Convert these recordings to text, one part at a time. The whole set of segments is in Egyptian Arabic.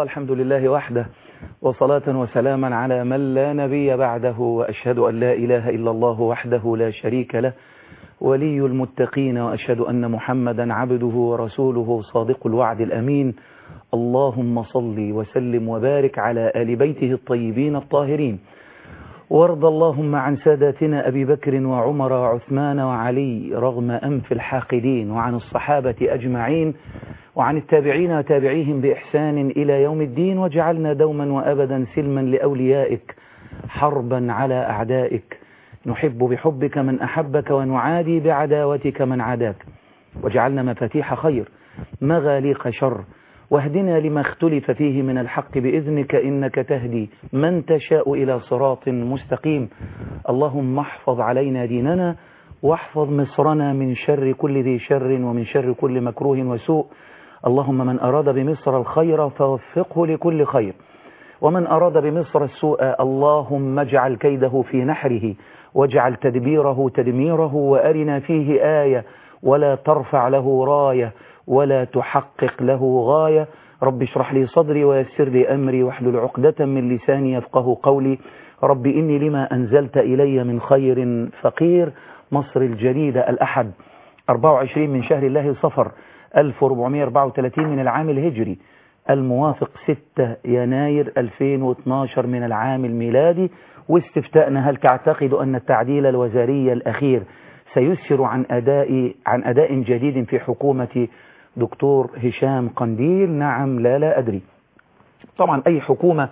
الله الحمد لله وحده وصلاة وسلاما على من لا نبي بعده وأشهد أن لا إله إلا الله وحده لا شريك له ولي المتقين وأشهد أن محمدا عبده ورسوله صادق الوعد الأمين اللهم صل وسلم وبارك على آل بيته الطيبين الطاهرين وارض اللهم عن ساداتنا أبي بكر وعمر وعثمان وعلي رغم أنف الحاقدين وعن الصحابة أجمعين وعن التابعين وتابعيهم بإحسان إلى يوم الدين وجعلنا دوما وأبدا سلما لأوليائك حربا على أعدائك نحب بحبك من أحبك ونعادي بعداوتك من عاداك وجعلنا مفاتيح خير مغاليق شر واهدنا لما اختلف فيه من الحق بإذنك إنك تهدي من تشاء إلى صراط مستقيم اللهم احفظ علينا ديننا واحفظ مصرنا من شر كل ذي شر ومن شر كل مكروه وسوء اللهم من أراد بمصر الخير فوفقه لكل خير ومن أراد بمصر السوء اللهم اجعل كيده في نحره واجعل تدبيره تدميره وأرنا فيه آية ولا ترفع له راية ولا تحقق له غاية رب اشرح لي صدري ويسر لي أمري واحلل عقدة من لساني يفقه قولي رب إني لما أنزلت إلي من خير فقير مصر الجديدة الأحد 24 من شهر الله صفر 1434 من العام الهجري الموافق 6 يناير 2012 من العام الميلادي واستفتاءنا هل تعتقد أن التعديل الوزاري الأخير سيسر عن أداء عن أداء جديد في حكومة دكتور هشام قنديل نعم لا لا أدري طبعا أي حكومة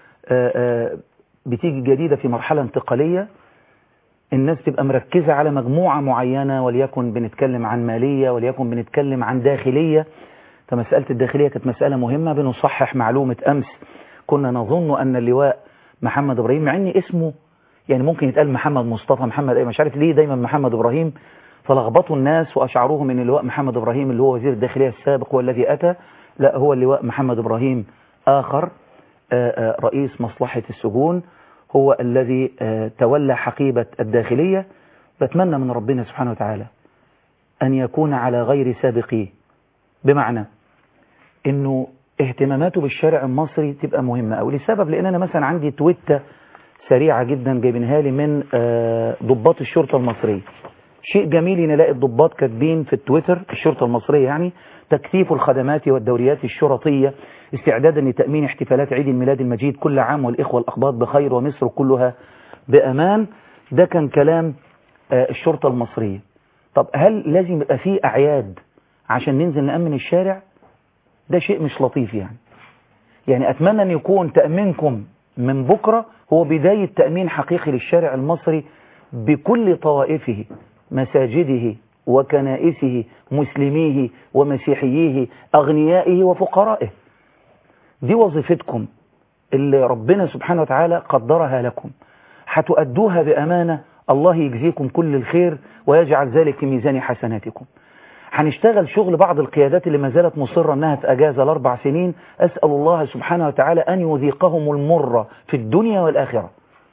بتيجي جديدة في مرحلة انتقالية الناس تبقى مركزة على مجموعة معينة وليكن بنتكلم عن مالية وليكن بنتكلم عن داخلية فمسألة الداخلية كانت مسألة مهمة بنصحح معلومة أمس كنا نظن أن اللواء محمد إبراهيم مع أن اسمه يعني ممكن يتقال محمد مصطفى محمد أي مش عارف ليه دايما محمد إبراهيم فلخبطوا الناس وأشعروهم أن اللواء محمد إبراهيم اللي هو وزير الداخلية السابق هو الذي أتى لا هو اللواء محمد إبراهيم آخر رئيس مصلحة السجون هو الذي تولى حقيبة الداخلية بتمنى من ربنا سبحانه وتعالى أن يكون على غير سابقيه بمعنى أنه اهتماماته بالشارع المصري تبقى مهمة أو لسبب لأن أنا مثلا عندي تويتة سريعة جدا جايبينها لي من ضباط الشرطة المصرية شيء جميل ان الاقي الضباط كاتبين في التويتر الشرطة المصرية يعني تكثيف الخدمات والدوريات الشرطية استعدادا لتأمين احتفالات عيد الميلاد المجيد كل عام والإخوة الأخباط بخير ومصر كلها بأمان ده كان كلام الشرطة المصرية طب هل لازم يبقى فيه أعياد عشان ننزل نأمن الشارع ده شيء مش لطيف يعني يعني أتمنى أن يكون تأمينكم من بكرة هو بداية تأمين حقيقي للشارع المصري بكل طوائفه مساجده وكنائسه مسلميه ومسيحييه أغنيائه وفقرائه دي وظيفتكم اللي ربنا سبحانه وتعالى قدرها لكم هتؤدوها بأمانة الله يجزيكم كل الخير ويجعل ذلك في ميزان حسناتكم هنشتغل شغل بعض القيادات اللي ما زالت مصرة أنها في أجازة الأربع سنين أسأل الله سبحانه وتعالى أن يذيقهم المرة في الدنيا والآخرة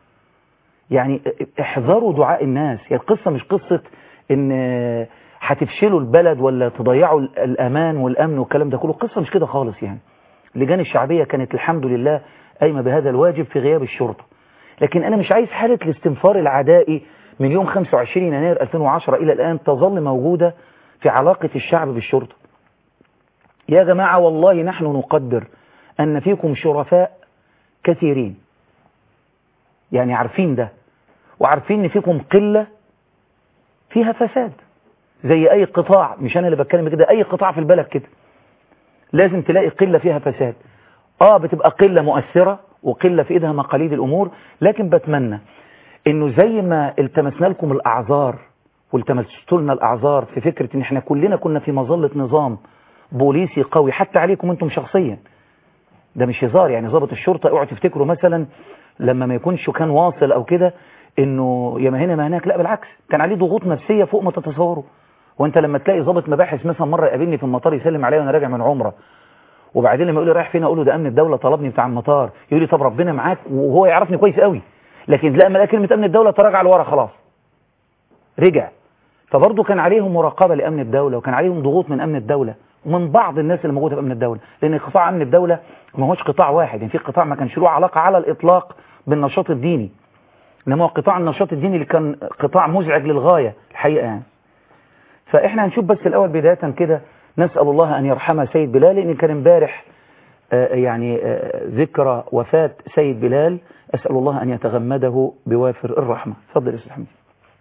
يعني احذروا دعاء الناس هي يعني القصة مش قصة ان هتفشلوا البلد ولا تضيعوا الأمان والأمن والكلام ده كله القصة مش كده خالص يعني اللجان الشعبية كانت الحمد لله قايمة بهذا الواجب في غياب الشرطة لكن أنا مش عايز حالة الاستنفار العدائي من يوم 25 يناير 2010 إلى الآن تظل موجودة في علاقة الشعب بالشرطة يا جماعة والله نحن نقدر أن فيكم شرفاء كثيرين يعني عارفين ده وعارفين ان فيكم قلة فيها فساد زي اي قطاع مش انا اللي بتكلم كده اي قطاع في البلد كده لازم تلاقي قلة فيها فساد اه بتبقى قلة مؤثرة وقلة في ايدها مقاليد الامور لكن بتمنى انه زي ما التمسنا لكم الاعذار والتمستوا لنا الاعذار في فكرة ان احنا كلنا كنا في مظلة نظام بوليسي قوي حتى عليكم انتم شخصيا ده مش هزار يعني ضابط الشرطة اوعوا تفتكروا مثلا لما ما يكونش كان واصل او كده انه يا ما هنا ما هناك لا بالعكس كان عليه ضغوط نفسية فوق ما تتصوروا وانت لما تلاقي ضابط مباحث مثلا مرة يقابلني في المطار يسلم عليا وانا راجع من عمرة وبعدين لما يقول لي رايح فين اقول له ده امن الدولة طلبني بتاع المطار يقول لي طب ربنا معاك وهو يعرفني كويس قوي لكن لا ما كلمة امن الدولة تراجع لورا خلاص رجع فبرضه كان عليهم مراقبة لامن الدولة وكان عليهم ضغوط من امن الدولة ومن بعض الناس اللي موجوده في امن الدوله لان قطاع امن الدوله ما هوش قطاع واحد يعني في قطاع ما كانش له علاقه على الاطلاق بالنشاط الديني انما هو قطاع النشاط الديني اللي كان قطاع مزعج للغايه الحقيقه يعني فاحنا هنشوف بس الاول بدايه كده نسال الله ان يرحم سيد بلال لان كان امبارح آه، يعني آه، ذكرى وفاه سيد بلال اسال الله ان يتغمده بوافر الرحمه اتفضل يا استاذ حمدي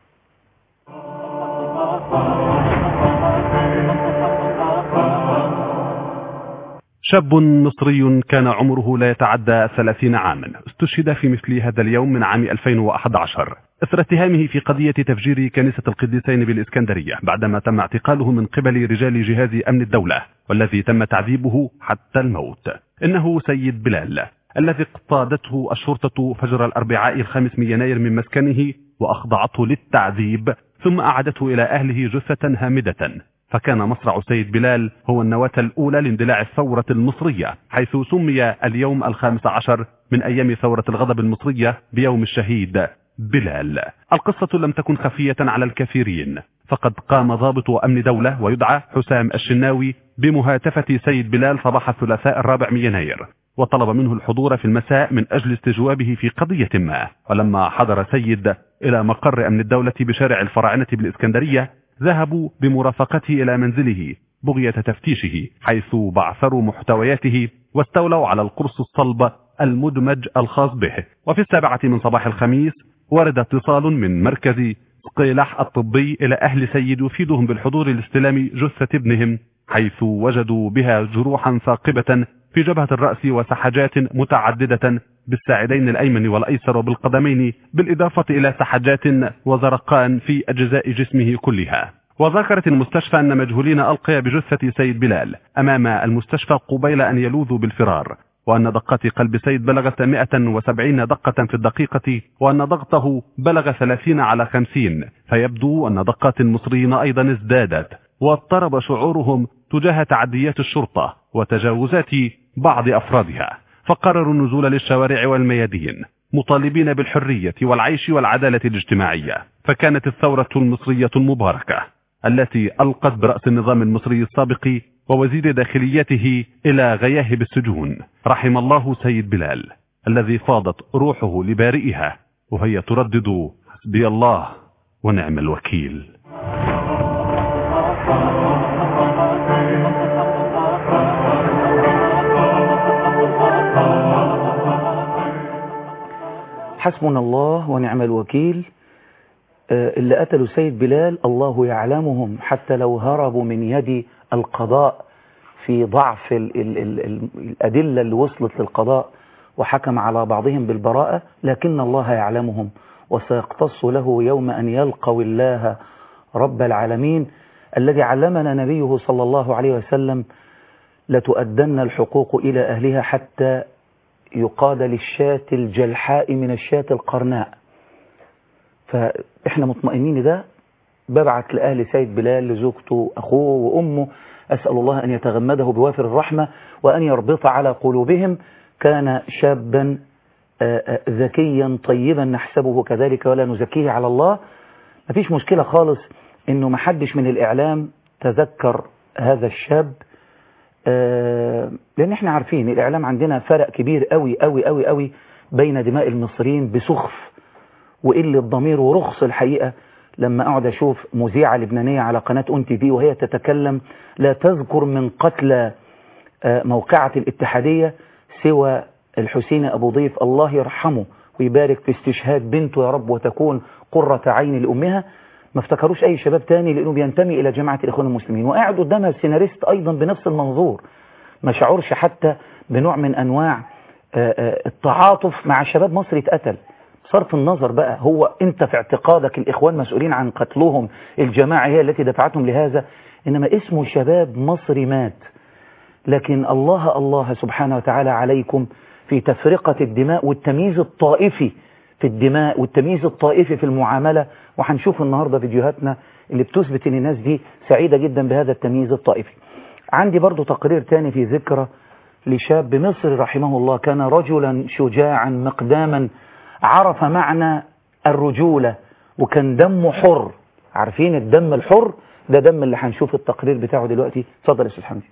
شاب مصري كان عمره لا يتعدى ثلاثين عاما استشهد في مثل هذا اليوم من عام 2011 إثر اتهامه في قضية تفجير كنيسة القديسين بالإسكندرية بعدما تم اعتقاله من قبل رجال جهاز أمن الدولة والذي تم تعذيبه حتى الموت إنه سيد بلال الذي اقتادته الشرطة فجر الأربعاء الخامس من يناير من مسكنه وأخضعته للتعذيب ثم أعادته إلى أهله جثة هامدة فكان مصرع سيد بلال هو النواة الأولى لاندلاع الثورة المصرية حيث سمي اليوم الخامس عشر من أيام ثورة الغضب المصرية بيوم الشهيد بلال القصة لم تكن خفية على الكثيرين فقد قام ضابط أمن دولة ويدعى حسام الشناوي بمهاتفة سيد بلال صباح الثلاثاء الرابع من يناير وطلب منه الحضور في المساء من أجل استجوابه في قضية ما ولما حضر سيد إلى مقر أمن الدولة بشارع الفراعنة بالإسكندرية ذهبوا بمرافقته إلى منزله بغية تفتيشه حيث بعثروا محتوياته واستولوا على القرص الصلب المدمج الخاص به وفي السابعة من صباح الخميس ورد اتصال من مركز قيلح الطبي إلى أهل سيد يفيدهم بالحضور لاستلام جثة ابنهم حيث وجدوا بها جروحا ثاقبة في جبهة الرأس وسحجات متعددة بالساعدين الأيمن والأيسر وبالقدمين بالإضافة إلى سحجات وزرقان في أجزاء جسمه كلها وذكرت المستشفى أن مجهولين ألقي بجثة سيد بلال أمام المستشفى قبيل أن يلوذوا بالفرار وأن دقات قلب سيد بلغت 170 دقة في الدقيقة وأن ضغطه بلغ 30 على 50 فيبدو أن دقات المصريين أيضا ازدادت واضطرب شعورهم تجاه تعديات الشرطة وتجاوزات بعض أفرادها فقرروا النزول للشوارع والميادين مطالبين بالحرية والعيش والعدالة الاجتماعية فكانت الثورة المصرية المباركة التي ألقت برأس النظام المصري السابق ووزير داخليته إلى غياهب السجون رحم الله سيد بلال الذي فاضت روحه لبارئها وهي تردد حسبي الله ونعم الوكيل حسبنا الله ونعم الوكيل آه، اللي قتلوا سيد بلال الله يعلمهم حتى لو هربوا من يد القضاء في ضعف ال ال ال ال الأدلة اللي وصلت للقضاء وحكم على بعضهم بالبراءة لكن الله يعلمهم وسيقتص له يوم أن يلقوا الله رب العالمين الذي علمنا نبيه صلى الله عليه وسلم لتؤدن الحقوق إلى أهلها حتى يقاد للشاة الجلحاء من الشاة القرناء فإحنا مطمئنين ده ببعت لأهل سيد بلال لزوجته أخوه وأمه أسأل الله أن يتغمده بوافر الرحمة وأن يربط على قلوبهم كان شابا ذكيا طيبا نحسبه كذلك ولا نزكيه على الله مفيش مشكلة خالص انه محدش من الاعلام تذكر هذا الشاب لان احنا عارفين الاعلام عندنا فرق كبير قوي قوي قوي قوي بين دماء المصريين بسخف وقلة ضمير ورخص الحقيقة لما اقعد اشوف مذيعة لبنانية على قناة اون تي في وهي تتكلم لا تذكر من قتلى موقعة الاتحادية سوى الحسين ابو ضيف الله يرحمه ويبارك في استشهاد بنته يا رب وتكون قرة عين لأمها ما افتكروش أي شباب تاني لأنه بينتمي إلى جماعة الإخوان المسلمين وقاعد قدامها السيناريست أيضا بنفس المنظور ما شعرش حتى بنوع من أنواع التعاطف مع شباب مصر اتقتل صرف النظر بقى هو أنت في اعتقادك الإخوان مسؤولين عن قتلهم الجماعة هي التي دفعتهم لهذا إنما اسمه شباب مصري مات لكن الله الله سبحانه وتعالى عليكم في تفرقة الدماء والتمييز الطائفي في الدماء والتمييز الطائفي في المعاملة وهنشوف النهاردة فيديوهاتنا اللي بتثبت ان الناس دي سعيدة جدا بهذا التمييز الطائفي عندي برضو تقرير تاني في ذكرى لشاب مصري رحمه الله كان رجلا شجاعا مقداما عرف معنى الرجولة وكان دمه حر عارفين الدم الحر ده دم اللي هنشوف التقرير بتاعه دلوقتي اتفضل يا استاذ حمدي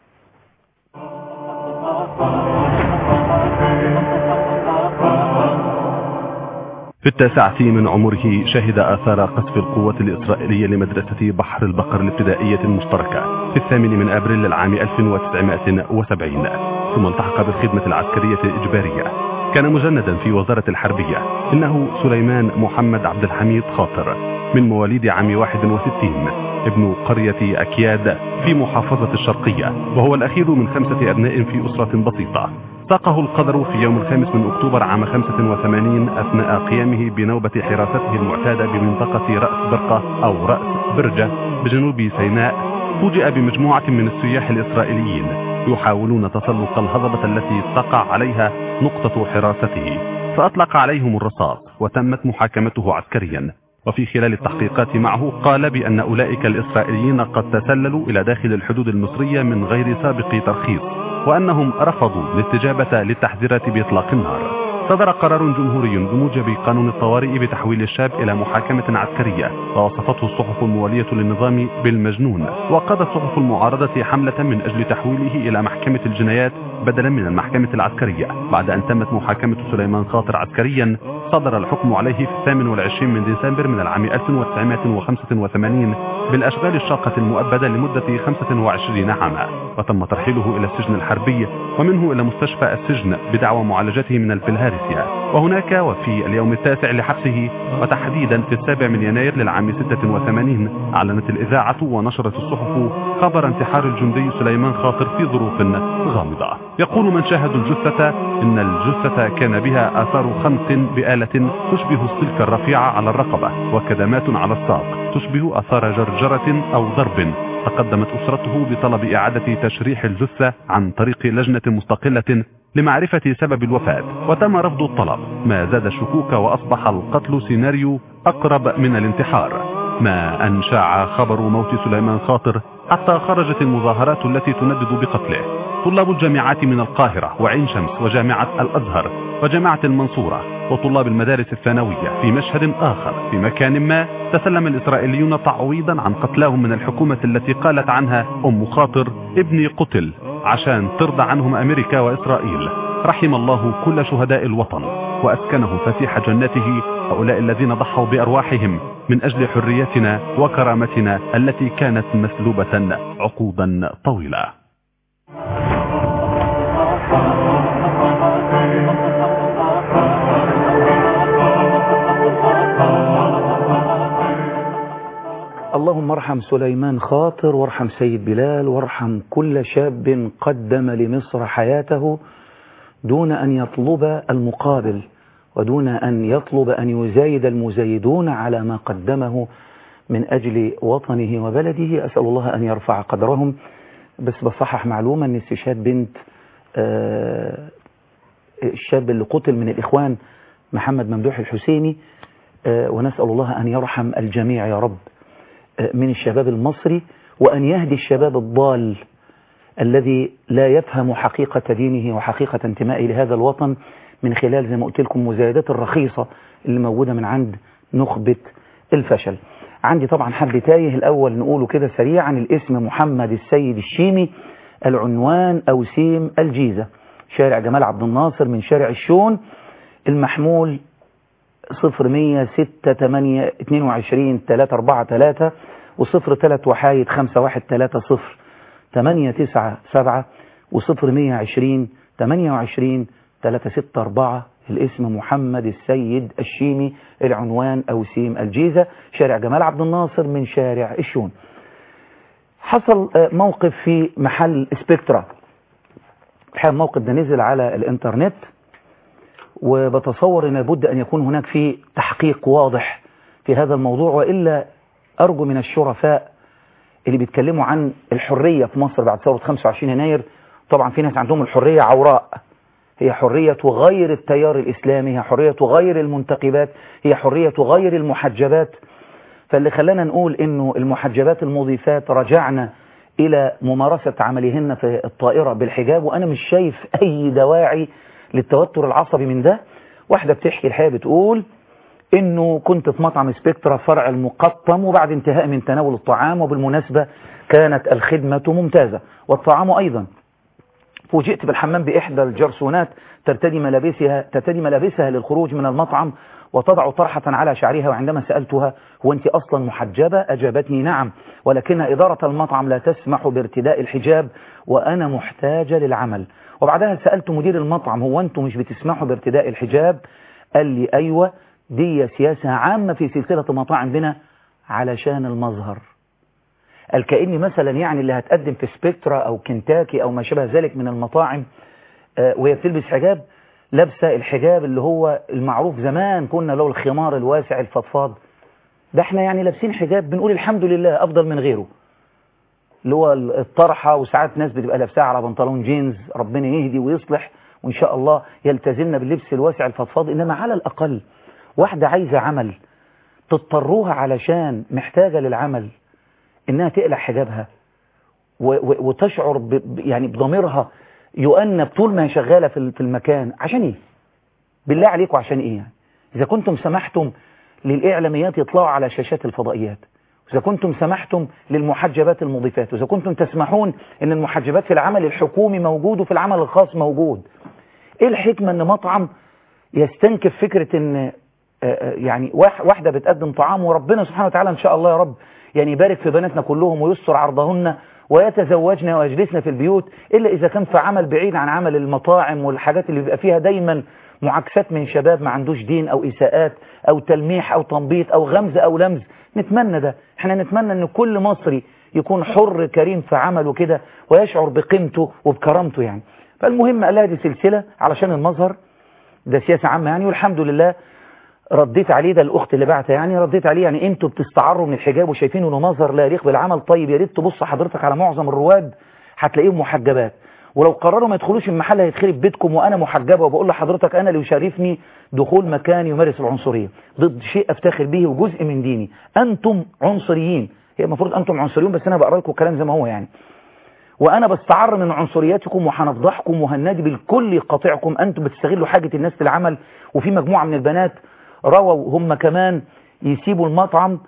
في التاسعة من عمره شهد آثار قصف القوات الإسرائيلية لمدرسة بحر البقر الابتدائية المشتركة في الثامن من أبريل العام 1970 ثم التحق بالخدمة العسكرية الإجبارية كان مجندا في وزارة الحربية إنه سليمان محمد عبد الحميد خاطر من مواليد عام 61 ابن قرية أكياد في محافظة الشرقية وهو الأخير من خمسة أبناء في أسرة بسيطة ساقه القدر في يوم الخامس من أكتوبر عام 85 أثناء قيامه بنوبة حراسته المعتادة بمنطقة رأس برقة أو رأس برجة بجنوب سيناء فوجئ بمجموعة من السياح الإسرائيليين يحاولون تسلق الهضبة التي تقع عليها نقطة حراسته فأطلق عليهم الرصاص وتمت محاكمته عسكريا وفي خلال التحقيقات معه قال بأن أولئك الإسرائيليين قد تسللوا إلى داخل الحدود المصرية من غير سابق ترخيص وأنهم رفضوا الاستجابة للتحذيرات بإطلاق النار صدر قرار جمهوري بموجب قانون الطوارئ بتحويل الشاب إلى محاكمة عسكرية ووصفته الصحف الموالية للنظام بالمجنون وقادت صحف المعارضة حملة من أجل تحويله إلى محكمة الجنايات بدلا من المحكمة العسكرية بعد أن تمت محاكمة سليمان خاطر عسكريا صدر الحكم عليه في الثامن والعشرين من ديسمبر من العام 1985 بالأشغال الشاقة المؤبدة لمدة 25 عاما وتم ترحيله إلى السجن الحربي ومنه إلى مستشفى السجن بدعوى معالجته من البلهارسيا وهناك وفي اليوم التاسع لحبسه وتحديدا في السابع من يناير للعام 86 أعلنت الإذاعة ونشرت الصحف خبر انتحار الجندي سليمان خاطر في ظروف غامضة يقول من شاهدوا الجثة إن الجثة كان بها آثار خنق بآلة تشبه السلك الرفيع على الرقبة وكدمات على الساق تشبه آثار جرجرة أو ضرب تقدمت أسرته بطلب إعادة تشريح الجثة عن طريق لجنة مستقلة لمعرفة سبب الوفاة وتم رفض الطلب ما زاد الشكوك وأصبح القتل سيناريو أقرب من الانتحار ما أن شاع خبر موت سليمان خاطر حتى خرجت المظاهرات التي تندد بقتله طلاب الجامعات من القاهرة وعين شمس وجامعة الأزهر وجامعة المنصورة وطلاب المدارس الثانوية في مشهد آخر في مكان ما تسلم الإسرائيليون تعويضا عن قتلاهم من الحكومة التي قالت عنها أم خاطر ابني قتل عشان ترضى عنهم أمريكا وإسرائيل رحم الله كل شهداء الوطن وأسكنهم فسيح جنته هؤلاء الذين ضحوا بأرواحهم من أجل حريتنا وكرامتنا التي كانت مسلوبة عقودا طويلة اللهم ارحم سليمان خاطر وارحم سيد بلال وارحم كل شاب قدم لمصر حياته دون أن يطلب المقابل ودون أن يطلب أن يزايد المزايدون على ما قدمه من أجل وطنه وبلده أسأل الله أن يرفع قدرهم بس بصحح معلومة أن استشهاد بنت آه الشاب اللي قتل من الإخوان محمد ممدوح الحسيني آه ونسأل الله أن يرحم الجميع يا رب من الشباب المصري وأن يهدي الشباب الضال الذي لا يفهم حقيقة دينه وحقيقة انتمائه لهذا الوطن من خلال زي ما قلت لكم مزايدات الرخيصة اللي موجودة من عند نخبة الفشل عندي طبعا حد تايه الأول نقوله كده سريعا الاسم محمد السيد الشيمي العنوان أوسيم الجيزة شارع جمال عبد الناصر من شارع الشون المحمول صفر مية ستة تمانية اتنين وعشرين تلاتة أربعة تلاتة وصفر تلات وحايد خمسة واحد تلاتة صفر تمانية تسعة سبعة وصفر مية عشرين تمانية وعشرين تلاتة ستة أربعة الاسم محمد السيد الشيمي العنوان أوسيم الجيزة شارع جمال عبد الناصر من شارع الشون حصل موقف في محل سبكترا الحقيقة الموقف ده نزل على الانترنت وبتصور ان لابد ان يكون هناك في تحقيق واضح في هذا الموضوع والا ارجو من الشرفاء اللي بيتكلموا عن الحريه في مصر بعد ثوره 25 يناير طبعا في ناس عندهم الحريه عوراء هي حريه غير التيار الاسلامي هي حريه غير المنتقبات هي حريه غير المحجبات فاللي خلانا نقول انه المحجبات المضيفات رجعنا الى ممارسه عملهن في الطائره بالحجاب وانا مش شايف اي دواعي للتوتر العصبي من ده واحدة بتحكي الحقيقة بتقول انه كنت في مطعم سبيكترا فرع المقطم وبعد انتهاء من تناول الطعام وبالمناسبة كانت الخدمة ممتازة والطعام ايضا فوجئت بالحمام باحدى الجرسونات ترتدي ملابسها ترتدي ملابسها للخروج من المطعم وتضع طرحة على شعرها وعندما سألتها هو أنت أصلا محجبة أجابتني نعم ولكن إدارة المطعم لا تسمح بارتداء الحجاب وأنا محتاجة للعمل وبعدها سألت مدير المطعم هو أنتم مش بتسمحوا بارتداء الحجاب قال لي أيوة دي سياسة عامة في سلسلة مطاعم بنا علشان المظهر قال كأني مثلا يعني اللي هتقدم في سبيكترا أو كنتاكي أو ما شابه ذلك من المطاعم آه وهي بتلبس حجاب لابسه الحجاب اللي هو المعروف زمان كنا له الخمار الواسع الفضفاض ده احنا يعني لابسين حجاب بنقول الحمد لله افضل من غيره اللي هو الطرحه وساعات ناس بتبقى لابساها على بنطلون جينز ربنا يهدي ويصلح وان شاء الله يلتزمنا باللبس الواسع الفضفاض انما على الاقل واحده عايزه عمل تضطروها علشان محتاجه للعمل انها تقلع حجابها وتشعر ب يعني بضميرها يؤنب طول ما هي شغالة في المكان عشان ايه بالله عليكم عشان ايه يعني اذا كنتم سمحتم للاعلاميات يطلعوا على شاشات الفضائيات إذا كنتم سمحتم للمحجبات المضيفات وإذا كنتم تسمحون أن المحجبات في العمل الحكومي موجود وفي العمل الخاص موجود إيه الحكمة أن مطعم يستنكف فكرة أن يعني واحدة بتقدم طعام وربنا سبحانه وتعالى إن شاء الله يا رب يعني يبارك في بناتنا كلهم ويستر عرضهن ويتزوجن ويجلسن في البيوت إلا إذا كان في عمل بعيد عن عمل المطاعم والحاجات اللي بيبقى فيها دايما معاكسات من شباب ما عندوش دين أو إساءات أو تلميح أو تنبيط أو غمز أو لمز نتمنى ده احنا نتمنى أن كل مصري يكون حر كريم في عمله كده ويشعر بقيمته وبكرامته يعني فالمهم قال لها دي سلسلة علشان المظهر ده سياسة عامة يعني والحمد لله رديت عليه ده الاخت اللي بعتها يعني رديت عليه يعني انتوا بتستعروا من الحجاب وشايفين انه مظهر لا يليق بالعمل طيب يا ريت تبص حضرتك على معظم الرواد هتلاقيهم محجبات ولو قرروا ما يدخلوش المحل هيتخرب بيتكم وانا محجبه وبقول لحضرتك انا اللي يشرفني دخول مكان يمارس العنصريه ضد شيء افتخر به وجزء من ديني انتم عنصريين هي المفروض انتم عنصريون بس انا بقرا لكم الكلام زي ما هو يعني وانا بستعر من عنصرياتكم وهنفضحكم وهنادي بالكل قاطعكم انتم بتستغلوا حاجه الناس في العمل وفي مجموعه من البنات رووا هم كمان يسيبوا المطعم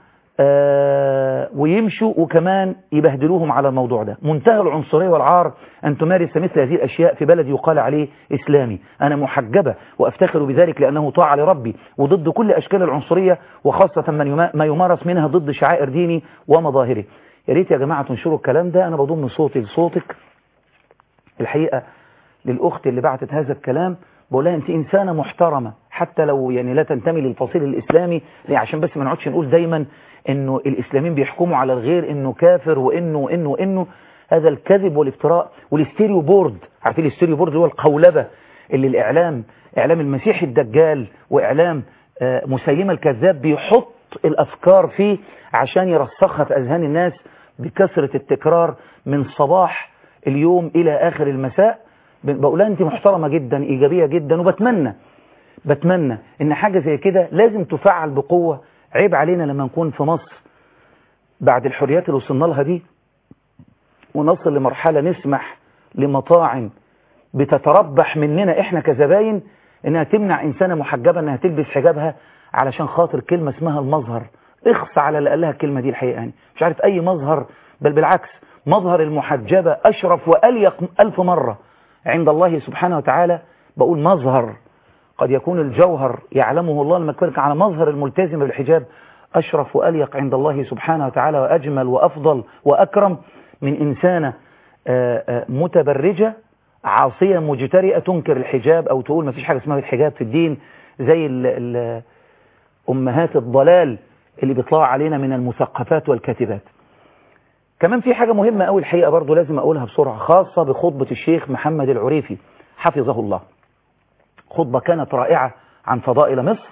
آه ويمشوا وكمان يبهدلوهم على الموضوع ده منتهى العنصرية والعار أن تمارس مثل هذه الأشياء في بلد يقال عليه إسلامي أنا محجبة وأفتخر بذلك لأنه طاعة لربي وضد كل أشكال العنصرية وخاصة من ما يمارس منها ضد شعائر ديني ومظاهره يا ريت يا جماعة تنشروا الكلام ده أنا بضم صوتي لصوتك الحقيقة للأخت اللي بعتت هذا الكلام بقول لها أنت إنسانة محترمة حتى لو يعني لا تنتمي للفصيل الإسلامي عشان بس ما نقعدش نقول دايما انه الاسلاميين بيحكموا على الغير انه كافر وانه وانه وانه هذا الكذب والافتراء والاستيريو بورد عارفين الاستيريو بورد هو القولبة اللي الاعلام اعلام المسيح الدجال واعلام مسيلمة الكذاب بيحط الافكار فيه عشان يرسخها في اذهان الناس بكثرة التكرار من صباح اليوم الى اخر المساء بقولها انت محترمة جدا ايجابية جدا وبتمنى بتمنى ان حاجة زي كده لازم تفعل بقوة عيب علينا لما نكون في مصر بعد الحريات اللي وصلنا لها دي ونصل لمرحلة نسمح لمطاعم بتتربح مننا احنا كزباين انها تمنع انسانة محجبة انها تلبس حجابها علشان خاطر كلمة اسمها المظهر اخص على اللي قال لها الكلمة دي الحقيقة يعني مش عارف اي مظهر بل بالعكس مظهر المحجبة اشرف واليق الف مرة عند الله سبحانه وتعالى بقول مظهر قد يكون الجوهر يعلمه الله لما يكون على مظهر الملتزم بالحجاب أشرف وأليق عند الله سبحانه وتعالى وأجمل وأفضل وأكرم من إنسانة متبرجة عاصية مجترئة تنكر الحجاب أو تقول ما فيش حاجة اسمها الحجاب في الدين زي ال ال أمهات الضلال اللي بيطلعوا علينا من المثقفات والكاتبات كمان في حاجة مهمة أوي الحقيقة برضو لازم أقولها بسرعة خاصة بخطبة الشيخ محمد العريفي حفظه الله خطبة كانت رائعة عن فضائل مصر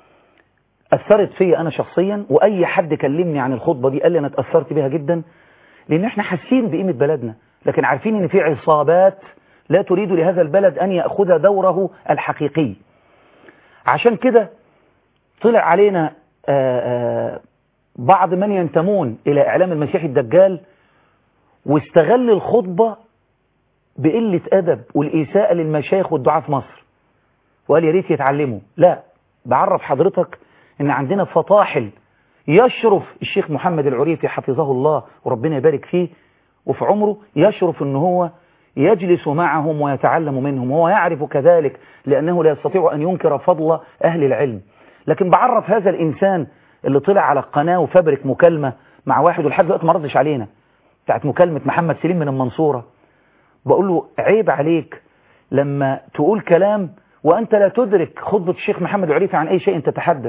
أثرت فيا أنا شخصيا وأي حد كلمني عن الخطبة دي قال لي أنا اتأثرت بيها جدا لأن احنا حاسين بقيمة بلدنا لكن عارفين أن في عصابات لا تريد لهذا البلد أن يأخذ دوره الحقيقي عشان كده طلع علينا آآ آآ بعض من ينتمون إلى إعلام المسيح الدجال واستغل الخطبة بقلة أدب والإساءة للمشايخ والدعاة في مصر وقال يا ريت يتعلموا لا بعرف حضرتك ان عندنا فطاحل يشرف الشيخ محمد العريفي حفظه الله وربنا يبارك فيه وفي عمره يشرف ان هو يجلس معهم ويتعلم منهم وهو يعرف كذلك لأنه لا يستطيع أن ينكر فضل أهل العلم لكن بعرف هذا الإنسان اللي طلع على القناة وفبرك مكالمة مع واحد ولحد دلوقتي ما ردش علينا بتاعت مكالمة محمد سليم من المنصورة بقول له عيب عليك لما تقول كلام وأنت لا تدرك خطبة الشيخ محمد العريفي عن أي شيء تتحدث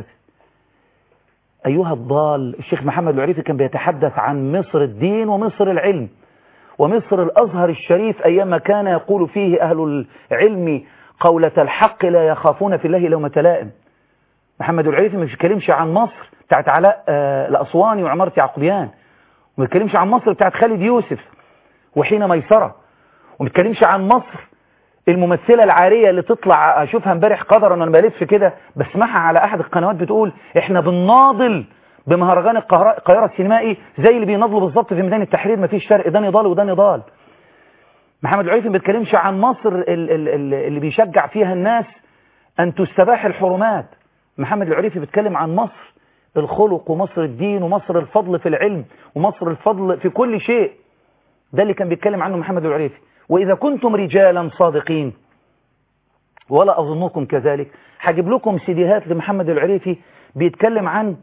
أيها الضال الشيخ محمد العريفي كان بيتحدث عن مصر الدين ومصر العلم ومصر الأزهر الشريف أيما كان يقول فيه أهل العلم قولة الحق لا يخافون في الله لومة لائم محمد العريفي ما بيتكلمش عن مصر بتاعت علاء آه الأسواني وعمارة يعقوبيان وما بيتكلمش عن مصر بتاعت خالد يوسف وحين ميسرة وما بيتكلمش عن مصر الممثلة العارية اللي تطلع أشوفها امبارح قدرا أنا بلف كده بسمعها على أحد القنوات بتقول إحنا بنناضل بمهرجان القاهرة السينمائي زي اللي بيناضلوا بالظبط في ميدان التحرير مفيش فرق ده نضال وده نضال محمد العريفي ما بيتكلمش عن مصر اللي بيشجع فيها الناس أن تستباح الحرمات محمد العريفي بيتكلم عن مصر الخلق ومصر الدين ومصر الفضل في العلم ومصر الفضل في كل شيء ده اللي كان بيتكلم عنه محمد العريفي وإذا كنتم رجالا صادقين ولا أظنكم كذلك هجيب لكم سيديهات لمحمد العريفي بيتكلم عن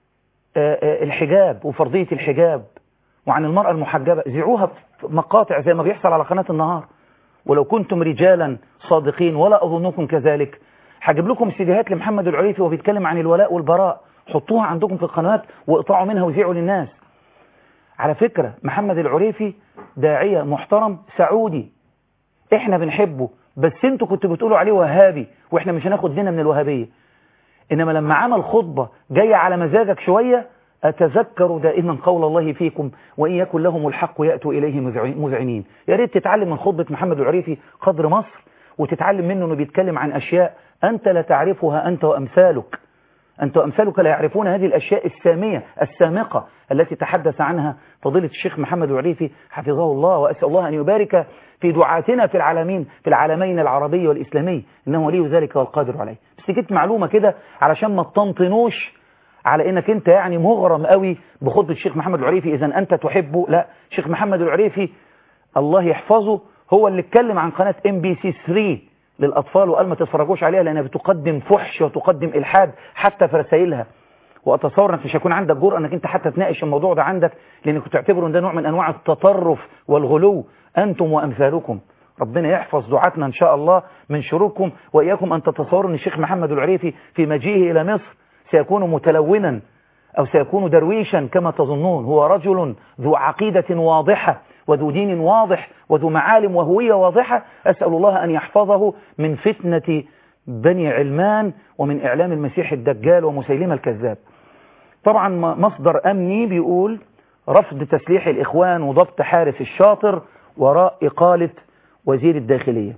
الحجاب وفرضية الحجاب وعن المرأة المحجبة زعوها في مقاطع زي ما بيحصل على قناة النهار ولو كنتم رجالا صادقين ولا أظنكم كذلك هجيب لكم سيديهات لمحمد العريفي وبيتكلم عن الولاء والبراء حطوها عندكم في القنوات واقطعوا منها وزيعوا للناس على فكرة محمد العريفي داعية محترم سعودي احنا بنحبه بس انتوا كنتوا بتقولوا عليه وهابي واحنا مش هناخد دينا من الوهابية إنما لما عمل خطبة جاية على مزاجك شوية أتذكر دائما قول الله فيكم وإن يكن لهم الحق يأتوا إليه مذعنين يا ريت تتعلم من خطبة محمد العريفي قدر مصر وتتعلم منه أنه بيتكلم عن أشياء أنت لا تعرفها أنت وأمثالك أنت وأمثالك لا يعرفون هذه الأشياء السامية السامقة التي تحدث عنها فضيلة الشيخ محمد العريفي حفظه الله وأسأل الله أن يبارك في دعاتنا في العالمين في العالمين العربي والإسلامي إنه ولي ذلك والقادر عليه بس جبت معلومة كده علشان ما تطنطنوش على انك انت يعني مغرم قوي بخطبة الشيخ محمد العريفي اذا انت تحبه لا الشيخ محمد العريفي الله يحفظه هو اللي اتكلم عن قناة ام بي سي 3 للاطفال وقال ما تتفرجوش عليها لانها بتقدم فحش وتقدم الحاد حتى في رسائلها واتصور انك مش هيكون عندك جرأة انك انت حتى تناقش الموضوع ده عندك لانك تعتبره ان ده نوع من انواع التطرف والغلو انتم وامثالكم ربنا يحفظ دعاتنا إن شاء الله من شروركم وإياكم أن تتصوروا أن الشيخ محمد العريفي في مجيئه إلى مصر سيكون متلونا أو سيكون درويشا كما تظنون هو رجل ذو عقيدة واضحة وذو دين واضح وذو معالم وهوية واضحة أسأل الله أن يحفظه من فتنة بني علمان ومن إعلام المسيح الدجال ومسيلمة الكذاب طبعا مصدر أمني بيقول رفض تسليح الإخوان وضبط حارس الشاطر وراء إقالة وزير الداخلية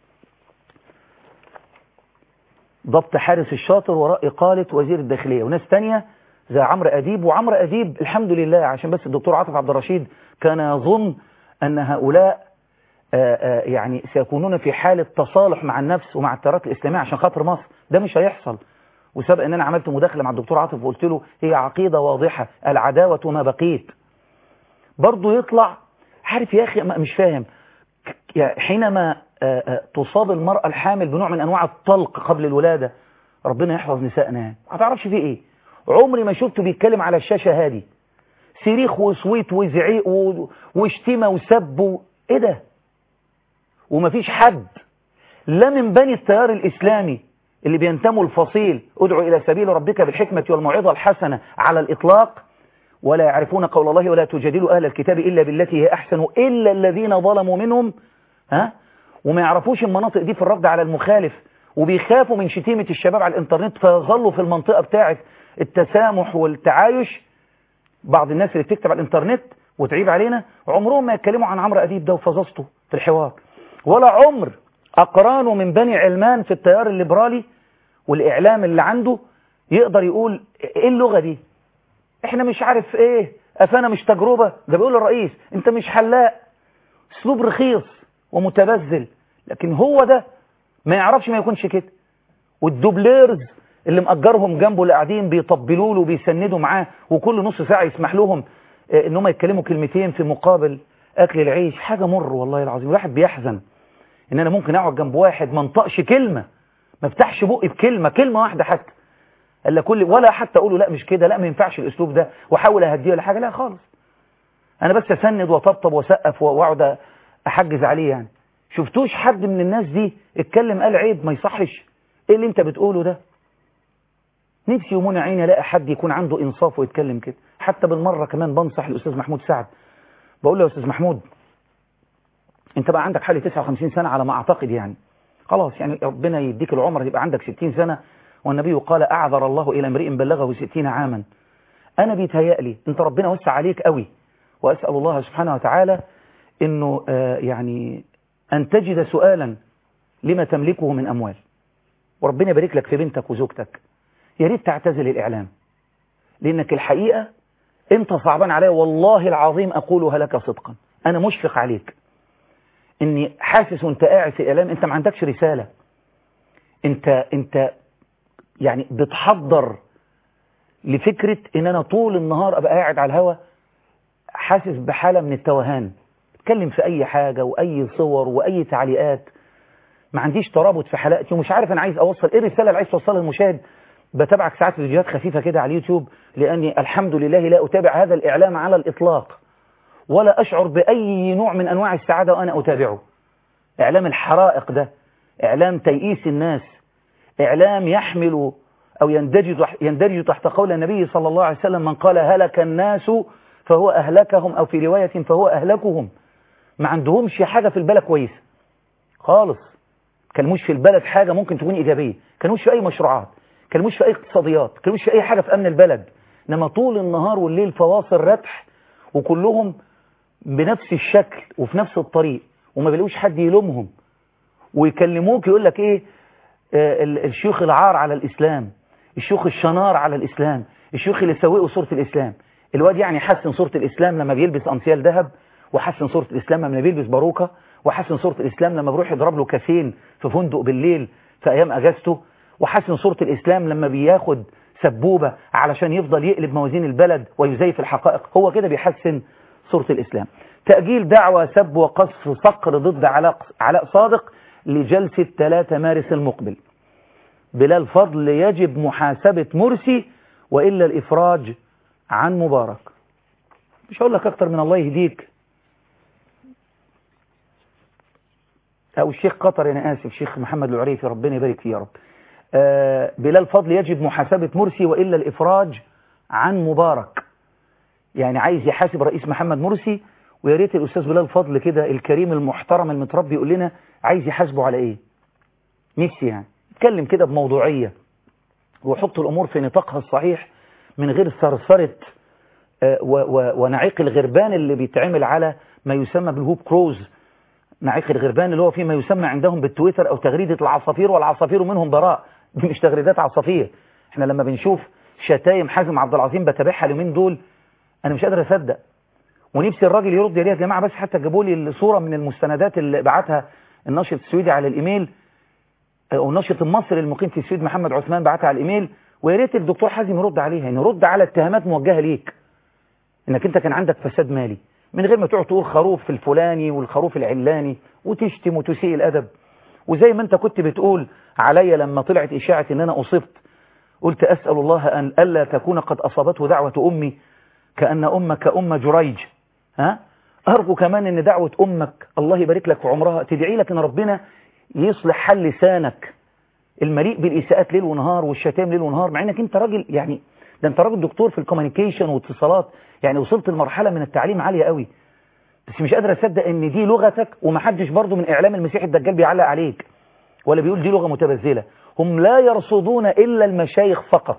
ضبط حارس الشاطر وراء إقالة وزير الداخلية وناس تانية زي عمرو أديب وعمرو أديب الحمد لله عشان بس الدكتور عاطف عبد الرشيد كان يظن أن هؤلاء آآ آآ يعني سيكونون في حالة تصالح مع النفس ومع التيارات الإسلامية عشان خاطر مصر ده مش هيحصل وسبق ان انا عملت مداخلة مع الدكتور عاطف وقلت له هي عقيدة واضحة العداوة ما بقيت برضه يطلع عارف يا أخي مش فاهم حينما تصاب المرأة الحامل بنوع من أنواع الطلق قبل الولادة ربنا يحفظ نسائنا ما تعرفش فيه إيه عمري ما شفته بيتكلم على الشاشة هذه صريخ وصويت وزعيق واشتمة وسب و... إيه ده ومفيش حد لا من بني التيار الإسلامي اللي بينتموا الفصيل ادعو إلى سبيل ربك بالحكمة والموعظة الحسنة على الإطلاق ولا يعرفون قول الله ولا تجادلوا أهل الكتاب إلا بالتي هي أحسن إلا الذين ظلموا منهم ها وما يعرفوش المناطق دي في الرد على المخالف وبيخافوا من شتيمة الشباب على الانترنت فيظلوا في المنطقة بتاعة التسامح والتعايش بعض الناس اللي بتكتب على الانترنت وتعيب علينا عمرهم ما يتكلموا عن عمرو أديب ده وفظاظته في الحوار ولا عمر أقرانه من بني علمان في التيار الليبرالي والإعلام اللي عنده يقدر يقول إيه اللغة دي إحنا مش عارف إيه أفانا مش تجربة ده بيقول الرئيس أنت مش حلاق اسلوب رخيص ومتبذل لكن هو ده ما يعرفش ما يكونش كده والدوبليرز اللي مأجرهم جنبه اللي قاعدين بيطبلوا له وبيسندوا معاه وكل نص ساعة يسمح لهم آه، ان هم يتكلموا كلمتين في مقابل اكل العيش حاجة مر والله العظيم الواحد بيحزن ان انا ممكن اقعد جنب واحد ما انطقش كلمة ما افتحش بقي بكلمة كلمة واحدة حتى الا كل ولا حتى اقول له لا مش كده لا ما ينفعش الاسلوب ده واحاول اهديه ولا حاجة لا خالص انا بس اسند وطبطب واسقف واقعد احجز عليه يعني شفتوش حد من الناس دي اتكلم قال عيب ما يصحش ايه اللي انت بتقوله ده نفسي يومون عيني الاقي حد يكون عنده انصاف ويتكلم كده حتى بالمره كمان بنصح الاستاذ محمود سعد بقول له يا استاذ محمود انت بقى عندك حوالي 59 سنه على ما اعتقد يعني خلاص يعني ربنا يديك العمر يبقى عندك 60 سنه والنبي قال اعذر الله الى امرئ بلغه 60 عاما انا بيتهيألي انت ربنا وسع عليك قوي واسال الله سبحانه وتعالى انه آه يعني ان تجد سؤالا لما تملكه من اموال وربنا يبارك لك في بنتك وزوجتك يا ريت تعتزل الإعلام لأنك الحقيقة أنت صعبان عليا والله العظيم أقولها لك صدقا أنا مشفق عليك إني حاسس وأنت قاعد في الإعلام أنت ما عندكش رسالة أنت أنت يعني بتحضر لفكرة إن أنا طول النهار أبقى قاعد على الهوا حاسس بحالة من التوهان اتكلم في أي حاجة وأي صور وأي تعليقات ما عنديش ترابط في حلقتي ومش عارف أنا عايز أوصل إيه الرسالة اللي عايز توصلها للمشاهد بتابعك ساعات فيديوهات خفيفة كده على اليوتيوب لأني الحمد لله لا أتابع هذا الإعلام على الإطلاق ولا أشعر بأي نوع من أنواع السعادة وأنا أتابعه إعلام الحرائق ده إعلام تيئيس الناس إعلام يحمل أو يندرج, يندرج تحت قول النبي صلى الله عليه وسلم من قال هلك الناس فهو أهلكهم أو في رواية فهو أهلكهم ما عندهمش حاجة في البلد كويسة خالص كلموش في البلد حاجة ممكن تكون إيجابية كلموش في أي مشروعات كلموش في أي اقتصاديات كلموش في أي حاجة في أمن البلد إنما طول النهار والليل فواصل ربح وكلهم بنفس الشكل وفي نفس الطريق وما بيلاقوش حد يلومهم ويكلموك يقول لك إيه آه الشيوخ العار على الإسلام الشيوخ الشنار على الإسلام الشيوخ اللي سوقوا صورة الإسلام الواد يعني حسن صورة الإسلام لما بيلبس أنسيال ذهب وحسن صورة الإسلام لما بيلبس باروكة وحسن صورة الإسلام لما بيروح يضرب له كاسين في فندق بالليل في أيام أجازته وحسن صورة الإسلام لما بياخد سبوبة علشان يفضل يقلب موازين البلد ويزيف الحقائق هو كده بيحسن صورة الإسلام تأجيل دعوة سب وقصف صقر ضد علاء علاء صادق لجلسة 3 مارس المقبل بلال فضل يجب محاسبة مرسي وإلا الإفراج عن مبارك مش هقول لك أكتر من الله يهديك أو الشيخ قطر أنا آسف شيخ محمد العريفي ربنا يبارك فيه يا رب آه بلال فضل يجب محاسبة مرسي وإلا الإفراج عن مبارك يعني عايز يحاسب رئيس محمد مرسي ويا ريت الأستاذ بلال فضل كده الكريم المحترم المتربي يقول لنا عايز يحاسبه على إيه نفسي يعني يتكلم كده بموضوعية ويحط الأمور في نطاقها الصحيح من غير ثرثرة آه ونعيق الغربان اللي بيتعمل على ما يسمى بالهوب كروز نعيق الغربان اللي هو فيما يسمى عندهم بالتويتر أو تغريدة العصافير والعصافير منهم براء دي مش تغريدات عصافير احنا لما بنشوف شتايم حازم عبد العظيم بتابعها اليومين دول انا مش قادر اصدق ونفسي الراجل يرد يا جماعه بس حتى جابوا لي الصوره من المستندات اللي بعتها الناشط السويدي على الايميل او الناشط المصري المقيم في السويد محمد عثمان بعتها على الايميل ويا ريت الدكتور حازم يرد عليها يعني يرد على اتهامات موجهه ليك انك انت كان عندك فساد مالي من غير ما تقعد تقول خروف الفلاني والخروف العلاني وتشتم وتسيء الادب وزي ما انت كنت بتقول عليا لما طلعت اشاعه ان انا اصبت قلت اسال الله ان الا تكون قد اصابته دعوه امي كان امك ام جريج ها ارجو كمان ان دعوه امك الله يبارك لك في عمرها تدعي لك ان ربنا يصلح حل لسانك المليء بالاساءات ليل ونهار والشتام ليل ونهار مع انك انت راجل يعني ده انت راجل دكتور في الكوميونيكيشن واتصالات يعني وصلت لمرحله من التعليم عاليه قوي بس مش قادر اصدق ان دي لغتك ومحدش برضه من اعلام المسيح الدجال بيعلق عليك ولا بيقول دي لغه متبذله هم لا يرصدون الا المشايخ فقط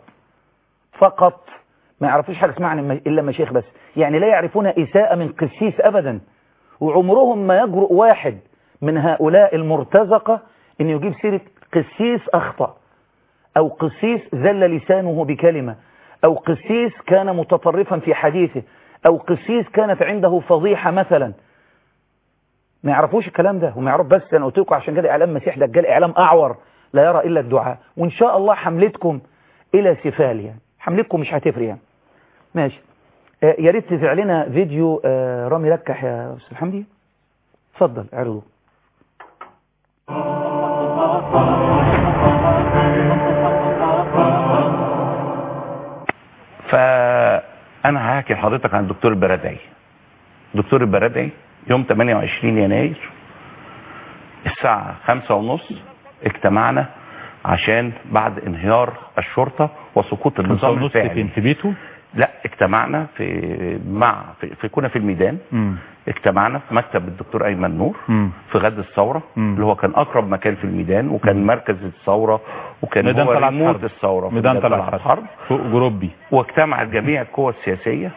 فقط ما يعرفوش حاجه اسمها عن الا المشايخ بس يعني لا يعرفون اساءه من قسيس ابدا وعمرهم ما يجرؤ واحد من هؤلاء المرتزقه ان يجيب سيره قسيس اخطا او قسيس ذل لسانه بكلمه أو قسيس كان متطرفا في حديثه أو قسيس كانت عنده فضيحة مثلا ما يعرفوش الكلام ده وما يعرف بس أنا قلت لكم عشان كده إعلام مسيح دجال إعلام أعور لا يرى إلا الدعاء وإن شاء الله حملتكم الى سفال يعني حملتكم مش هتفرق يعني ماشي آه يا ريت تذيع لنا فيديو آه رامي لكح يا استاذ حمدي اتفضل اعرضه فأنا هحكي لحضرتك عن الدكتور البرادعي الدكتور البرادعي يوم 28 يناير الساعة خمسة ونص اجتمعنا عشان بعد انهيار الشرطة وسقوط النظام ونص الفعلي فين في بيته لا اجتمعنا في مع في, في كنا في الميدان مم. اجتمعنا في مكتب الدكتور ايمن نور مم. في غد الثوره مم. اللي هو كان اقرب مكان في الميدان وكان مركز الثوره وكان ميدان هو طلعت ريموت حرب. الثوره في ميدان طلعت حرب فوق جروبي واجتمعت جميع القوى السياسيه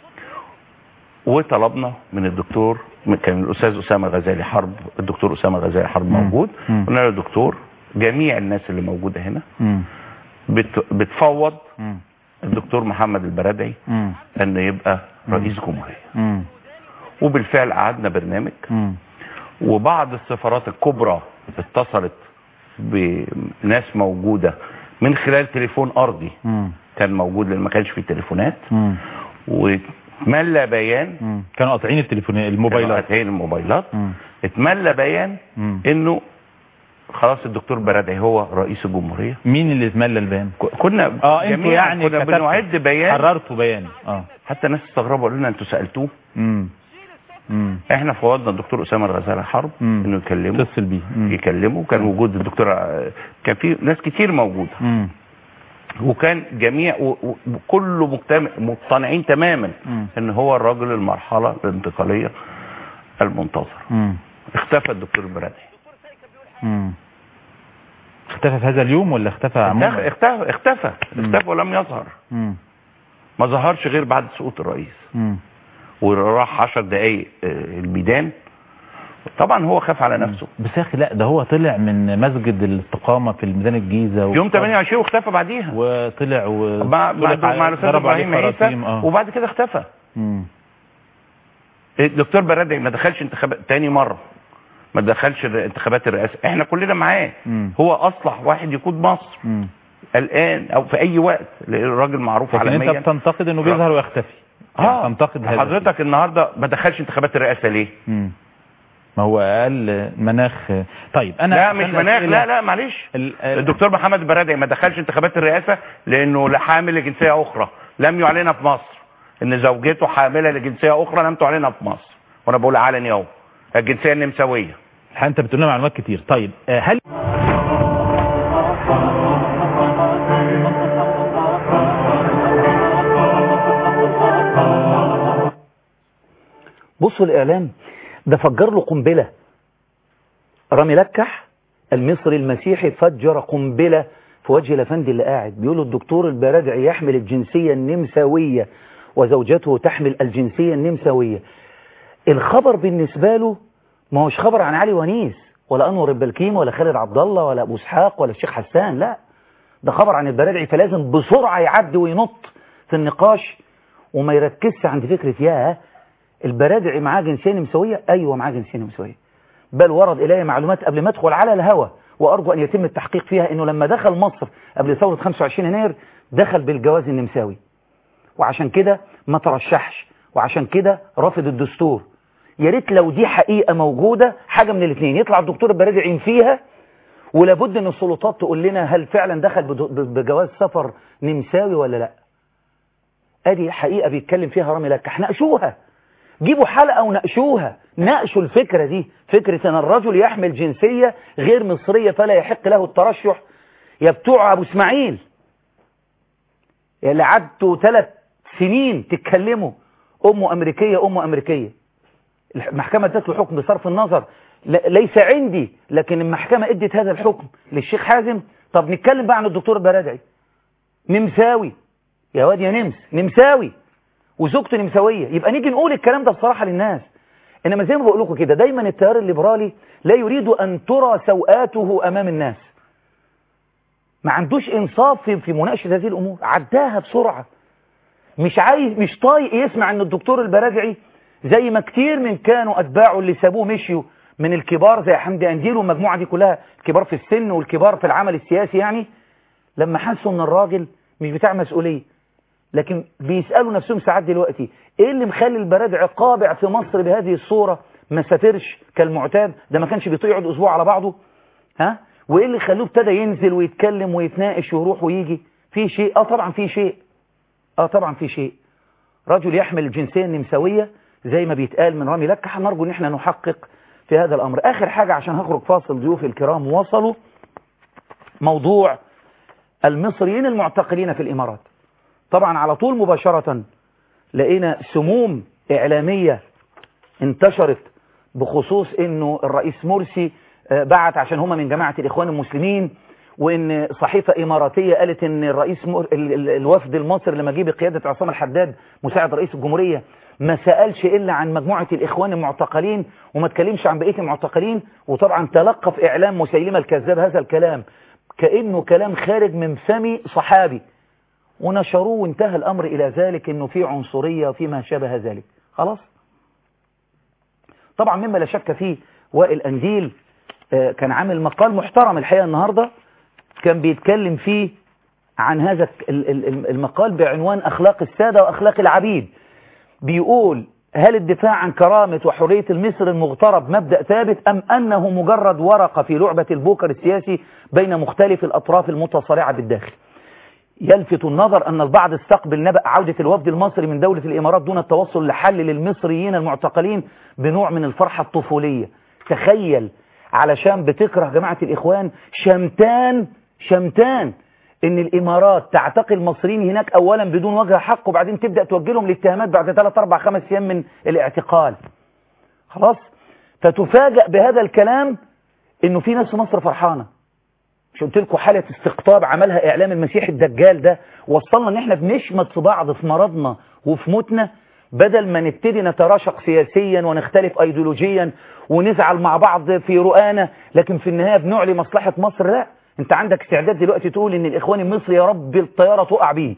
وطلبنا من الدكتور كان الاستاذ اسامه غزالي حرب الدكتور اسامه غزالي حرب مم. موجود مم. قلنا له يا دكتور جميع الناس اللي موجوده هنا مم. بت بتفوض مم. الدكتور محمد البرادعي مم. ان يبقى رئيس جمهوريه مم. وبالفعل قعدنا برنامج مم. وبعض السفارات الكبرى اتصلت بناس موجودة من خلال تليفون أرضي مم. كان موجود لأن ما كانش فيه تليفونات مم. واتملى بيان مم. كانوا قاطعين التليفون الموبايلات هاتين الموبايلات مم. اتملى بيان مم. انه خلاص الدكتور برادعي هو رئيس الجمهورية مين اللي اتملى البيان ك- كنا اه انتوا جميعاً يعني كنا كتبتوا. بنعد بيان حررتوا بيان اه حتى ناس استغربوا قالوا لنا انتوا سالتوه امم امم احنا فوضنا الدكتور اسامه الغزاله حرب مم. انه يكلمه اتصل بيه مم. يكلمه كان وجود الدكتور كان في ناس كتير موجوده مم. وكان جميع و- و- وكله مجتمع مقتنعين تماما مم. ان هو الرجل المرحله الانتقاليه المنتظر مم. اختفى الدكتور البرادعي مم. اختفى في هذا اليوم ولا اختفى عموما اختفى اختفى مم. اختفى ولم يظهر مم. ما ظهرش غير بعد سقوط الرئيس مم. وراح 10 دقايق آه، الميدان طبعا هو خاف على نفسه بس يا اخي لا ده هو طلع من مسجد الاستقامه في الميدان الجيزه يوم وطلع- 28 واختفى بعديها وطلع و مع مع طلع عليه- مع الاستاذ ضرب عليه ابراهيم عيسى خراطيم، اه وبعد كده اختفى مم. الدكتور برادعي ما دخلش انتخابات تاني مره ما دخلش الر- انتخابات الرئاسه احنا كلنا معاه مم. هو اصلح واحد يقود مصر مم. الان او في اي وقت لأن الراجل معروف لكن انت عالميا بتنتقد انه بيظهر ويختفي يعني اه تنتقد هذا حضرتك النهارده ما دخلش انتخابات الرئاسه ليه مم. ما هو اقل مناخ طيب انا لا عشان مش مناخ الأسئلة- لا لا معلش ال- ال- الدكتور محمد البرادعي ما دخلش انتخابات الرئاسه لانه لا حامل لجنسيه اخرى لم يعلنها في مصر ان زوجته حامله لجنسيه اخرى لم تعلنها في مصر وانا بقول علني اهو الجنسيه النمساويه انت بتقول لنا معلومات كتير طيب آه، هل بصوا الإعلام ده فجر له قنبلة رامي لكح المصري المسيحي فجر قنبلة في وجه الأفندي اللي قاعد بيقولوا الدكتور البرادعي يحمل الجنسية النمساوية وزوجته تحمل الجنسية النمساوية الخبر بالنسبة له ما هوش خبر عن علي ونيس ولا أنور البلكيم ولا خالد عبد الله ولا أبو إسحاق ولا الشيخ حسان لا ده خبر عن البرادعي فلازم بسرعة يعدي وينط في النقاش وما يركزش عند فكرة ياه البرادعي معاه جنسية نمساوية أيوة معاه جنسية نمساوية بل ورد إلي معلومات قبل ما أدخل على الهوى وأرجو أن يتم التحقيق فيها أنه لما دخل مصر قبل ثورة 25 يناير دخل بالجواز النمساوي وعشان كده ما ترشحش وعشان كده رافض الدستور يا ريت لو دي حقيقة موجودة حاجة من الاثنين يطلع الدكتور البرادعي فيها ولابد ان السلطات تقول لنا هل فعلا دخل بد- بجواز سفر نمساوي ولا لا ادي حقيقة بيتكلم فيها رامي لكح ناقشوها جيبوا حلقة وناقشوها ناقشوا الفكرة دي فكرة ان الرجل يحمل جنسية غير مصرية فلا يحق له الترشح يا بتوع ابو اسماعيل يا اللي قعدتوا ثلاث سنين تتكلموا امه امريكية امه امريكية المحكمة ادت له حكم بصرف النظر ل- ليس عندي لكن المحكمة ادت هذا الحكم للشيخ حازم طب نتكلم بقى عن الدكتور البرادعي نمساوي يا واد يا نمس نمساوي وزوجته نمساوية يبقى نيجي نقول الكلام ده بصراحة للناس انما زي ما بقول لكم كده دايما التيار الليبرالي لا يريد ان ترى سوءاته امام الناس ما عندوش انصاف في في مناقشه هذه الامور عداها بسرعه مش عايز مش طايق يسمع ان الدكتور البرادعي زي ما كتير من كانوا اتباعه اللي سابوه مشيوا من الكبار زي حمدي انديل والمجموعه دي كلها الكبار في السن والكبار في العمل السياسي يعني لما حسوا ان الراجل مش بتاع مسؤولية لكن بيسألوا نفسهم ساعات دلوقتي ايه اللي مخلي البرادع قابع في مصر بهذه الصورة ما سافرش كالمعتاد ده ما كانش بيطيق يقعد اسبوع على بعضه ها وايه اللي خلوه ابتدى ينزل ويتكلم ويتناقش ويروح ويجي في شيء اه طبعا في شيء اه طبعا في شيء رجل يحمل الجنسية النمساوية زي ما بيتقال من رامي لك هنرجو ان احنا نحقق في هذا الامر اخر حاجة عشان هخرج فاصل ضيوفي الكرام وصلوا موضوع المصريين المعتقلين في الامارات طبعا على طول مباشرة لقينا سموم اعلامية انتشرت بخصوص انه الرئيس مرسي آه، بعت عشان هم من جماعة الاخوان المسلمين وان صحيفة اماراتية قالت ان الرئيس مر... ال... ال... الوفد المصري لما جه بقيادة عصام الحداد مساعد رئيس الجمهورية ما سألش الا عن مجموعة الاخوان المعتقلين وما تكلمش عن بقية المعتقلين وطبعا تلقى في اعلام مسيلمة الكذاب هذا الكلام كأنه كلام خارج من فم صحابي ونشروه وانتهى الامر الى ذلك انه في عنصرية وفي ما شابه ذلك خلاص طبعا مما لا شك فيه وائل أنديل آه، كان عامل مقال محترم الحقيقة النهاردة كان بيتكلم فيه عن هذا ال- ال- ال- المقال بعنوان أخلاق السادة وأخلاق العبيد بيقول هل الدفاع عن كرامة وحرية المصر المغترب مبدأ ثابت أم أنه مجرد ورقة في لعبة البوكر السياسي بين مختلف الأطراف المتصارعة بالداخل يلفت النظر أن البعض استقبل نبأ عودة الوفد المصري من دولة الإمارات دون التوصل لحل للمصريين المعتقلين بنوع من الفرحة الطفولية تخيل علشان بتكره جماعة الإخوان شمتان شمتان ان الامارات تعتقل مصريين هناك اولا بدون وجه حق وبعدين تبدأ توجه لهم الاتهامات بعد 3 4 5 ايام من الاعتقال خلاص فتفاجأ بهذا الكلام انه في ناس في مصر فرحانه مش قلت لكم حالة استقطاب عملها إعلام المسيح الدجال ده وصلنا إن إحنا بنشمت في بعض في مرضنا وفي موتنا بدل ما نبتدي نتراشق سياسيا ونختلف أيديولوجيا ونزعل مع بعض في رؤانا لكن في النهاية بنعلي مصلحة مصر لا أنت عندك استعداد دلوقتي تقول إن الإخوان المصري يا رب الطيارة تقع بيه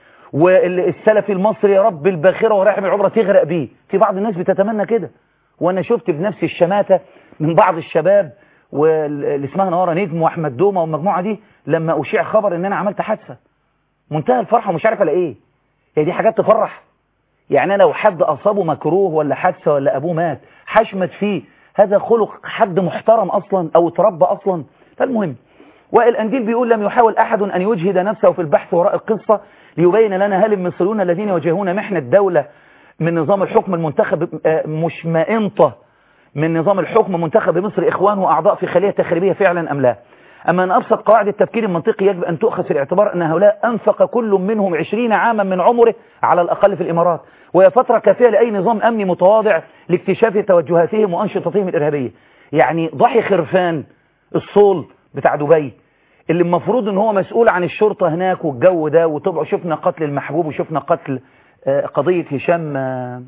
والسلفي المصري يا رب الباخرة ورحم العمرة تغرق بيه في بعض الناس بتتمنى كده وأنا شفت بنفس الشماتة من بعض الشباب واللي اسمها نوارة نجم واحمد دومة والمجموعة دي لما اشيع خبر ان انا عملت حادثة منتهى الفرحة ومش عارف على ايه هي دي حاجات تفرح يعني انا لو حد اصابه مكروه ولا حادثة ولا ابوه مات حشمت فيه هذا خلق حد محترم اصلا او اتربى اصلا فالمهم وائل أنديل بيقول لم يحاول أحد أن يجهد نفسه في البحث وراء القصة ليبين لنا هل المصريون الذين يواجهون محنة الدولة من نظام الحكم المنتخب آه، مشمئنطة من نظام الحكم منتخب مصر إخوان وأعضاء في خلية تخريبية فعلا أم لا أما أن أبسط قواعد التفكير المنطقي يجب أن تؤخذ في الاعتبار أن هؤلاء أنفق كل منهم عشرين عاما من عمره على الأقل في الإمارات وهي فترة كافية لأي نظام أمني متواضع لاكتشاف توجهاتهم وأنشطتهم الإرهابية يعني ضحي خرفان الصول بتاع دبي اللي المفروض ان هو مسؤول عن الشرطة هناك والجو ده وطبعا شفنا قتل المحبوب وشفنا قتل آه، قضية هشام آه،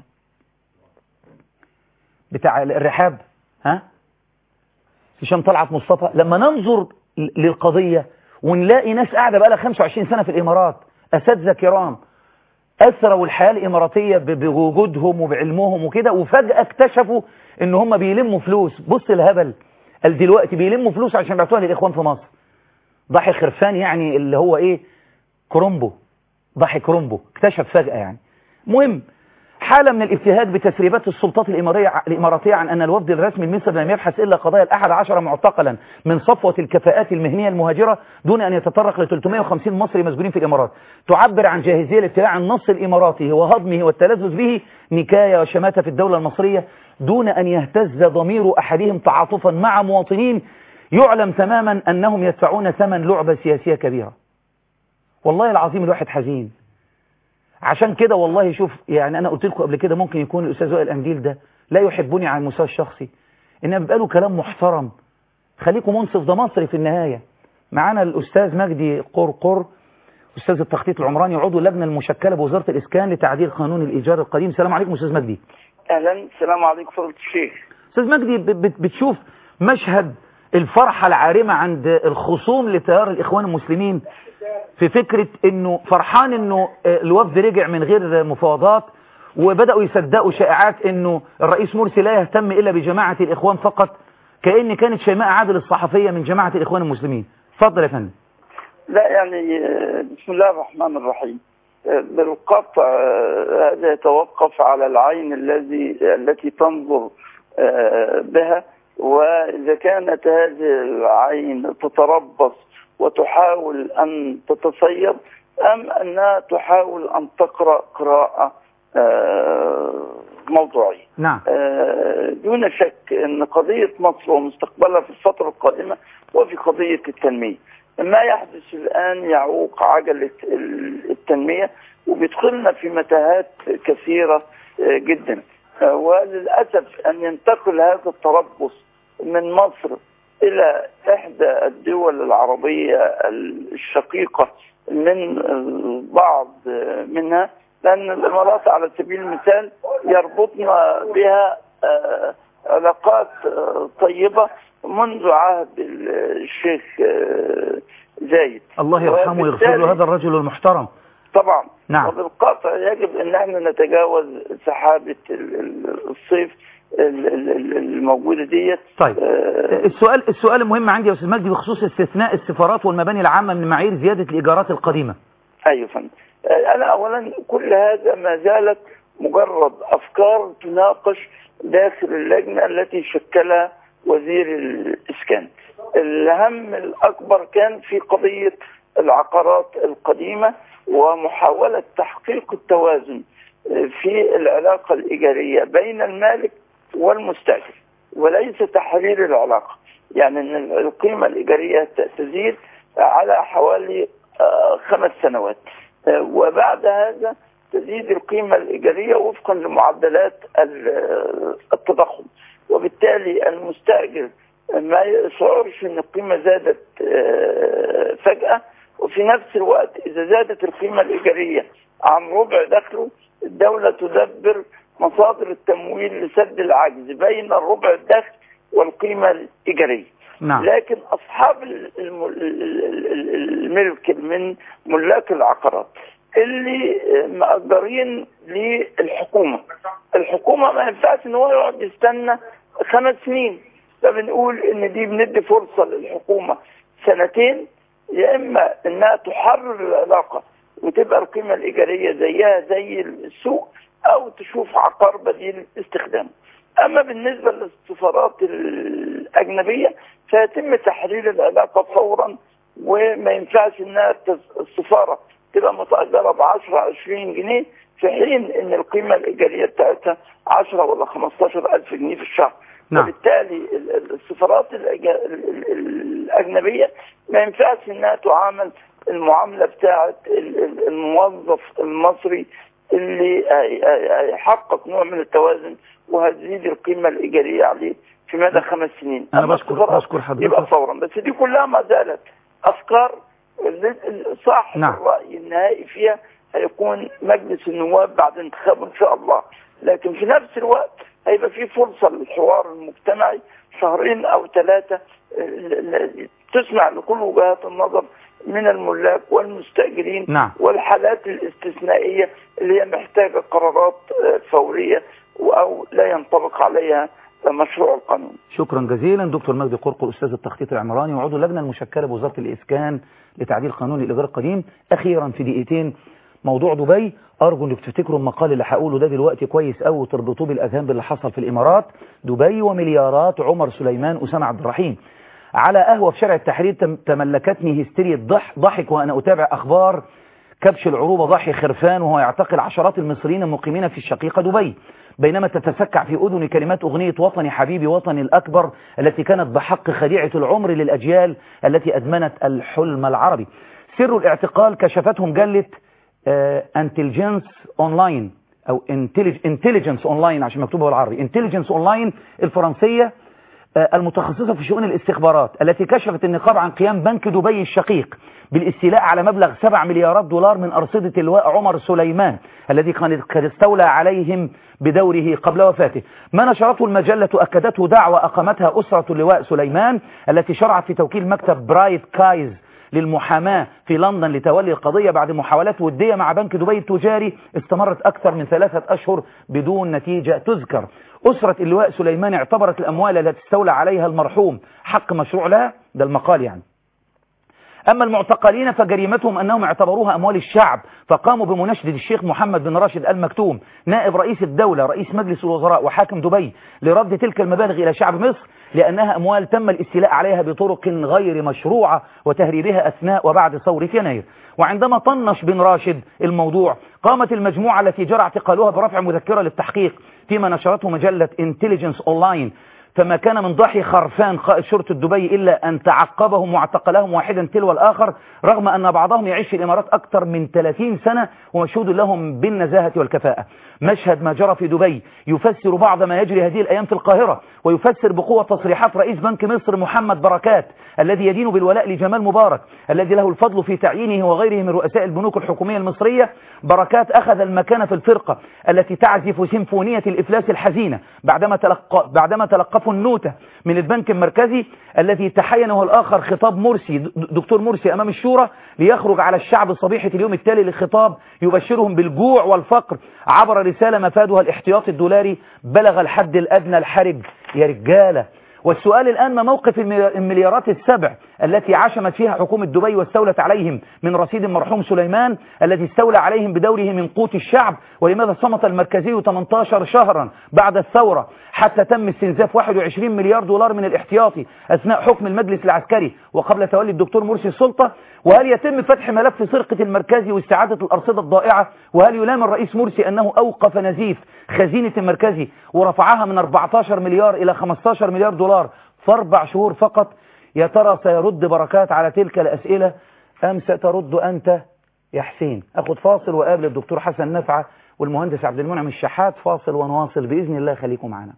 بتاع الرحاب ها هشام طلعت مصطفى لما ننظر ل- للقضية ونلاقي ناس قاعدة بقى لها 25 سنة في الإمارات أساتذة كرام أثروا الحياة الإماراتية ب- بوجودهم وبعلمهم وكده وفجأة اكتشفوا إن هم بيلموا فلوس بص الهبل قال دلوقتي بيلموا فلوس عشان يبعتوها للإخوان في مصر ضحي خرفان يعني اللي هو إيه كرومبو ضحي كرومبو اكتشف فجأة يعني مهم حالة من الابتهاج بتسريبات السلطات الإمارية الإماراتية عن أن الوفد الرسمي المصري لم يبحث إلا قضايا الأحد عشر معتقلا من صفوة الكفاءات المهنية المهاجرة دون أن يتطرق ل 350 مصري مسجونين في الإمارات تعبر عن جاهزية الابتلاع عن النص الإماراتي وهضمه والتلذذ به نكاية وشماتة في الدولة المصرية دون أن يهتز ضمير أحدهم تعاطفا مع مواطنين يعلم تماما أنهم يدفعون ثمن لعبة سياسية كبيرة والله العظيم الواحد حزين عشان كده والله شوف يعني انا قلت لكم قبل كده ممكن يكون الاستاذ وائل انديل ده لا يحبني على المستوى الشخصي انما بيبقى له كلام محترم خليكم منصف ده مصري في النهايه معانا الاستاذ مجدي قرقر استاذ التخطيط العمراني عضو اللجنه المشكله بوزاره الاسكان لتعديل قانون الايجار القديم السلام عليكم استاذ مجدي اهلا السلام عليكم فضيله الشيخ استاذ مجدي ب- بت- بتشوف مشهد الفرحه العارمه عند الخصوم لتيار الاخوان المسلمين في فكرة انه فرحان انه آه، الوفد رجع من غير مفاوضات وبدأوا يصدقوا شائعات انه الرئيس مرسي لا يهتم الا بجماعة الاخوان فقط كأن كانت شيماء عادل الصحفية من جماعة الاخوان المسلمين اتفضل يا فندم لا يعني آه، بسم الله الرحمن الرحيم آه، بالقطع آه، هذا يتوقف على العين الذي التي تنظر آه، بها وإذا كانت هذه العين تتربص وتحاول أن تتصيد أم أنها تحاول أن تقرأ قراءة آه، موضوعية نعم آه، دون شك ان قضيه مصر ومستقبلها في الفتره القادمه وفي قضيه التنميه. ما يحدث الان يعوق عجله ال- التنميه وبيدخلنا في متاهات كثيره آه، جدا. آه، وللاسف ان ينتقل هذا التربص من مصر الى احدى الدول العربيه الشقيقه من البعض منها لان الامارات على سبيل المثال يربطنا بها آه، علاقات آه، طيبه منذ عهد الشيخ آه، زايد الله يرحمه ويغفر له وبالتالي- هذا الرجل المحترم طبعا نعم. وبالقطع يجب ان احنا نتجاوز سحابه ال- ال- الصيف ال- ال- ال- الموجوده ديت طيب آه، السؤال السؤال المهم عندي يا استاذ مجدي بخصوص استثناء السفارات والمباني العامه من معايير زياده الايجارات القديمه ايوه فندم آه، انا اولا كل هذا ما زالت مجرد افكار تناقش داخل اللجنه التي شكلها وزير الاسكان الهم الاكبر كان في قضيه العقارات القديمه ومحاوله تحقيق التوازن آه، في العلاقه الايجاريه بين المالك والمستاجر وليس تحرير العلاقه يعني ان القيمه الايجاريه ت- تزيد على حوالي آه، خمس سنوات آه، وبعد هذا تزيد القيمة الإيجارية وفقا لمعدلات ال- آه، التضخم وبالتالي المستأجر ما يشعرش أن القيمة زادت آه، فجأة وفي نفس الوقت إذا زادت القيمة الإيجارية عن ربع دخله الدولة تدبر مصادر التمويل لسد العجز بين الربع الدخل والقيمة الإيجارية نعم لكن اصحاب ال- الم- ال- ال- ال- الملك من ملاك العقارات اللي مأجرين للحكومة الحكومة ما ينفعش ان هو يقعد يستنى خمس سنين فبنقول ان دي بندي فرصة للحكومة سنتين يا اما انها تحرر العلاقة وتبقى القيمة الإيجارية زيها زي السوق أو تشوف عقار بديل استخدامه أما بالنسبة للسفارات الأجنبية فيتم تحرير العلاقة فورا وما ينفعش إنها تس- السفارة تبقى متأجرة ب 10 20 جنيه في حين إن القيمة الإيجارية بتاعتها 10 ولا 15 ألف جنيه في الشهر نعم. وبالتالي ال- ال- السفارات الأج- ال- ال- الأجنبية ما ينفعش إنها تعامل المعاملة بتاعت ال- ال- الموظف المصري اللي هي- هي- هيحقق نوع من التوازن وهتزيد القيمة الإيجارية عليه في مدى خمس سنين أنا أما بشكر- السفارات بشكر حضرتك. يبقى فورا بس دي كلها ما زالت أفكار صاحب نعم. الرأي النهائي فيها هيكون مجلس النواب بعد انتخابه إن شاء الله لكن في نفس الوقت هيبقى في فرصة للحوار المجتمعي شهرين أو ثلاثة تسمع لكل وجهات النظر من الملاك والمستأجرين نعم. والحالات الاستثنائية اللي هي محتاجة قرارات آه، فورية أو لا ينطبق عليها مشروع القانون شكرا جزيلا دكتور مجدي قرقر استاذ التخطيط العمراني وعضو اللجنه المشكله بوزاره الاسكان لتعديل قانون الايجار القديم اخيرا في دقيقتين موضوع دبي ارجو انك تفتكروا المقال اللي هقوله ده دلوقتي كويس قوي وتربطوه بالاذهان باللي حصل في الامارات دبي ومليارات عمر سليمان اسامه عبد الرحيم على قهوه في شارع التحرير تم- تملكتني هستيريا ضح ضحك وانا اتابع اخبار كبش العروبة ضحي خرفان وهو يعتقل عشرات المصريين المقيمين في الشقيقة دبي بينما تتسكع في أذني كلمات أغنية وطني حبيبي وطني الأكبر التي كانت بحق خديعة العمر للأجيال التي أدمنت الحلم العربي سر الاعتقال كشفته مجلة انتليجنس اونلاين او انتليجنس اونلاين عشان مكتوبه بالعربي انتليجنس اونلاين الفرنسيه آه، المتخصصة في شؤون الاستخبارات التي كشفت النقاب عن قيام بنك دبي الشقيق بالاستيلاء على مبلغ 7 مليارات دولار من أرصدة اللواء عمر سليمان الذي كان قد استولى عليهم بدوره قبل وفاته ما نشرته المجلة أكدته دعوة أقامتها أسرة اللواء سليمان التي شرعت في توكيل مكتب برايت كايز للمحاماة في لندن لتولي القضية بعد محاولات ودية مع بنك دبي التجاري استمرت أكثر من ثلاثة أشهر بدون نتيجة تذكر أسرة اللواء سليمان اعتبرت الأموال التي استولى عليها المرحوم حق مشروع لها ده المقال يعني أما المعتقلين فجريمتهم أنهم اعتبروها أموال الشعب فقاموا بمناشدة الشيخ محمد بن راشد المكتوم نائب رئيس الدولة رئيس مجلس الوزراء وحاكم دبي لرد تلك المبالغ إلى شعب مصر لأنها أموال تم الاستيلاء عليها بطرق غير مشروعة وتهريبها أثناء وبعد ثورة يناير وعندما طنش بن راشد الموضوع قامت المجموعة التي جرى اعتقالها برفع مذكرة للتحقيق فيما نشرته مجلة انتليجنس اونلاين فما كان من ضحي خرفان قائد شرطة دبي إلا أن تعقبهم واعتقلهم واحدا تلو الآخر رغم أن بعضهم يعيش في الإمارات أكثر من 30 سنة ومشهود لهم بالنزاهة والكفاءة مشهد ما جرى في دبي يفسر بعض ما يجري هذه الأيام في القاهرة ويفسر بقوة تصريحات رئيس بنك مصر محمد بركات الذي يدين بالولاء لجمال مبارك الذي له الفضل في تعيينه وغيره من رؤساء البنوك الحكومية المصرية بركات أخذ المكان في الفرقة التي تعزف سيمفونية الإفلاس الحزينة بعدما تلقى بعدما تلقفوا النوتة من البنك المركزي الذي تحين هو الآخر خطاب مرسي دكتور مرسي أمام الشورى ليخرج على الشعب صبيحة اليوم التالي لخطاب يبشرهم بالجوع والفقر عبر رسالة مفادها الاحتياط الدولاري بلغ الحد الأدنى الحرج يا رجالة والسؤال الآن ما موقف المليارات السبع التي عشمت فيها حكومة دبي واستولت عليهم من رصيد المرحوم سليمان الذي استولى عليهم بدوره من قوت الشعب ولماذا صمت المركزي 18 شهرا بعد الثورة حتى تم استنزاف 21 مليار دولار من الاحتياطي أثناء حكم المجلس العسكري وقبل تولي الدكتور مرسي السلطة وهل يتم فتح ملف سرقة المركزي واستعادة الأرصدة الضائعة وهل يلام الرئيس مرسي أنه أوقف نزيف خزينة المركزي ورفعها من 14 مليار إلى 15 مليار دولار في أربع شهور فقط يا ترى سيرد بركات على تلك الأسئلة أم سترد أنت يا حسين أخذ فاصل وقابل الدكتور حسن نفعة والمهندس عبد المنعم الشحات فاصل ونواصل بإذن الله خليكم معنا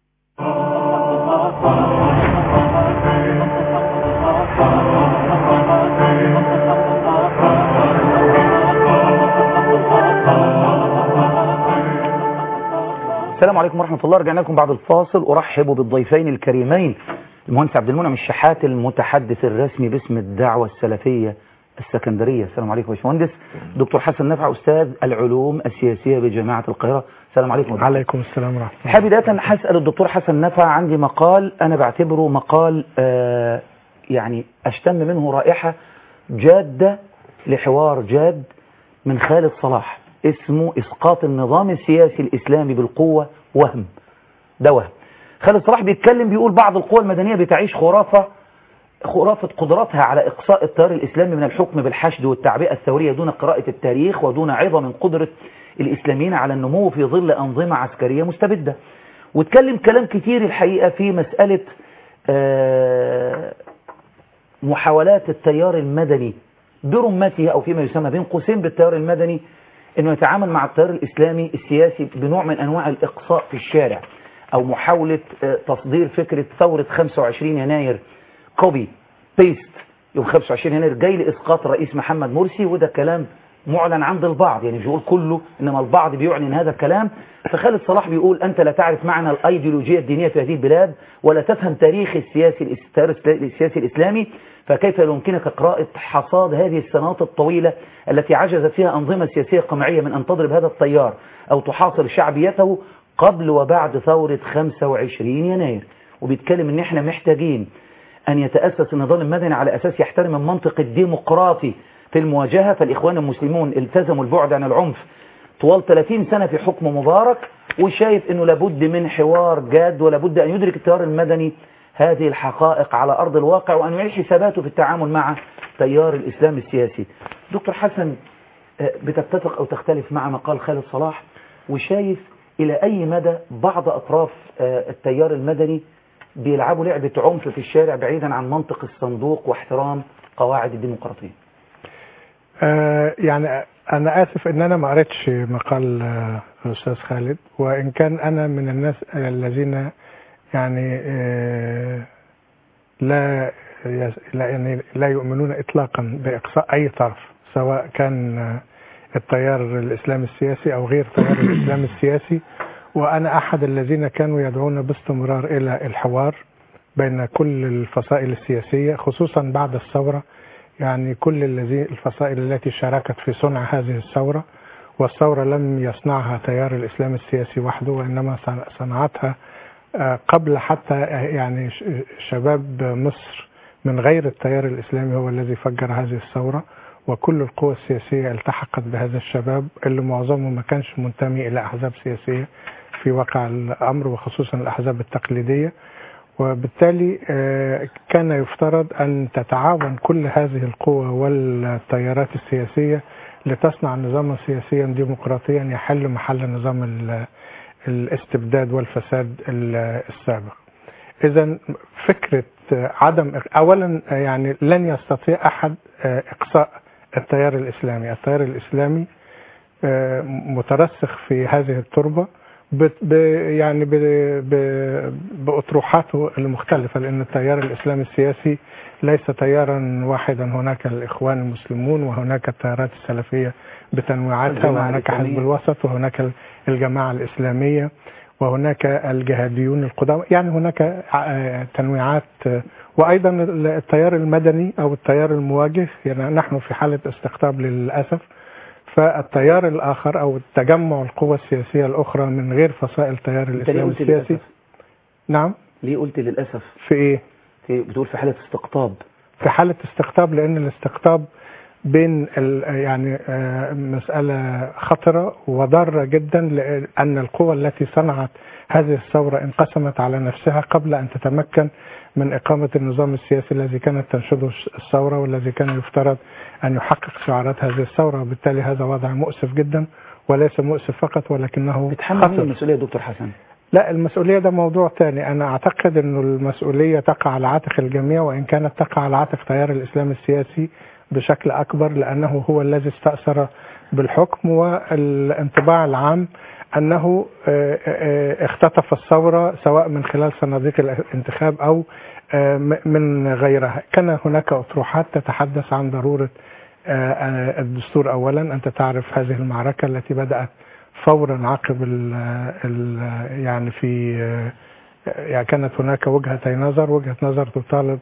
السلام عليكم ورحمة الله رجعنا لكم بعد الفاصل أرحب بالضيفين الكريمين المهندس عبد المنعم الشحات المتحدث الرسمي باسم الدعوة السلفية السكندرية السلام عليكم يا باشمهندس دكتور حسن نفع أستاذ العلوم السياسية بجامعة القاهرة السلام عليكم دكتور. عليكم السلام ورحمة الله حابب بداية هسأل الدكتور حسن نفع عندي مقال أنا بعتبره مقال آه يعني أشتم منه رائحة جادة لحوار جاد من خالد صلاح اسمه إسقاط النظام السياسي الإسلامي بالقوة وهم ده وهم خالد صلاح بيتكلم بيقول بعض القوى المدنية بتعيش خرافة خرافة قدرتها على إقصاء التيار الإسلامي من الحكم بالحشد والتعبئة الثورية دون قراءة التاريخ ودون عظة من قدرة الإسلاميين على النمو في ظل أنظمة عسكرية مستبدة واتكلم كلام كتير الحقيقة في مسألة آه محاولات التيار المدني برمته أو فيما يسمى بين قوسين بالتيار المدني أنه يتعامل مع التيار الإسلامي السياسي بنوع من أنواع الإقصاء في الشارع أو محاولة تصدير فكرة ثورة 25 يناير كوبي بيست يوم 25 يناير جاي لإسقاط الرئيس محمد مرسي وده كلام معلن عند البعض يعني مش بيقول كله إنما البعض بيعلن هذا الكلام فخالد صلاح بيقول أنت لا تعرف معنى الأيديولوجية الدينية في هذه البلاد ولا تفهم تاريخ السياسي السياسي الإسلامي فكيف يمكنك قراءة حصاد هذه السنوات الطويلة التي عجزت فيها أنظمة سياسية قمعية من أن تضرب هذا التيار أو تحاصر شعبيته قبل وبعد ثورة 25 يناير وبيتكلم ان احنا محتاجين ان يتأسس النظام المدني على اساس يحترم المنطق الديمقراطي في المواجهة فالاخوان المسلمون التزموا البعد عن العنف طوال 30 سنة في حكم مبارك وشايف انه لابد من حوار جاد ولابد ان يدرك التيار المدني هذه الحقائق على ارض الواقع وان يعيد حساباته في التعامل مع تيار الاسلام السياسي دكتور حسن بتتفق او تختلف مع مقال خالد صلاح وشايف إلى أي مدى بعض أطراف التيار المدني بيلعبوا لعبة عنف في الشارع بعيدا عن منطق الصندوق واحترام قواعد الديمقراطية آه يعني أنا آسف إن أنا ما قريتش مقال آه الأستاذ خالد وإن كان أنا من الناس الذين يعني آه لا لا يعني لا يؤمنون إطلاقا بإقصاء أي طرف سواء كان آه التيار الإسلامي السياسي أو غير تيار الإسلام السياسي وأنا أحد الذين كانوا يدعون باستمرار إلى الحوار بين كل الفصائل السياسية خصوصا بعد الثورة يعني كل الذي الفصائل التي شاركت في صنع هذه الثورة والثورة لم يصنعها تيار الإسلام السياسي وحده وإنما صنعتها قبل حتى يعني شباب مصر من غير التيار الإسلامي هو الذي فجر هذه الثورة وكل القوى السياسية التحقت بهذا الشباب اللي معظمه ما كانش منتمي إلى أحزاب سياسية في واقع الأمر وخصوصا الأحزاب التقليدية وبالتالي آه، كان يفترض أن تتعاون كل هذه القوى والتيارات السياسية لتصنع نظاما سياسيا ديمقراطيا يحل محل نظام ال- الاستبداد والفساد ال- السابق إذا فكرة آه، عدم أولا آه، يعني لن يستطيع أحد آه، إقصاء التيار الإسلامي التيار الإسلامي آه، مترسخ في هذه التربة ب ب يعني ب ب بأطروحاته المختلفة لأن التيار الإسلامي السياسي ليس تيارا واحدا هناك الإخوان المسلمون وهناك التيارات السلفية بتنويعاتها الجماعة وهناك حزب الإسلامية. الوسط وهناك الجماعة الإسلامية وهناك الجهاديون القدامى يعني هناك آه، تنويعات آه، وأيضا التيار المدني أو التيار المواجه يعني نحن في حالة استقطاب للأسف فالتيار الآخر أو تجمع القوى السياسية الأخرى من غير فصائل التيار انت ليه الإسلامي قلت السياسي للأسف نعم ليه قلت للأسف في إيه؟ في بتقول في حالة استقطاب في حالة استقطاب لأن الاستقطاب بين ال- يعني آه، مسألة خطرة وضارة جدا لأن القوى التي صنعت هذه الثورة انقسمت على نفسها قبل أن تتمكن من إقامة النظام السياسي الذي كانت تنشده الثورة والذي كان يفترض أن يحقق شعارات هذه الثورة وبالتالي هذا وضع مؤسف جدا وليس مؤسف فقط ولكنه بتحمل مين خطر المسؤولية يا دكتور حسن لا المسؤولية ده موضوع تاني أنا أعتقد أنه المسؤولية تقع على عاتق الجميع وإن كانت تقع على عاتق تيار الإسلام السياسي بشكل أكبر لأنه هو الذي استأثر بالحكم والانطباع العام أنه آه، آه، اختطف الثورة سواء من خلال صناديق الانتخاب أو آه، م- من غيرها كان هناك أطروحات تتحدث عن ضرورة آه، آه، الدستور أولا أنت تعرف هذه المعركة التي بدأت فورا عقب ال ال يعني في يعني كانت هناك وجهتي نظر وجهة نظر تطالب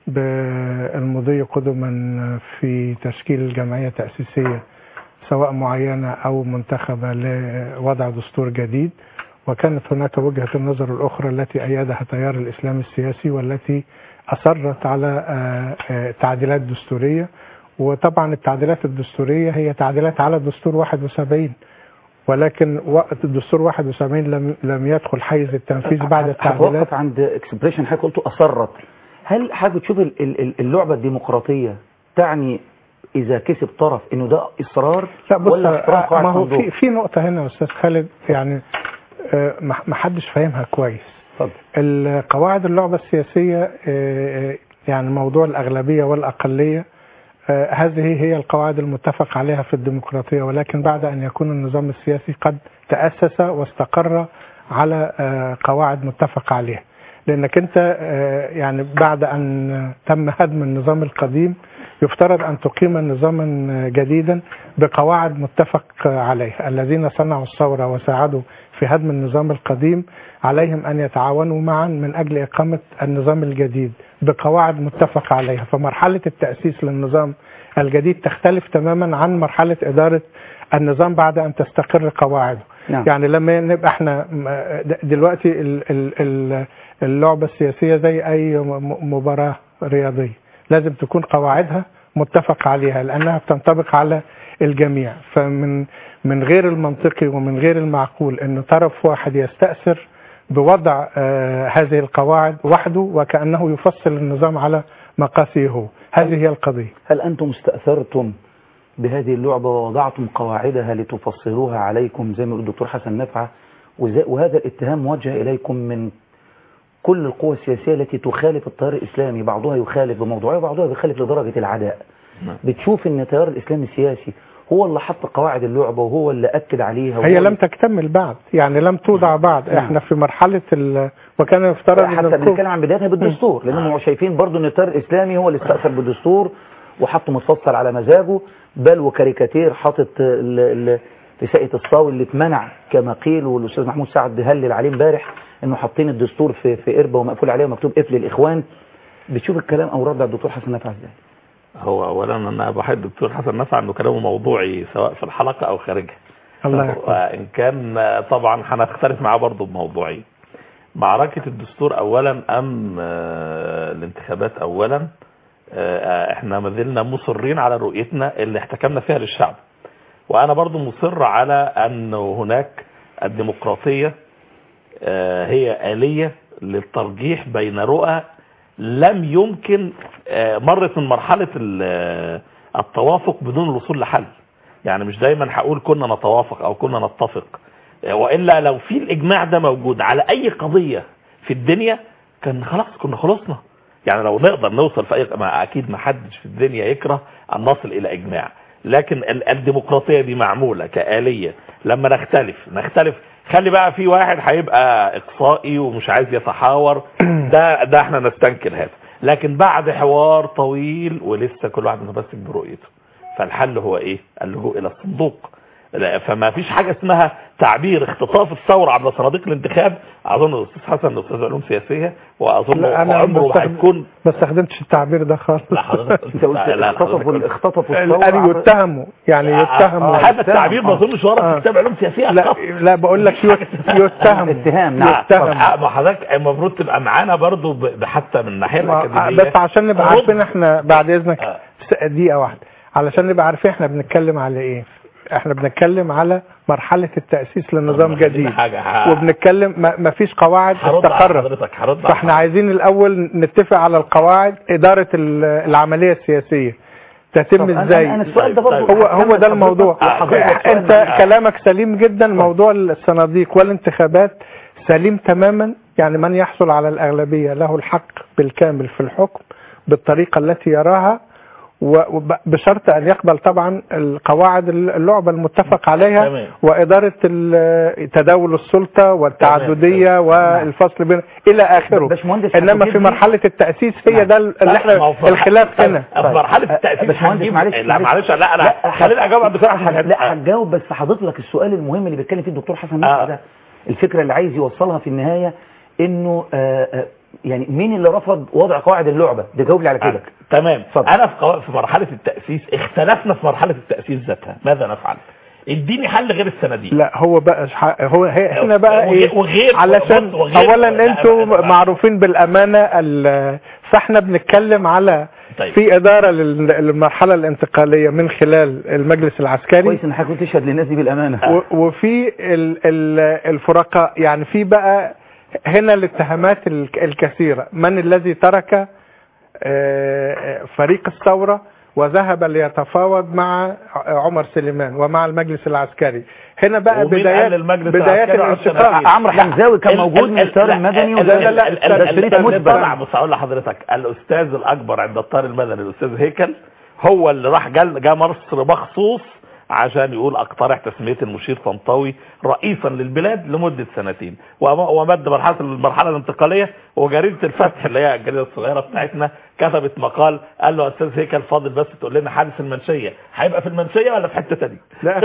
بالمضي قدما في تشكيل الجمعية تأسيسية سواء معينة أو منتخبة لوضع دستور جديد وكانت هناك وجهة النظر الأخرى التي أيدها تيار الإسلام السياسي والتي أصرت على آه، آه، تعديلات دستورية وطبعا التعديلات الدستورية هي تعديلات على الدستور 71 ولكن وقت الدستور 71 لم لم يدخل حيز التنفيذ بعد التعديلات هتوقف عند اكسبريشن حضرتك قلته أصرت هل حضرتك بتشوف ال- ال- ال- اللعبة الديمقراطية تعني إذا كسب طرف إنه ده إصرار لا بص ولا احترام آه، قواعد ما هو صندوق؟ في في نقطة هنا يا أستاذ خالد يعني آه، ما ما حدش فاهمها كويس اتفضل القواعد اللعبة السياسية آه، آه، يعني موضوع الأغلبية والأقلية آه، هذه هي القواعد المتفق عليها في الديمقراطية ولكن بعد أن يكون النظام السياسي قد تأسس واستقر على آه، قواعد متفق عليها لأنك أنت آه، يعني بعد أن تم هدم النظام القديم يفترض أن تقيم نظاما جديدا بقواعد متفق عليها الذين صنعوا الثورة وساعدوا في هدم النظام القديم عليهم أن يتعاونوا معا من أجل إقامة النظام الجديد بقواعد متفق عليها فمرحلة التأسيس للنظام الجديد تختلف تماما عن مرحلة إدارة النظام بعد أن تستقر قواعده نعم. يعني لما نبقى احنا م- دلوقتي ال- ال- ال- اللعبة السياسية زي أي م- مباراة رياضية لازم تكون قواعدها متفق عليها لأنها بتنطبق على الجميع فمن من غير المنطقي ومن غير المعقول أن طرف واحد يستأثر بوضع آه هذه القواعد وحده وكأنه يفصل النظام على مقاسيه هو هذه هي القضية هل أنتم استأثرتم بهذه اللعبة ووضعتم قواعدها لتفصلوها عليكم زي ما يقول الدكتور حسن نفعة وزي- وهذا الاتهام موجه إليكم من كل القوى السياسية التي تخالف التيار الإسلامي بعضها يخالف بموضوعية وبعضها بيخالف لدرجة العداء نعم. بتشوف ان التيار الإسلامي السياسي هو اللي حط قواعد اللعبة وهو اللي أكد عليها هي وهو لم تكتمل بعد يعني لم توضع بعد نعم. احنا في مرحلة ال... وكان يفترض أن حتى القوة- بنتكلم عن بدايتها بالدستور لانهم شايفين برضو ان التيار الاسلامي هو اللي استأثر بالدستور وحطه متفصل على مزاجه بل وكاريكاتير حاطط ال- ال- رسائة الصاوي اللي اتمنع كما قيل والاستاذ محمود سعد هلل عليه امبارح انه حاطين الدستور في في قربه ومقفول عليه ومكتوب قفل الاخوان بتشوف الكلام او رد على الدكتور حسن نفع ازاي؟ هو اولا انا بحب الدكتور حسن نفع انه كلامه موضوعي سواء في الحلقه او خارجها الله يحفظك. وان كان طبعا هنختلف معاه برضه بموضوعي معركه الدستور اولا ام آه، الانتخابات اولا آه، احنا ما زلنا مصرين على رؤيتنا اللي احتكمنا فيها للشعب وانا برضو مصر على ان هناك الديمقراطية آه، هي آلية للترجيح بين رؤى لم يمكن آه، مرت من مرحلة ال- آه، التوافق بدون الوصول لحل يعني مش دايما هقول كنا نتوافق او كنا نتفق آه، والا لو في الاجماع ده موجود على اي قضية في الدنيا كان خلاص كنا خلصنا يعني لو نقدر نوصل في اي ما اكيد ما حدش في الدنيا يكره ان نصل الى اجماع لكن ال- الديمقراطية دي معمولة كآلية لما نختلف نختلف خلي بقى في واحد هيبقى اقصائي ومش عايز يتحاور ده ده احنا نستنكر هذا لكن بعد حوار طويل ولسه كل واحد متمسك برؤيته فالحل هو ايه اللجوء الى الصندوق لا، فما فيش حاجة اسمها تعبير اختطاف الثورة عبر صناديق الانتخاب اظن الاستاذ حسن استاذ علوم سياسية واظن لا، أنا عمره ما بستخدم- هيكون ما استخدمتش التعبير ده خالص لا حضرتك انت قلت لا، لا، اختطفوا حضرتك- اختطفوا يعني الثورة يتهموا يعني يتهموا هذا التعبير ما آه. اظنش ورد آه. في كتاب علوم سياسية لا قط. لا بقول لك يت- يتهموا اتهام نعم يتهم. آه، ما حضرتك المفروض تبقى معانا برضو ب- حتى من الناحيه ما- الاكاديميه بس عشان نبقى رد. عارفين احنا بعد اذنك آه. س- دقيقة واحدة علشان نبقى عارفين احنا بنتكلم على ايه احنا بنتكلم على مرحلة التأسيس لنظام طب ما جديد حاجة ه- وبنتكلم ما ما فيش قواعد هرد على استقرت حضرتك هرد على فاحنا عايزين الاول نتفق على القواعد ادارة ال- العملية السياسية تتم طب أنا- ازاي انا السؤال ده طيب، برضه طيب. هو هو ده الموضوع آه، حضرتك انت سؤال- كلامك سليم جدا موضوع الصناديق والانتخابات سليم تماما يعني من يحصل على الأغلبية له الحق بالكامل في الحكم بالطريقة التي يراها وبشرط أن يقبل طبعا القواعد اللعبة المتفق عليها تمام. وإدارة ال- تداول السلطة والتعددية والفصل بين إلى آخره باشمهندس إنما هتجيب في لي- مرحلة التأسيس هي نعم. ده اللي ما احنا هو في الخلاف مرحلة- هنا في مرحله طيب. التاسيس باشمهندس هنجيب- معلش لا معلش لا انا لا، خليني اجاوب على الدكتور احمد لا هتجاوب بس حضرتك لك السؤال المهم اللي بيتكلم فيه الدكتور حسن نفع آه. ده الفكره اللي عايز يوصلها في النهايه انه آه آه يعني مين اللي رفض وضع قواعد اللعبه ده جاوب لي على كده تمام اتفضل. انا في قوا- في مرحله التاسيس اختلفنا في مرحله التاسيس ذاتها ماذا نفعل اديني حل غير الصناديق لا هو بقى ح- هو هي احنا بقى وغير- ايه وغير- علشان بص، وغير- اولا لا، انتوا لا، لا، لا. معروفين بالامانه ال- فاحنا بنتكلم على طيب. في اداره لل- للمرحله الانتقاليه من خلال المجلس العسكري كويس ان حضرتك تشهد للناس دي بالامانه و- وفي ال- ال- الفرقاء يعني في بقى هنا الاتهامات الك- الكثيرة من الذي ترك آه، فريق الثورة وذهب ليتفاوض مع عمر سليمان ومع المجلس العسكري هنا بقى ومين بدايات قال المجلس بدايات العسكري الانشقاق عشان عمرو حمزاوي كان ال- موجود ال- من التيار لا، المدني ال- وده ال- لا، ال- ال- ال- تسريب ال- مثبت. طلع بص اقول لحضرتك الاستاذ الاكبر عند الطار المدني الاستاذ هيكل هو اللي راح جال جا مصر مخصوص عشان يقول اقترح تسميه المشير طنطاوي رئيسا للبلاد لمده سنتين وم- ومد مرحله المرحله الانتقاليه وجريده الفتح اللي هي الجريده الصغيره بتاعتنا كتبت مقال قال له يا استاذ هيكل فاضل بس تقول لنا حادث المنشيه هيبقى في المنشيه ولا في حته ثانيه؟ لا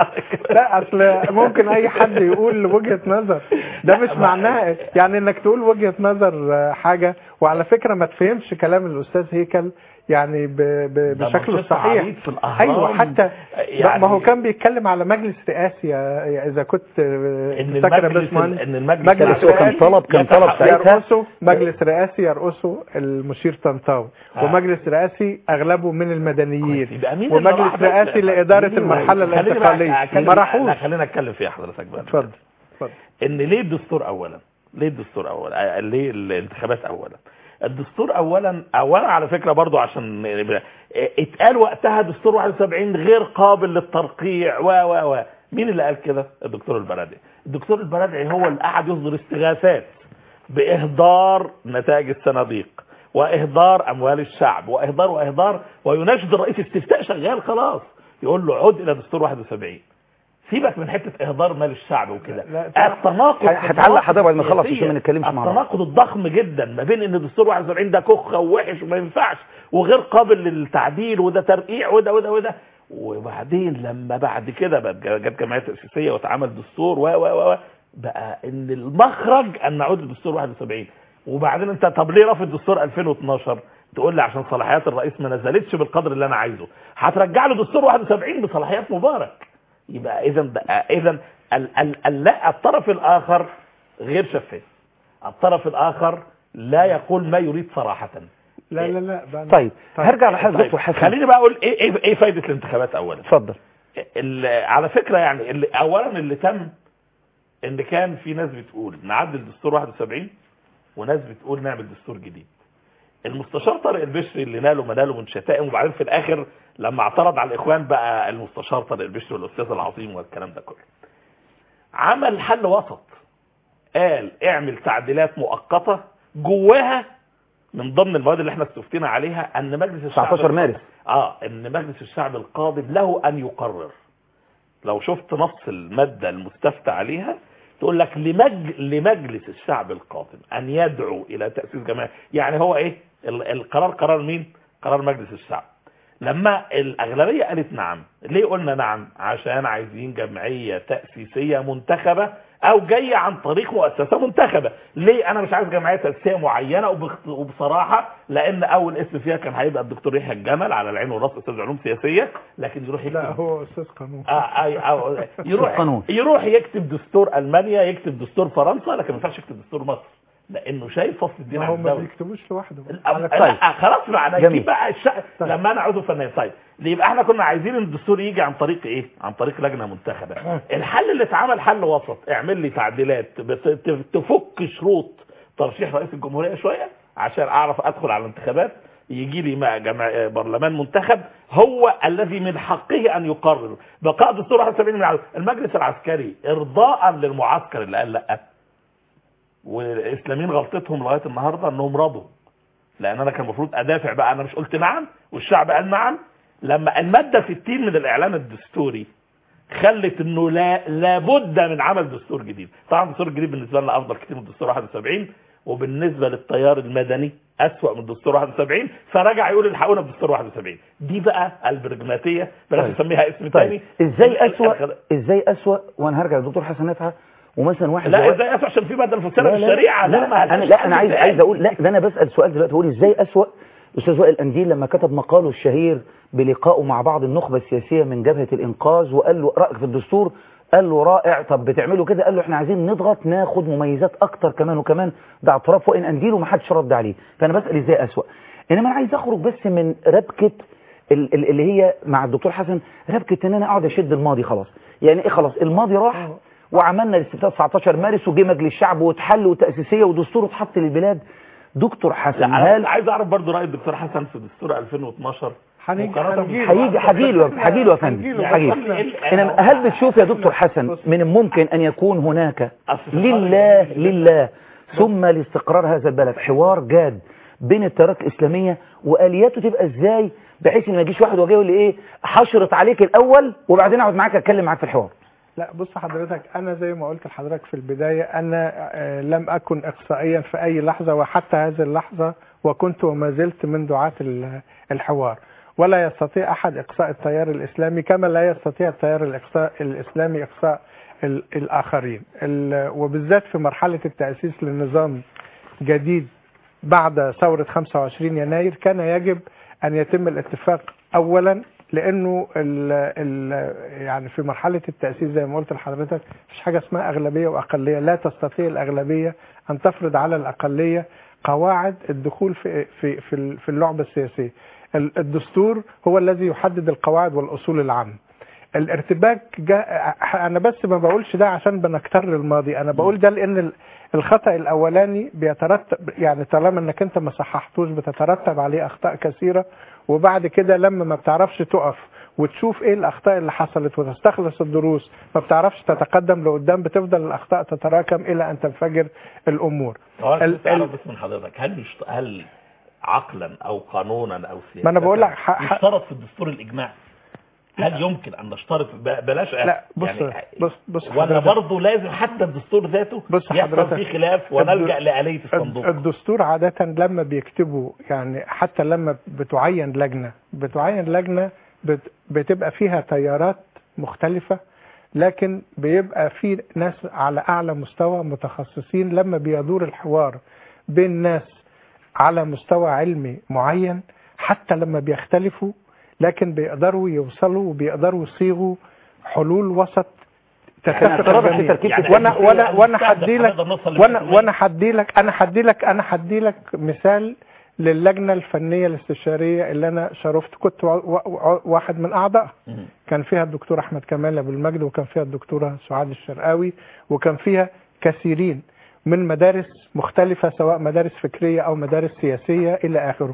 لا اصل ممكن اي حد يقول وجهة نظر ده مش معناها يعني انك تقول وجهة نظر آه، حاجة وعلى فكرة ما تفهمش كلام الاستاذ هيكل يعني ب ب ده بشكله منشط الصحيح عريض في الأهرام. ايوه حتى يعني ما هو كان بيتكلم على مجلس رئاسي يا- يا اذا كنت آه، ان فاكر يا المجلس باشمهندس ان المجلس مجلس هو كان طلب كان طلب يتحقق- ساعتها يرأسه مجلس رئاسي يرأسه المشير طنطاوي آه. ومجلس رئاسي اغلبه من المدنيين يبقى مين اللي راح ومجلس بس- رئاسي لإدارة مين اللي- المرحلة خليني بقى الانتقالية أتكلم- ما راحوش لا، خلينا نتكلم فيها حضرتك بقى اتفضل اتفضل ان ليه الدستور اولا ليه الدستور اولا آه، ليه الانتخابات اولا الدستور اولا اولا على فكره برضو عشان آه، اتقال وقتها دستور 71 غير قابل للترقيع و و و مين اللي قال كده الدكتور البرادعي الدكتور البرادعي هو اللي قعد يصدر استغاثات باهدار نتائج الصناديق واهدار اموال الشعب واهدار واهدار ويناشد الرئيس استفتاء شغال خلاص يقول له عد الى دستور 71 سيبك من حته اهدار مال الشعب وكده لا، التناقض هتعلق حضرتك بعد ما نخلص السياسية. عشان ما نتكلمش مع بعض التناقض الضخم جدا ما بين ان دستور 71 ده كخه ووحش وما ينفعش وغير قابل للتعديل وده ترقيع وده وده وده وبعدين لما بعد كده بقت جت جمعيه تاسيسيه واتعمل دستور و و و بقى ان المخرج ان نعود لدستور 71 وبعدين انت طب ليه رافض دستور 2012 تقول لي عشان صلاحيات الرئيس ما نزلتش بالقدر اللي انا عايزه هترجع له دستور 71 بصلاحيات مبارك يبقى اذا اذا ال- ال- ال- لا، الطرف الاخر غير شفاف الطرف الاخر لا يقول ما يريد صراحه لا لا لا بقى طيب هرجع لحضرتك طيب دكتور حسن خليني بقى اقول ايه ايه, إيه فايده الانتخابات اولا اتفضل ال- على فكره يعني اللي اولا اللي تم ان كان في ناس بتقول نعدل دستور 71 وناس بتقول نعمل دستور جديد المستشار طارق البشري اللي ناله مناله من شتائم وبعدين في الاخر لما اعترض على الاخوان بقى المستشار طارق البشري والاستاذ العظيم والكلام ده كله عمل حل وسط قال اعمل تعديلات مؤقته جواها من ضمن المواد اللي احنا استفتينا عليها ان مجلس الشعب 19 مارس. اه ان مجلس الشعب القادم له ان يقرر لو شفت نص المادة المستفتى عليها تقول لك لمج... لمجلس الشعب القادم ان يدعو الى تأسيس جماعة يعني هو ايه ال- القرار قرار مين قرار مجلس الشعب لما الاغلبية قالت نعم ليه قلنا نعم عشان عايزين جمعية تأسيسية منتخبة او جاية عن طريق مؤسسة منتخبة ليه انا مش عايز جمعية تأسيسية معينة وبخ- وبصراحة لان اول اسم فيها كان هيبقى الدكتور يحيى الجمل على العين والراس استاذ علوم سياسية لكن يروح يكتب لا هو استاذ قانون آه آه آه يروح القانون. يروح يكتب دستور المانيا يكتب دستور فرنسا لكن ما ينفعش يكتب دستور مصر لانه شايف فصل الدين ما عن هم ما الدوله بيكتبوش لوحده على على لا خلاص بقى جميل. نجيب بقى الشع... طيب. لما انا عضو فنان طيب يبقى احنا كنا عايزين الدستور يجي عن طريق ايه عن طريق لجنه منتخبه الحل اللي اتعمل حل وسط اعمل لي تعديلات بت... ت- تفك شروط ترشيح رئيس الجمهوريه شويه عشان اعرف ادخل على الانتخابات يجي لي مع جمع... برلمان منتخب هو الذي من حقه ان يقرر بقاء دستور 71 من العدد. المجلس العسكري ارضاء للمعسكر اللي قال لا والاسلاميين غلطتهم لغايه النهارده انهم رضوا لان انا كان المفروض ادافع بقى انا مش قلت نعم والشعب قال نعم لما الماده 60 من الاعلان الدستوري خلت انه لا لابد من عمل دستور جديد طبعا الدستور الجديد بالنسبه لنا افضل كتير من الدستور 71 وبالنسبه للتيار المدني اسوأ من الدستور 71 فرجع يقول الحقونا بدستور 71 دي بقى البرجماتيه بلاش طيب. نسميها اسم طيب تاني ازاي ال- اسوأ ال- ازاي اسوأ وانا هرجع للدكتور حسن نفعه ومثلا واحد لا زي- ازاي اسوء عشان في ماده مفسره لا في لا الشريعه لا, ما لا انا لهاش لا انا حل عايز تاني. عايز اقول لا ده انا بسال سؤال دلوقتي بقول ازاي اسوأ الاستاذ وائل انديل لما كتب مقاله الشهير بلقائه مع بعض النخبه السياسيه من جبهه الانقاذ وقال له رايك في الدستور قال له رائع طب بتعملوا كده قال له احنا عايزين نضغط ناخد مميزات اكتر كمان وكمان ده اعتراف وائل انديل ومحدش رد عليه فانا بسال ازاي اسوأ انما انا عايز اخرج بس من ربكه ال- ال- اللي هي مع الدكتور حسن ربكه ان انا اقعد اشد الماضي خلاص يعني ايه خلاص الماضي راح وعملنا الاستفتاء 19 مارس وجه مجلس الشعب واتحل وتاسيسيه ودستور اتحط للبلاد دكتور حسن لا انا هل عايز اعرف برضو راي الدكتور حسن في دستور 2012 هنيجي- مقارنة هنجيله. بال- هيجي هجيله هجيله يا فندم هنجيله. هجيله يعني انما هل بتشوف يا دكتور حسن من الممكن ان يكون هناك أصل في لله الحاضر- لله ثم لاستقرار هذا البلد حوار جاد بين التيارات الاسلاميه والياته تبقى ازاي بحيث ان ما يجيش واحد وجاي يقول لي ايه حشرط عليك الاول وبعدين اقعد معاك اتكلم معاك في الحوار لا بص حضرتك انا زي ما قلت لحضرتك في البدايه انا آه، لم اكن اقصائيا في اي لحظه وحتى هذه اللحظه وكنت وما زلت من دعاه ال- الحوار ولا يستطيع احد اقصاء التيار الاسلامي كما لا يستطيع التيار الإقصاء الاسلامي اقصاء ال- الاخرين ال- وبالذات في مرحله التاسيس لنظام جديد بعد ثوره 25 يناير كان يجب ان يتم الاتفاق اولا لانه ال ال يعني في مرحله التاسيس زي ما قلت لحضرتك مفيش حاجه اسمها اغلبيه واقليه لا تستطيع الاغلبيه ان تفرض على الاقليه قواعد الدخول في في في ال- في اللعبه السياسيه ال- الدستور هو الذي يحدد القواعد والاصول العامه الارتباك جاء انا بس ما بقولش ده عشان بنكتر الماضي انا بقول ده لان ال- الخطا الاولاني بيترتب يعني طالما انك انت ما صححتوش بتترتب عليه اخطاء كثيره وبعد كده لما ما بتعرفش تقف وتشوف ايه الاخطاء اللي حصلت وتستخلص الدروس ما بتعرفش تتقدم لقدام بتفضل الاخطاء تتراكم الى ان تنفجر الامور هو انا ال- كنت أعرف ال- بس من حضرتك هل يشت... هل عقلا او قانونا او سياسه ما أنا بقول لك ح- ح- يشترط في الدستور الاجماع هل يمكن ان نشترط ب- بلاش لا بص يعني بص بص ولا حضرتك. برضه لازم حتى الدستور ذاته بص يحصل حضرتك. فيه خلاف ونلجا لآلية الصندوق الدستور عادة لما بيكتبوا يعني حتى لما بتعين لجنة بتعين لجنة بت- بتبقى فيها تيارات مختلفة لكن بيبقى في ناس على أعلى مستوى متخصصين لما بيدور الحوار بين ناس على مستوى علمي معين حتى لما بيختلفوا لكن بيقدروا يوصلوا وبيقدروا يصيغوا حلول وسط تتفق اعتراضك الجميع. لتركيب يعني وانا الدستور وانا وانا المستهدف هدي لك هنقدر نوصل وانا لمثل وانا هدي لك انا هدي لك انا هدي لك مثال للجنة الفنية الاستشارية اللي أنا شرفت كنت وا- وا- واحد من أعضائها مم. كان فيها الدكتور أحمد كمال أبو المجد وكان فيها الدكتورة سعاد الشرقاوي وكان فيها كثيرين من مدارس مختلفة سواء مدارس فكرية أو مدارس سياسية إلى آخره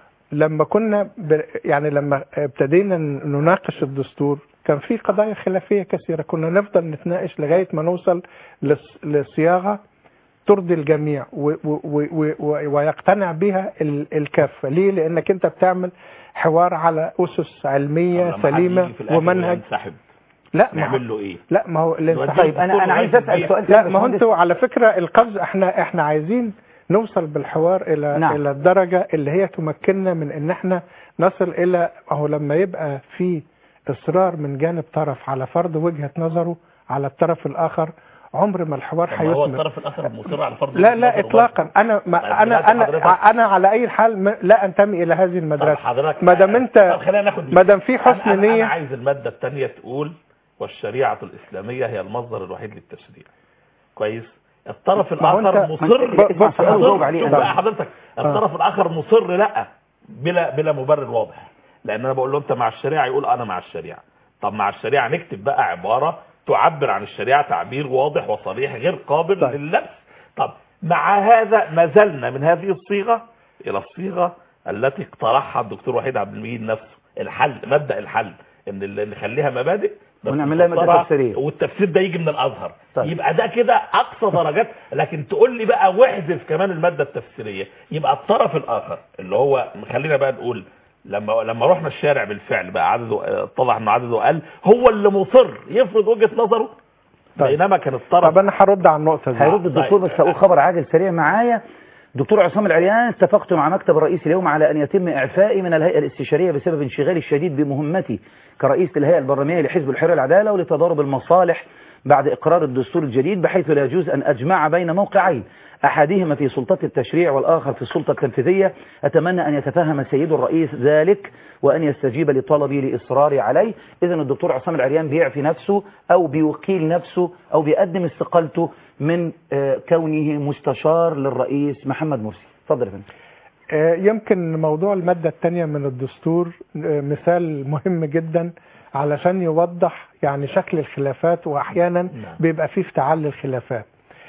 لما كنا ب... يعني لما ابتدينا نناقش الدستور كان في قضايا خلافية كثيرة كنا نفضل نتناقش لغاية ما نوصل لص... لصياغة ترضي الجميع و... و... و... و... ويقتنع بها ال... الكافة ليه لأنك أنت بتعمل حوار على أسس علمية لما حد سليمة يجي في الآخر ومنهج ينسحب لا ما هو نعمل له ايه لا ما هو الانسحاب طيب انا انا عايز اسال سؤال لا تاني ما هو يا انتوا على فكره القفز احنا احنا عايزين نوصل بالحوار الى نعم. نعم. الى الدرجه اللي هي تمكننا من ان احنا نصل الى اهو لما يبقى في اصرار من جانب طرف على فرض وجهه نظره على الطرف الاخر عمر ما الحوار طب ما هو هيثمر الطرف الاخر مصر على فرض لا وجهة لا نظره اطلاقا انا ما طيب انا دلوقتي انا حضرتك- انا على اي حال ما- لا انتمي الى هذه طب المدرسه حضرتك ما دام انت طب خلينا ناخد ما دام في أنا- حسن أنا- نيه انا عايز الماده الثانيه تقول والشريعه الاسلاميه هي المصدر الوحيد للتشريع كويس الطرف ما هو الاخر أنت- مصر ما أنت- اسمع بص- سؤال بص- وجاوب عليه شوف أنا. بقى حضرتك الطرف الاخر مصر لا بلا بلا مبرر واضح لان انا بقول له انت مع الشريعه يقول انا مع الشريعه طب مع الشريعه نكتب بقى عباره تعبر عن الشريعه تعبير واضح وصريح غير قابل طيب. لللبس طب مع هذا نزلنا من هذه الصيغه الى الصيغه التي اقترحها الدكتور وحيد عبد المجيد نفسه الحل مبدا الحل ان اللي نخليها مبادئ بس ونعمل لها مادة نفسرها، تفسيرية. والتفسير ده يجي من الازهر طيب. يبقى ده كده اقصى درجات لكن تقول لي بقى واحذف كمان الماده التفسيريه يبقى الطرف الاخر اللي هو خلينا بقى نقول لما لما رحنا الشارع بالفعل بقى عدده اتضح انه عدده قل هو اللي مصر يفرض وجهه نظره طيب. بينما كان الطرف طب انا هرد على النقطه دي هيرد الدكتور بس هقول خبر عاجل سريع معايا دكتور عصام العريان اتفقت مع مكتب الرئيس اليوم على أن يتم إعفائي من الهيئة الاستشارية بسبب انشغالي الشديد بمهمتي كرئيس الهيئة البرلمانية لحزب الحرية والعدالة ولتضارب المصالح بعد إقرار الدستور الجديد بحيث لا يجوز أن أجمع بين موقعين أحدهما في سلطة التشريع والآخر في السلطة التنفيذية أتمنى أن يتفهم سيد الرئيس ذلك وأن يستجيب لطلبي لإصراري عليه إذا الدكتور عصام العريان بيعفي نفسه أو بيوكيل نفسه أو بيقدم استقالته من آه، كونه مستشار للرئيس محمد مرسي اتفضل يا فندم آه، يمكن موضوع المادة الثانية من الدستور آه، مثال مهم جدا علشان يوضح يعني شكل الخلافات وأحيانا بيبقى فيه افتعال للخلافات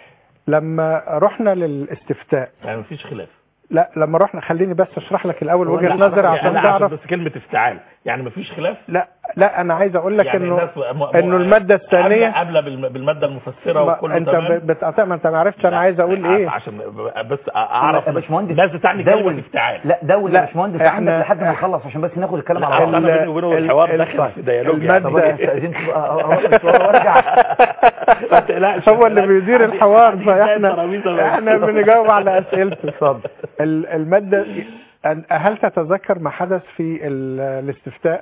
لما رحنا للاستفتاء يعني مفيش خلاف لا لما رحنا خليني بس اشرح لك الاول لا، وجهة حضرتك- نظري عشان أنا تعرف بس كلمه افتعال يعني مفيش خلاف لا لا انا عايز اقول لك يعني انه الناس م- م- انه المادة الثانية قابله بالم- بالماده المفسره ما وكله انت تمام ب- بتقطع ما انت ما عرفتش انا عايز اقول لا، ايه عشان بس اعرف يا باشمهندس ماذا تعني دول. كلمه افتعال لا دول لا، يا باشمهندس إحنا- عندك لحد ما نخلص عشان بس ناخد الكلام لا، على أصل بعض انا بيني وبينه ال- الحوار ال- داخل في ديالوج المادة- طب انا استاذنت اروح المشوار وارجع ما تقلقش هو اللي بيدير هذه- الحوار هذه زي فاحنا الترابيزة بس. احنا بنجاوب على اسئلته اتفضل ال- المادة أن- هل تتذكر ما حدث في ال- الاستفتاء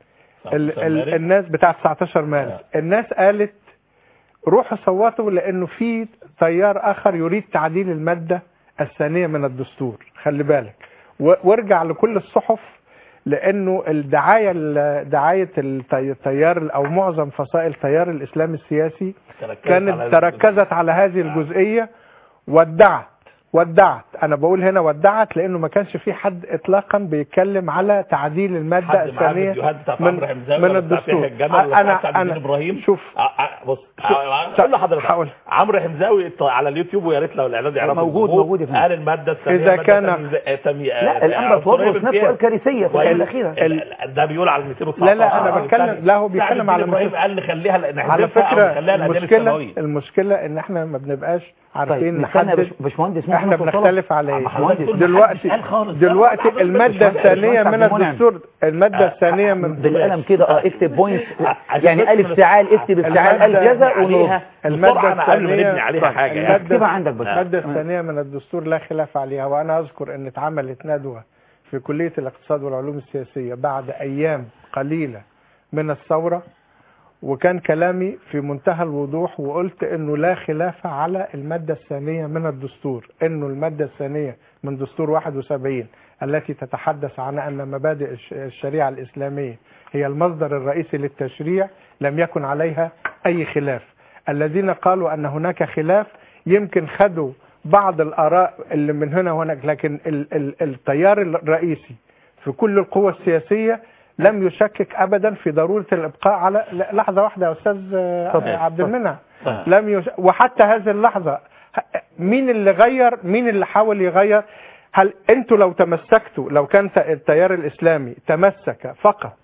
ال ال الناس بتاع 19 مارس الناس قالت روحوا صوتوا لانه في تيار اخر يريد تعديل المادة الثانية من الدستور خلي بالك و- وارجع لكل الصحف لانه الدعاية ال- دعاية التي- التيار او معظم فصائل التيار الاسلامي السياسي تركزت على كانت هذه تركزت على هذه الجزئية ودعت ودعت انا بقول هنا ودعت لانه ما كانش في حد اطلاقا بيتكلم على تعديل الماده حد معاه الثانيه فيديوهات بتاعت من, عمرو حمزاوي من ولا بتاعت الدستور يحيى الجمل ولا انا بتاعت سعد الدين انا ابراهيم شوف ع- ع- بص شوف. اقول لحضرتك هقول. عمرو حمزاوي ط- على اليوتيوب ويا ريت لو الاعداد يعرفوا موجود- الجمهور، موجود يا فندم. قال الماده الثانيه إذا مادة كان- تمييز- تمي... لا الانبا توربس نفسه قال كارثيه في الايام الاخيره ال- ده بيقول على 219 لا، لا، أنا بتكلم- لا، هو بيتكلم على ابراهيم 200. قال نخليها نحذفها على أو فكره نخليها الاديان المشكله السماويه المشكله ان احنا ما بنبقاش طيب عارفين نستنى يا نحدد باش- باشمهندس ممكن احنا ناخد طلب؟ بنختلف على ايه حضرتك تقول محدش دلوقتي قال خالص. دلوقتي حضرتك الماده باشمهندس- الثانيه من باشمهندس الدستور الماده الثانيه من بالقلم كده اه اكتب بوينت عشان يعني بس الف من- افتعال اكتب افتعال المادة الف جزا ونرد عليها المادة بسرعة أنا قبل ما الثانية- نبني عليها طيب، حاجة المادة- يعني اكتبها عندك بس المادة الثانية من الدستور لا خلاف عليها وأنا أذكر أن اتعملت ندوة في كلية الاقتصاد والعلوم السياسية بعد أيام قليلة من الثورة وكان كلامي في منتهى الوضوح وقلت أنه لا خلاف على المادة الثانية من الدستور أنه المادة الثانية من دستور 71 التي تتحدث عن أن مبادئ الش- الشريعة الإسلامية هي المصدر الرئيسي للتشريع لم يكن عليها أي خلاف الذين قالوا أن هناك خلاف يمكن خدوا بعض الآراء اللي من هنا وهناك لكن ال ال التيار الرئيسي في كل القوى السياسية لم يشكك أبدا في ضرورة الإبقاء على ل- لحظة واحدة يا أستاذ آه، اتفضل، عبد اتفضل. المنعم آه. لم يش... وحتى هذه اللحظة ه- مين اللي غير مين اللي حاول يغير هل انتوا لو تمسكتوا لو كان ت- التيار الإسلامي تمسك فقط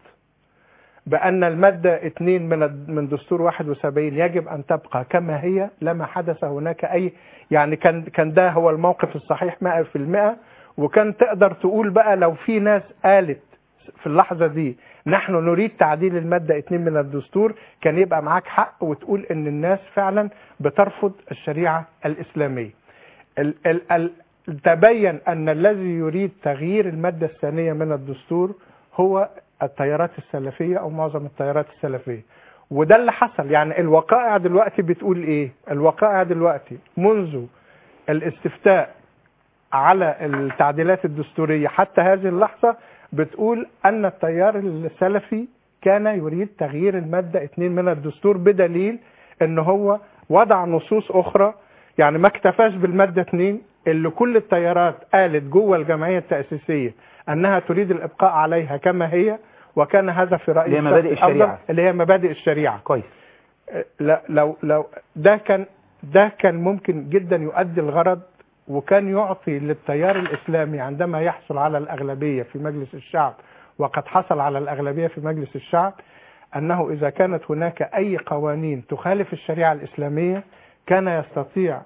بأن المادة 2 من الد- من دستور 71 يجب أن تبقى كما هي لما حدث هناك أي يعني كان كان ده هو الموقف الصحيح 100% وكان تقدر تقول بقى لو في ناس قالت في اللحظة دي نحن نريد تعديل المادة 2 من الدستور كان يبقى معاك حق وتقول ان الناس فعلا بترفض الشريعة الإسلامية ال ال ال تبين أن الذي يريد تغيير المادة الثانية من الدستور هو التيارات السلفية أو معظم التيارات السلفية وده اللي حصل يعني الوقائع دلوقتي بتقول إيه الوقائع دلوقتي منذ الاستفتاء على التعديلات الدستورية حتى هذه اللحظة بتقول أن التيار السلفي كان يريد تغيير المادة 2 من الدستور بدليل أن هو وضع نصوص أخرى يعني ما اكتفاش بالمادة 2 اللي كل التيارات قالت جوه الجمعية التأسيسية أنها تريد الإبقاء عليها كما هي وكان هذا في رأيي اللي هي مبادئ الشخصي الشريعة. أفضل، اللي هي مبادئ الشريعة كويس لا لو لو ده كان ده كان ممكن جدا يؤدي الغرض وكان يعطي للتيار الاسلامي عندما يحصل على الاغلبيه في مجلس الشعب وقد حصل على الاغلبيه في مجلس الشعب انه اذا كانت هناك اي قوانين تخالف الشريعه الاسلاميه كان يستطيع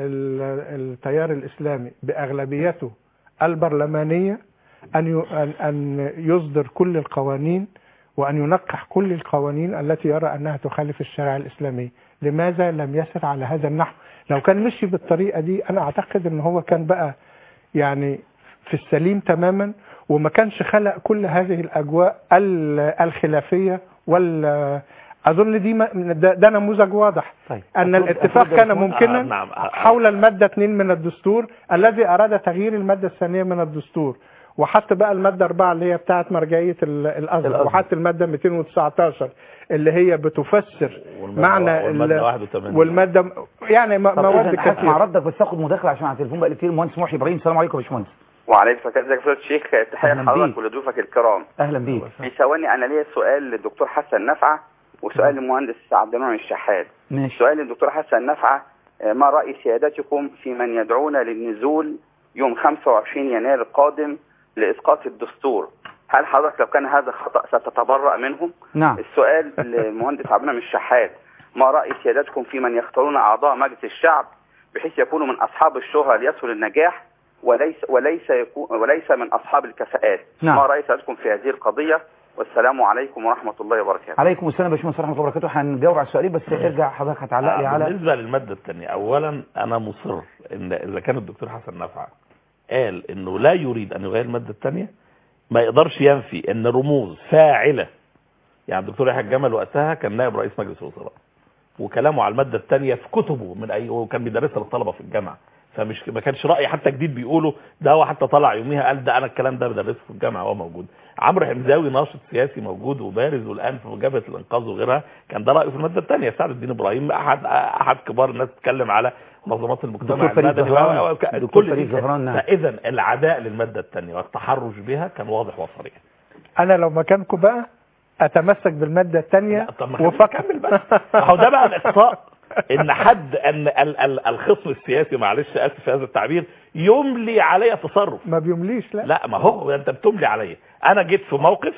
ال- التيار الاسلامي باغلبيته البرلمانيه ان ي- ان أن يصدر كل القوانين وأن ينقح كل القوانين التي يرى أنها تخالف الشريعة الإسلامية لماذا لم يسر على هذا النحو لو كان مشي بالطريقة دي أنا أعتقد أن هو كان بقى يعني في السليم تماما وما كانش خلق كل هذه الأجواء ال- الخلافية وال أظن دي ما- ده, ده نموذج واضح طيب أن أترد- الاتفاق أترد كان يا باشمهندس. ممكنا آه، نعم. آه، آه. حول المادة 2 من الدستور الذي أراد تغيير المادة الثانية من الدستور وحط بقى المادة 4 اللي هي بتاعت مرجعية ال- الأزهر الأزهر. وحط المادة 219 اللي هي بتفسر والمادة- معنى والمادة ال- 81. والمادة يعني م- طب مواد إذن هسمع كثيرة ردك بس اخد مداخله عشان على التليفون بقى كتير المهندس محي ابراهيم السلام عليكم يا باشمهندس وعليكم السلام ازيك يا فضيلة الشيخ تحية أهلاً لحضرتك بيك. ولضيوفك الكرام اهلا بيك في ثواني انا ليا سؤال للدكتور حسن نفعه وسؤال للمهندس عبد المنعم الشحات ماشي سؤال للدكتور حسن نفعه آه، ما رأي سيادتكم في من يدعون للنزول يوم 25 يناير القادم لإسقاط الدستور هل حضرتك لو كان هذا خطأ ستتبرأ منهم نعم السؤال للمهندس عبد المنعم الشحات ما رأي سيادتكم في من يختارون أعضاء مجلس الشعب بحيث يكونوا من أصحاب الشهرة ليسهل النجاح وليس وليس يكون وليس من أصحاب الكفاءات نعم. ما رأي سيادتكم في هذه القضية والسلام عليكم ورحمة الله وبركاته عليكم السلام يا باشمهندس ورحمه الله وبركاته هنجاوب على السؤالين بس ارجع حضرتك هتعلق لي آه، على بالنسبة للمادة الثانية أولا أنا مصر إن إذا كان الدكتور حسن نفع قال إنه لا يريد أن يغير المادة الثانية ما يقدرش ينفي إن رموز فاعلة يعني الدكتور يحيى الجمل وقتها كان نائب رئيس مجلس الوزراء وكلامه على المادة الثانية في كتبه من أي وكان بيدرسها للطلبة في الجامعة فمش ما كانش رأي حتى جديد بيقوله ده هو حتى طلع يوميها قال ده أنا الكلام ده بدرسه في الجامعة هو موجود عمرو حمزاوي ناشط سياسي موجود وبارز والآن في جبهة الإنقاذ وغيرها كان ده رأيه في المادة الثانية سعد الدين إبراهيم أحد أحد كبار الناس تتكلم على منظمات المجتمع دكتور فريد المدني زهران. و- و- وك- دكتور كل فريد دي- زهران، نعم. فإذا العداء للمادة الثانية والتحرش بها كان واضح وصريح أنا لو مكانكم بقى أتمسك بالمادة الثانية لا، طب ما خلينا وفقط نكمل بس ما هو ده بقى الاقصاء ان حد ان ال- ال- الخصم السياسي معلش اسف في هذا التعبير يملي علي تصرف ما بيمليش لا لا ما هو انت بتملي عليا انا جيت في موقف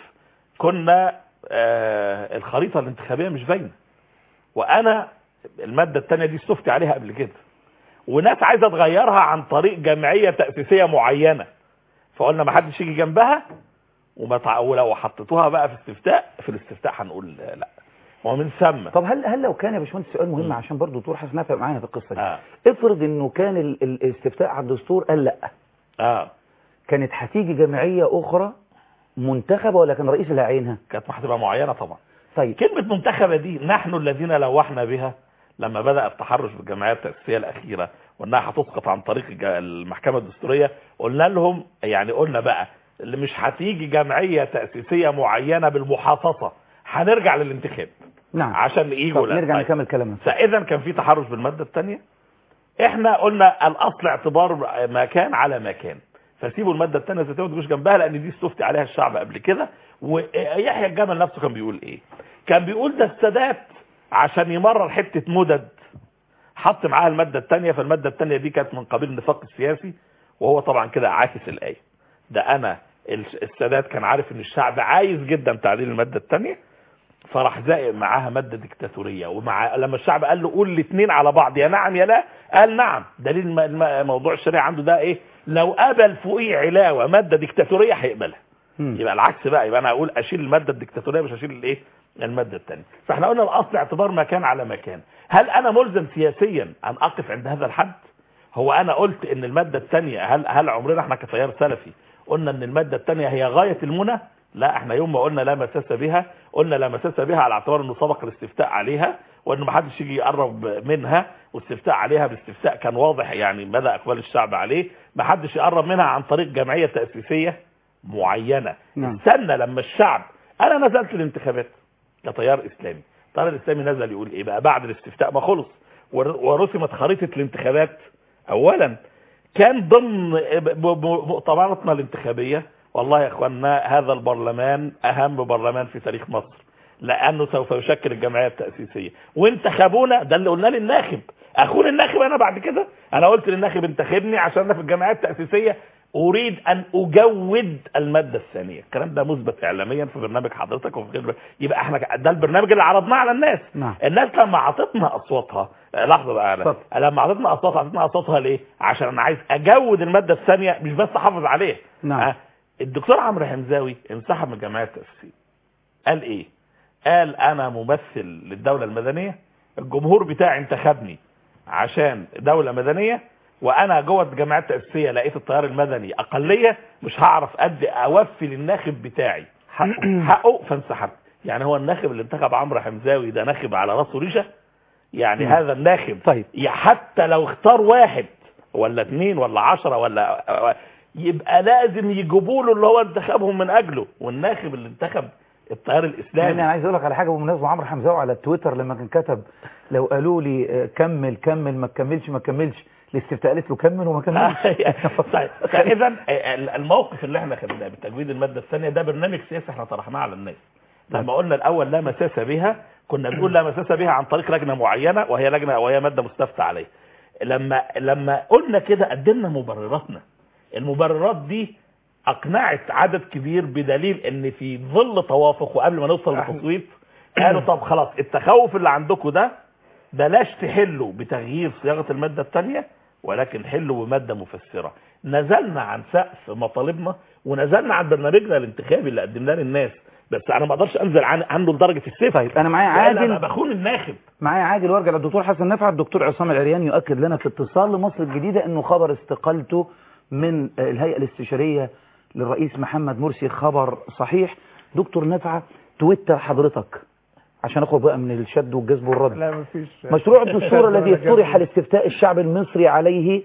كنا آه الخريطه الانتخابيه مش باينه وانا الماده الثانيه دي استفتي عليها قبل كده وناس عايزه تغيرها عن طريق جمعيه تاسيسيه معينه فقلنا ما حدش يجي جنبها وما تع... ولو حطيتوها بقى في استفتاء في الاستفتاء هنقول لا ومن ثم طب هل هل لو كان يا باشمهندس سؤال مهم عشان برضه دكتور حسن نافع معانا في القصه دي اه افرض انه كان ال- ال- الاستفتاء على الدستور قال لا اه كانت هتيجي جمعيه اخرى منتخبه ولا كان رئيس اللي هيعينها كانت هتبقى معينه طبعا طيب كلمة منتخبة دي نحن الذين لوحنا بها لما بدأ التحرش بالجمعية التأسيسية الأخيرة وأنها هتسقط عن طريق الج- المحكمة الدستورية قلنا لهم يعني قلنا بقى اللي مش هتيجي جمعية تأسيسية معينة بالمحافظة هنرجع للانتخاب نعم عشان طب يجوا لا نرجع طيب. نكمل كلامنا فإذا كان في تحرش بالمادة الثانية احنا قلنا الاصل اعتبار ما كان على ما كان فسيبوا الماده الثانيه زي ما تجوش جنبها لان دي استفتي عليها الشعب قبل كده ويحيى الجمل نفسه كان بيقول ايه كان بيقول ده السادات عشان يمرر حته مدد حط معاها الماده الثانيه فالماده الثانيه دي كانت من قبيل النفاق السياسي وهو طبعا كده عاكس الايه ده انا الس- السادات كان عارف ان الشعب عايز جدا تعديل الماده الثانيه فراح زائق معاها ماده ديكتاتوريه ومع لما الشعب قال له قول الاثنين على بعض يا نعم يا لا قال نعم دليل الم- الم- موضوع الشريعه عنده ده ايه لو قبل فوقيه علاوه ماده ديكتاتوريه هيقبلها مم. يبقى العكس بقى يبقى انا هقول اشيل الماده الديكتاتوريه مش هشيل الايه الماده الثانيه فاحنا قلنا الاصل اعتبار ما كان على ما كان هل انا ملزم سياسيا ان اقف عند هذا الحد هو انا قلت ان الماده الثانيه هل هل عمرنا احنا كتيار سلفي قلنا ان الماده الثانيه هي غايه المنى لا احنا يوم ما قلنا لا مساس بها قلنا لا مساس بها على اعتبار انه سبق الاستفتاء عليها وان ما حدش يجي يقرب منها والاستفتاء عليها باستفتاء كان واضح يعني مدى اقبال الشعب عليه ما حدش يقرب منها عن طريق جمعيه تاسيسيه معينه نعم. استنى لما الشعب انا نزلت الانتخابات كتيار اسلامي التيار الاسلامي نزل يقول ايه بقى بعد الاستفتاء ما خلص ور- ورسمت خريطه الانتخابات اولا كان ضمن ب- ب- مؤتمراتنا الانتخابيه والله يا اخوانا هذا البرلمان اهم برلمان في تاريخ مصر لانه سوف يشكل الجمعيه التاسيسيه وانتخبونا ده اللي قلناه للناخب اخون الناخب انا بعد كده انا قلت للناخب انتخبني عشان انا في الجمعيه التاسيسيه اريد ان اجود الماده الثانيه الكلام ده مثبت اعلاميا في برنامج حضرتك وفي غير يبقى احنا ده البرنامج اللي عرضناه على الناس نعم. الناس لما عطتنا اصواتها آه، لحظه بقى انا اتفضل. لما عطتنا اصواتها عطتنا اصواتها ليه عشان انا عايز اجود الماده الثانيه مش بس احافظ عليها نعم. آه، الدكتور عمرو حمزاوي انسحب من جمعيه التاسيسيه قال ايه قال انا ممثل للدوله المدنيه الجمهور بتاعي انتخبني عشان دوله مدنيه وانا جوه الجمعيه التاسيسيه لقيت التيار المدني اقليه مش هعرف ادي اوفي للناخب بتاعي حقه حقه فانسحبت يعني هو الناخب اللي انتخب عمرو حمزاوي ده ناخب على راسه ريشه يعني مم. هذا الناخب طيب. يا حتى لو اختار واحد ولا اثنين ولا عشرة ولا يبقى لازم يجيبوا له اللي هو انتخبهم من اجله والناخب اللي انتخب التيار يعني الاسلامي انا عايز اقول لك على حاجه بمناسبه عمرو حمزاوي على التويتر لما كان كتب لو قالوا لي آه، كمل كمل ما تكملش ما تكملش الاستفتاء قالت له كمل وما كملش طيب فاذا الموقف اللي احنا خدناه بتجويد الماده الثانيه ده برنامج سياسي احنا طرحناه على الناس لما قلنا الاول لا مساس بها كنا بنقول لا مساس بها عن طريق لجنه معينه وهي لجنه وهي ماده مستفتى عليها لما لما قلنا كده قدمنا مبرراتنا المبررات دي اقنعت عدد كبير بدليل ان في ظل توافق وقبل ما نوصل إحنا- لتصويت قالوا طب خلاص التخوف اللي عندكم ده بلاش تحلوا بتغيير صياغه الماده الثانيه ولكن حلوا بماده مفسره نزلنا عن سقف مطالبنا ونزلنا عن برنامجنا الانتخابي اللي قدمناه للناس بس انا ما اقدرش انزل عن عنه لدرجه الصفر طيب انا معايا لأن انا عادل بخون الناخب معايا عادل وارجع للدكتور حسن نفع الدكتور عصام العريان يؤكد لنا في اتصال لمصر الجديده انه خبر استقالته من آه، الهيئه الاستشاريه للرئيس محمد مرسي خبر صحيح دكتور نفع تويتر حضرتك عشان اخرج بقى من الشد والجذب والرد لا مفيش مشروع الدستور الذي طرح لاستفتاء الشعب المصري عليه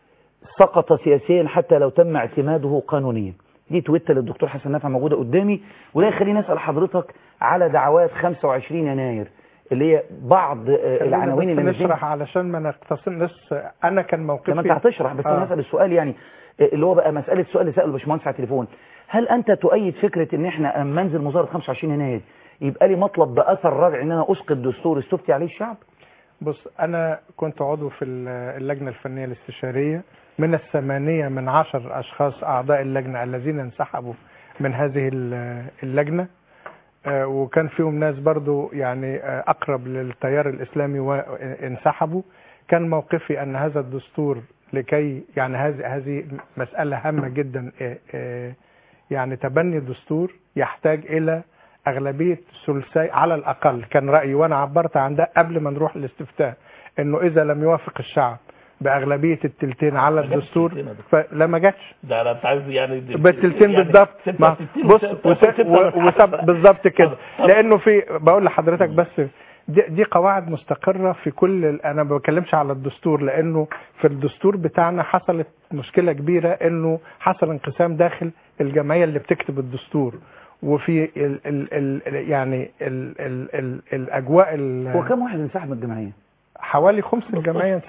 سقط سياسيا حتى لو تم اعتماده قانونيا دي تويتر للدكتور حسن نفع موجوده قدامي وده يخليني اسال حضرتك على دعوات 25 يناير اللي هي بعض آه، خلينا العناوين بس اللي نازلين نشرح علشان ما نقتصرش انا كان موقفي لما انت هتشرح بس انا آه. اسال السؤال يعني آه، اللي هو بقى مساله السؤال اللي ساله باشمهندس على التليفون هل انت تؤيد فكره ان احنا لما انزل مظاهره 25 يناير يبقى لي مطلب باثر رجعي ان انا اسقط دستور استفتي عليه الشعب؟ بص انا كنت عضو في ال- اللجنه الفنيه الاستشاريه من الثمانيه من عشر اشخاص اعضاء اللجنه الذين انسحبوا من هذه ال- اللجنه آه، وكان فيهم ناس برضو يعني آه، اقرب للتيار الاسلامي وانسحبوا كان موقفي ان هذا الدستور لكي يعني هذه هذه مساله هامه جدا آه، آه، يعني تبني الدستور يحتاج الى اغلبيه ثلثي على الاقل كان رايي وانا عبرت عن ده قبل ما نروح الاستفتاء انه اذا لم يوافق الشعب باغلبيه التلتين على ما جاتش الدستور التلتين يا دكتور. فلا ما جاتش ده انا انت عايز يعني بالتلتين يعني بالضبط ما 66 بص وستة- وس- وستة و- وستة. وسب- بالظبط كده طب- طب- لانه في بقول لحضرتك بس دي, دي قواعد مستقره في كل ال- انا ما بتكلمش على الدستور لانه في الدستور بتاعنا حصلت مشكله كبيره انه حصل انقسام داخل الجمعيه اللي بتكتب الدستور وفي ال ال ال يعني ال ال ال الاجواء ال- هو كم واحد انسحب من الجمعيه؟ حوالي خمس الجمعيه انسحب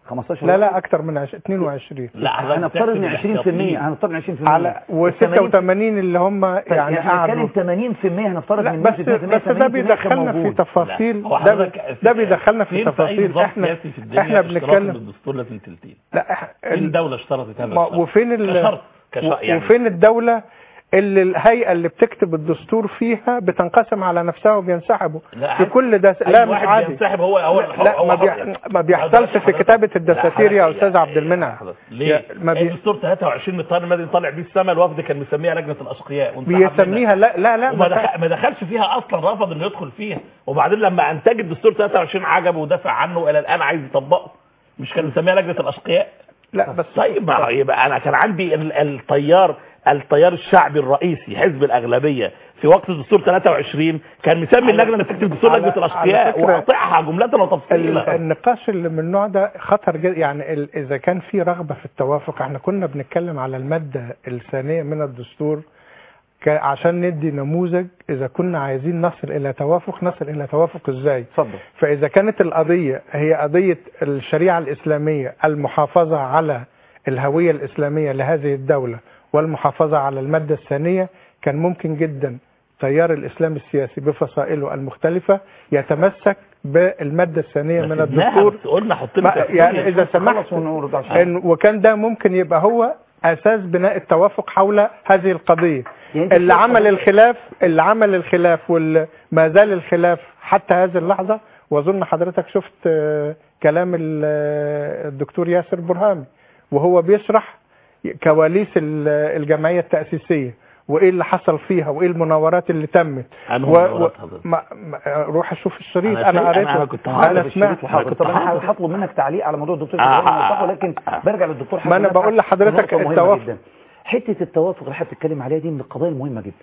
15 لا لا اكتر من عش... 22 لا حضرتك هنفترض ان بتحسب 20% الاحتياطيين. هنفترض ان 20% على و86 اللي هم يعني يعني قعدوا هنتكلم 80% هنفترض لا من بس نسبة 180% بس ده كان بيدخلنا في موجود. تفاصيل لا، هو ده حضرتك ده بيدخلنا في فين أي تفاصيل نظام احنا سياسي في الدنيا احنا اشتراط بنتكلم الدستور لازم تلتين لا إح- فين ال- الدولة اشترطت هذا ما- الشرط؟ وفين ال- كشرط كشرط يعني وفين الدولة اللي الهيئة اللي بتكتب الدستور فيها بتنقسم على نفسها وبينسحبوا لا، في كل ده أي لا مش واحد عادي بينسحب هو هو لا هو ما, حر بي... يعني. ما بيحصلش في كتابة الدساتير يا لا، أستاذ عبد المنعم حضرتك. ليه؟ يا- ما بي- الدستور 23 من الطيار المدني طالع بيه السما الوفد كان مسميها لجنة الأشقياء وانسحب منها. بيسميها لا لا لا وما ما دخل ما دخلش فيها اصلا رفض انه يدخل فيها وبعدين لما انتج الدستور 23 عجبه ودافع عنه والى الان عايز يطبقه مش كان مسميها لجنه الاشقياء لا بس طيب ما هو يبقى انا كان عندي ال- التيار التيار الشعبي الرئيسي حزب الاغلبيه في وقت الدستور 23 كان مسمي اللجنه اللي بتكتب الدستور على- لجنه على الاشقياء فكرة وقاطعها جمله ال- وتفصيلا النقاش اللي من النوع ده خطر جدا يعني ال- اذا كان في رغبه في التوافق احنا كنا بنتكلم على الماده الثانيه من الدستور ك- عشان ندي نموذج اذا كنا عايزين نصل الى توافق نصل الى توافق ازاي اتفضل فاذا كانت القضيه هي قضيه الشريعه الاسلاميه المحافظه على الهويه الاسلاميه لهذه الدوله والمحافظه على الماده الثانيه كان ممكن جدا تيار الاسلام السياسي بفصائله المختلفه يتمسك بالماده الثانيه من الدستور بس قلنا حط ما- لي يعني اذا سمحت خلص ونرد عشان إن وكان ده ممكن يبقى هو اساس بناء التوافق حول هذه القضيه يعني أنت اللي شايف عمل حضرتك- الخلاف اللي عمل الخلاف واللي ما زال الخلاف حتى هذه اللحظه واظن حضرتك شفت آه، كلام ال- آه، الدكتور ياسر برهامي وهو بيشرح كواليس ال- الجمعيه التاسيسيه وايه اللي حصل فيها وايه المناورات اللي تمت أنه و... مناورات حضرتك؟ ما... ما... روح اشوف الشريط أنا انا شايف- قريته أنا كنت هعرف انا الشريط سمعت وحاضر. كنت طب انا هعرف. هطلب منك تعليق على موضوع الدكتور آه، إبراهيم آه، يوضحه آه. لكن برجع للدكتور حسن ما أنا نفع بقول لحضرتك في نقطة مهمة التوافق. جدا. حته التوافق اللي حضرتك بتتكلم عليها دي من القضايا المهمه جدا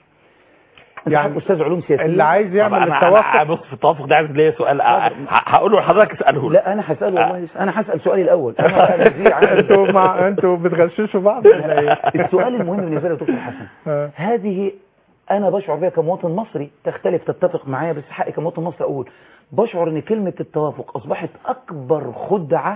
انت يعني يعني استاذ علوم سياسيه اللي عايز طب يعمل انا انا التوافق بص في التوافق ده عايز ليا سؤال ه- هقوله لحضرتك اساله لي. لا انا هساله والله انا هسال سؤالي الاول انا بقى الذي عن- انتوا مع انتوا بتغششوا بعض ولا ايه؟ السؤال المهم بالنسبه لي يا دكتور حسن آه. هذه انا بشعر بها كمواطن مصري تختلف تتفق معايا بس حقي كمواطن مصري اقول بشعر ان كلمه التوافق اصبحت اكبر خدعه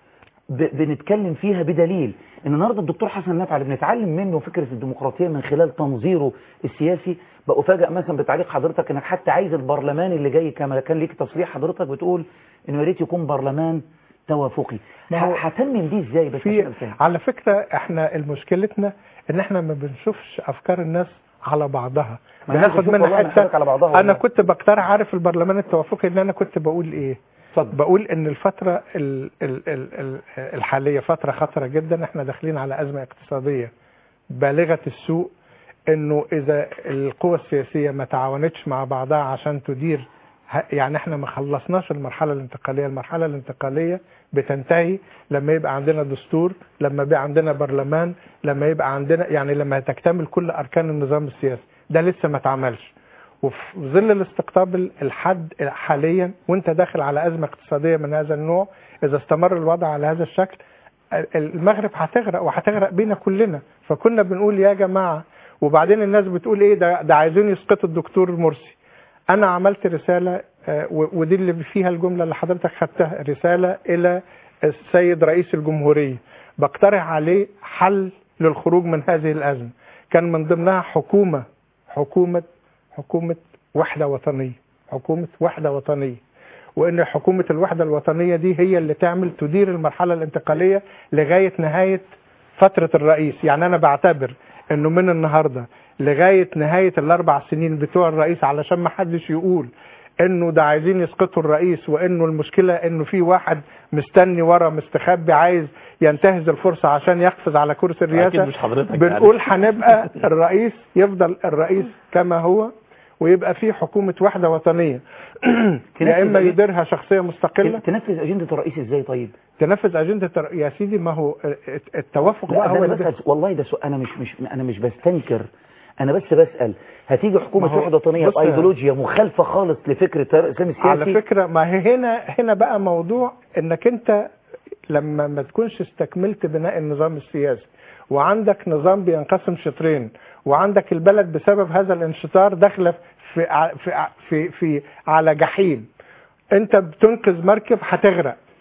ب- بنتكلم فيها بدليل ان النهارده الدكتور حسن نفع اللي بنتعلم منه فكره الديمقراطيه من خلال تنظيره السياسي بأفاجئ مثلا بتعليق حضرتك انك حتى عايز البرلمان اللي جاي كما كان ليك تصريح حضرتك بتقول انه يا ريت يكون برلمان توافقي ما هو- ه- هتمم دي ازاي بس في عشان أفهم. على فكره احنا مشكلتنا ان احنا ما بنشوفش افكار الناس على بعضها ما الناس بناخد بتشوف منها والله من حضرتك حته على بعضها انا والله. كنت بقترح عارف البرلمان التوافقي ان انا كنت بقول ايه اتفضل. بقول ان الفتره ال ال ال ال الحاليه فتره خطره جدا احنا داخلين على ازمه اقتصاديه بالغه السوء انه اذا القوى السياسيه ما تعاونتش مع بعضها عشان تدير ه- يعني احنا ما خلصناش المرحله الانتقاليه المرحله الانتقاليه بتنتهي لما يبقى عندنا دستور لما يبقى عندنا برلمان لما يبقى عندنا يعني لما تكتمل كل اركان النظام السياسي ده لسه ما اتعملش وفي ظل الاستقطاب الحد حاليا وانت داخل على ازمه اقتصاديه من هذا النوع اذا استمر الوضع على هذا الشكل المغرب هتغرق وهتغرق بينا كلنا فكنا بنقول يا جماعه وبعدين الناس بتقول ايه ده ده عايزين يسقطوا الدكتور مرسي انا عملت رساله آه، و- ودي اللي فيها الجمله اللي حضرتك خدتها رساله الى السيد رئيس الجمهوريه بقترح عليه حل للخروج من هذه الازمه كان من ضمنها حكومه حكومه حكومه وحده وطنيه حكومه وحده وطنيه وان حكومه الوحده الوطنيه دي هي اللي تعمل تدير المرحله الانتقاليه لغايه نهايه فتره الرئيس يعني انا بعتبر انه من النهارده لغايه نهايه الاربع سنين بتوع الرئيس علشان ما حدش يقول انه ده عايزين يسقطوا الرئيس وانه المشكله انه في واحد مستني ورا مستخبي عايز ينتهز الفرصه عشان يقفز على كرسي اكيد الرئاسه مش حضرتك بنقول هنبقى الرئيس يفضل الرئيس كما هو ويبقى في حكومه وحده وطنيه يا اما يديرها شخصيه مستقله تنفذ اجنده الرئيس ازاي طيب تنفذ اجنده الر- يا سيدي ما هو التوافق لا بقى ده هو انا اللي بسأل والله ده سؤال انا مش مش انا مش بستنكر انا بس بسأل هتيجي حكومه ما هو- وحده وطنيه بص يا- بايديولوجيا مخالفه خالص لفكره التيار الاسلامي السياسي على فكره ما هي هنا هنا بقى موضوع انك انت لما ما تكونش استكملت بناء النظام السياسي وعندك نظام بينقسم شطرين وعندك البلد بسبب هذا الانشطار داخله في ع- في ع- في في على جحيم انت بتنقذ مركب هتغرق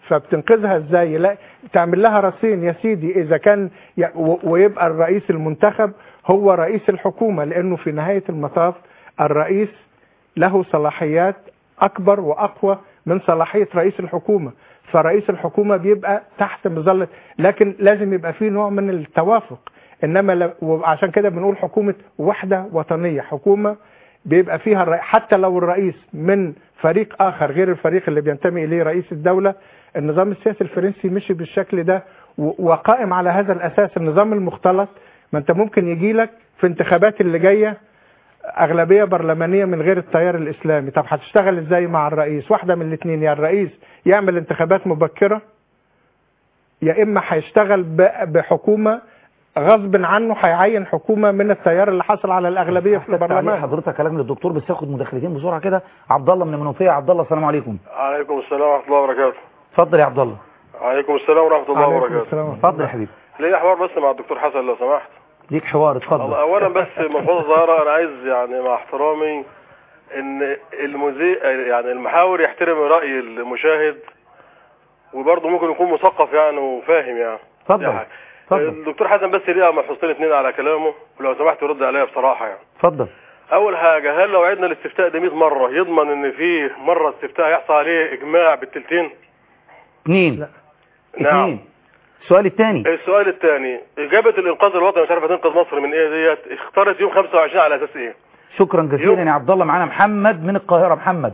فبتنقذها ازاي لا تعمل لها رصين يا سيدي اذا كان ي- و- ويبقى الرئيس المنتخب هو رئيس الحكومه لانه في نهايه المطاف الرئيس له صلاحيات اكبر واقوى من صلاحيه رئيس الحكومه فرئيس الحكومه بيبقى تحت مظله لكن لازم يبقى فيه نوع من التوافق انما ل- وعشان كده بنقول حكومه وحده وطنيه حكومه بيبقى فيها الرئي... حتى لو الرئيس من فريق اخر غير الفريق اللي بينتمي اليه رئيس الدوله النظام السياسي الفرنسي مشي بالشكل ده و... وقائم على هذا الاساس النظام المختلط ما انت ممكن يجي لك في انتخابات اللي جايه اغلبيه برلمانيه من غير التيار الاسلامي طب هتشتغل ازاي مع الرئيس واحده من الاثنين يا الرئيس يعمل انتخابات مبكره يا اما هيشتغل ب- بحكومه غصب عنه هيعين حكومه من التيار اللي حصل على الاغلبيه في تعليق البرلمان حضرتك كلام للدكتور بس ياخد مداخلتين بسرعه كده عبد الله من المنوفيه عبد الله السلام عليكم عليكم السلام ورحمة الله وبركاته اتفضل يا عبد الله عليكم السلام ورحمة الله عليكم وبركاته السلام اتفضل يا حبيبي ليا حوار بس مع الدكتور حسن لو سمحت ليك حوار الله اتفضل اولا بس ملحوظة صغيرة انا عايز يعني مع احترامي ان المذيع يعني المحاور يحترم رأي المشاهد وبرضه ممكن يكون مثقف يعني وفاهم يعني اتفضل دي حاجة. اتفضل الدكتور حسن بس ليه ملحوظتين اتنين على كلامه ولو سمحت يرد عليا بصراحة يعني اتفضل اول حاجة هل لو عدنا الاستفتاء ده 100 مرة يضمن ان في مرة استفتاء يحصل عليه اجماع بالتلتين اثنين لا. نعم. اثنين السؤال الثاني السؤال الثاني إجابة الإنقاذ الوطني مش عارف هتنقذ مصر من إيه ديت اختارت يوم 25 على أساس إيه؟ شكرا جزيلا يا عبد الله معانا محمد من القاهره محمد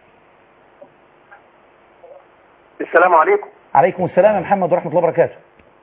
السلام عليكم عليكم السلام يا محمد ورحمه الله وبركاته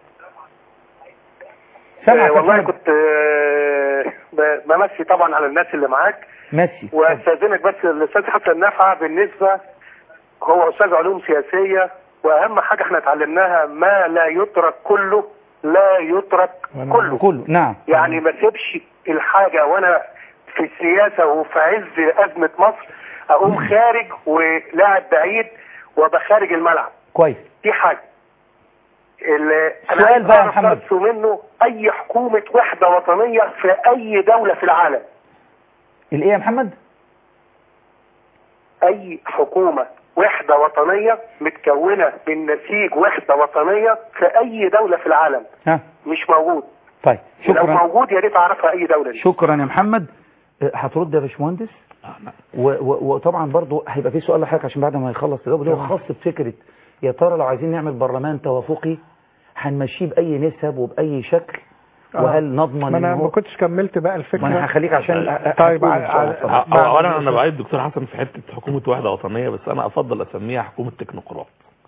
سامعك آه يا والله محمد. كنت آه ب- بمسي طبعا على الناس اللي معاك ماشي واستاذنك بس الاستاذ حسن نفع بالنسبه هو استاذ علوم سياسيه واهم حاجه احنا اتعلمناها ما لا يترك كله لا يترك كله كله نعم يعني ما سيبش الحاجه وانا في السياسه وفي عز ازمه مصر اقوم خارج ولاعب بعيد وابقى خارج الملعب كويس دي حاجه ال- سؤال عايز بقى يا أعرف محمد. درسه منه اي حكومه وحده وطنيه في اي دوله في العالم الايه يا محمد اي حكومه وحده وطنيه متكونه من نسيج وحده وطنيه في اي دوله في العالم ها مش موجود طيب لو شكرا موجود يا ريت اعرفها اي دوله دي شكرا يا محمد أه، هترد يا باشمهندس و- و- وطبعا برضو هيبقى في سؤال لحضرتك عشان بعد ما يخلص تجاوب اللي هو خاص بفكره يا ترى لو عايزين نعمل برلمان توافقي هنمشيه باي نسب وباي شكل آه. وهل نضمن ما ان انا ما هو كنتش كملت بقى الفكره ما انا هخليك عشان أ- أ- طيب هتقول على- إن شاء الله. على- اتفضل. بعد اولا انا الشيخ. بعيد دكتور حسن في حته حكومه وحده وطنيه بس انا افضل اسميها حكومه تكنوقراط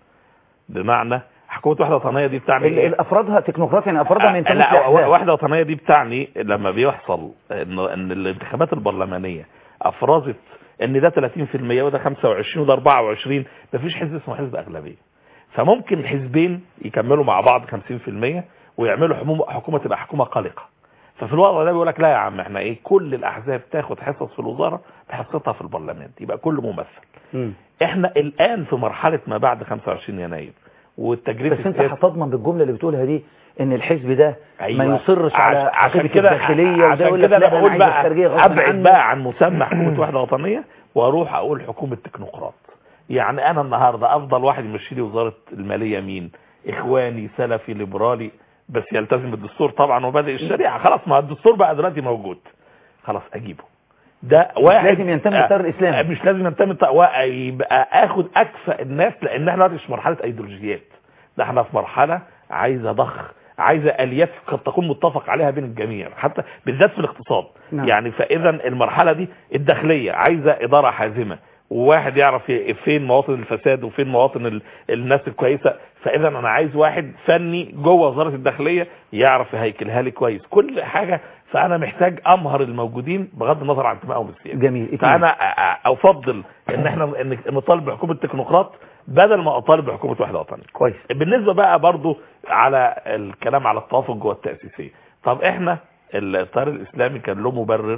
بمعنى حكومه وحده وطنيه دي بتعني ال- إيه؟ ال- افرادها تكنوقراط يعني افرادها من آه، لا تمثيل وحده وطنيه دي بتعني لما بيحصل ان ان الانتخابات البرلمانيه افرزت ان ده 30% وده 25 وده 24 مفيش حزب اسمه حزب اغلبيه فممكن حزبين يكملوا مع بعض 50% ويعملوا حكومه حكومه تبقى حكومه قلقه ففي الوضع ده بيقول لك لا يا عم احنا ايه كل الاحزاب تاخد حصص في الوزاره بحصتها في البرلمان يبقى كله ممثل مم. احنا الان في مرحله ما بعد 25 يناير والتجريب بس انت هتضمن بالجمله اللي بتقولها دي ان الحزب ده أيوة. ما يصرش على عش- عشان عقيدة كده الداخليه وده عشان يقول لك كده لا انا انا بقول عايز الخارجيه بقى غصب ابعد عني بقى عن مسمى حكومه وحده وطنيه واروح اقول حكومه تكنوقراط يعني انا النهارده افضل واحد يمشي لي وزاره الماليه مين اخواني سلفي ليبرالي بس يلتزم بالدستور طبعا وبادئ الشريعه خلاص ما الدستور بقى دلوقتي موجود خلاص اجيبه ده واحد لازم ينتمي للتيار الإسلامي. آه، مش لازم ينتمي للتيار- وا- يبقى اخد اكفأ الناس لان احنا دلوقتي مش في مرحله ايديولوجيات ده احنا في مرحله عايزه ضخ عايزه اليات قد تكون متفق عليها بين الجميع حتى بالذات في الاقتصاد نعم. يعني فاذا المرحله دي الداخليه عايزه اداره حازمه وواحد يعرف ي- فين مواطن الفساد وفين مواطن ال- الناس الكويسه فاذا انا عايز واحد فني جوه وزاره الداخليه يعرف يهيكلها لي كويس كل حاجه فانا محتاج امهر الموجودين بغض النظر عن انتمائهم السياسي جميل اتنين. فانا أ- أ- افضل ان احنا ان نطالب بحكومه تكنوقراط بدل ما اطالب بحكومه وحده وطنيه كويس بالنسبه بقى برضو على الكلام على التوافق جوه التاسيسيه طب احنا التيار الاسلامي كان له مبرر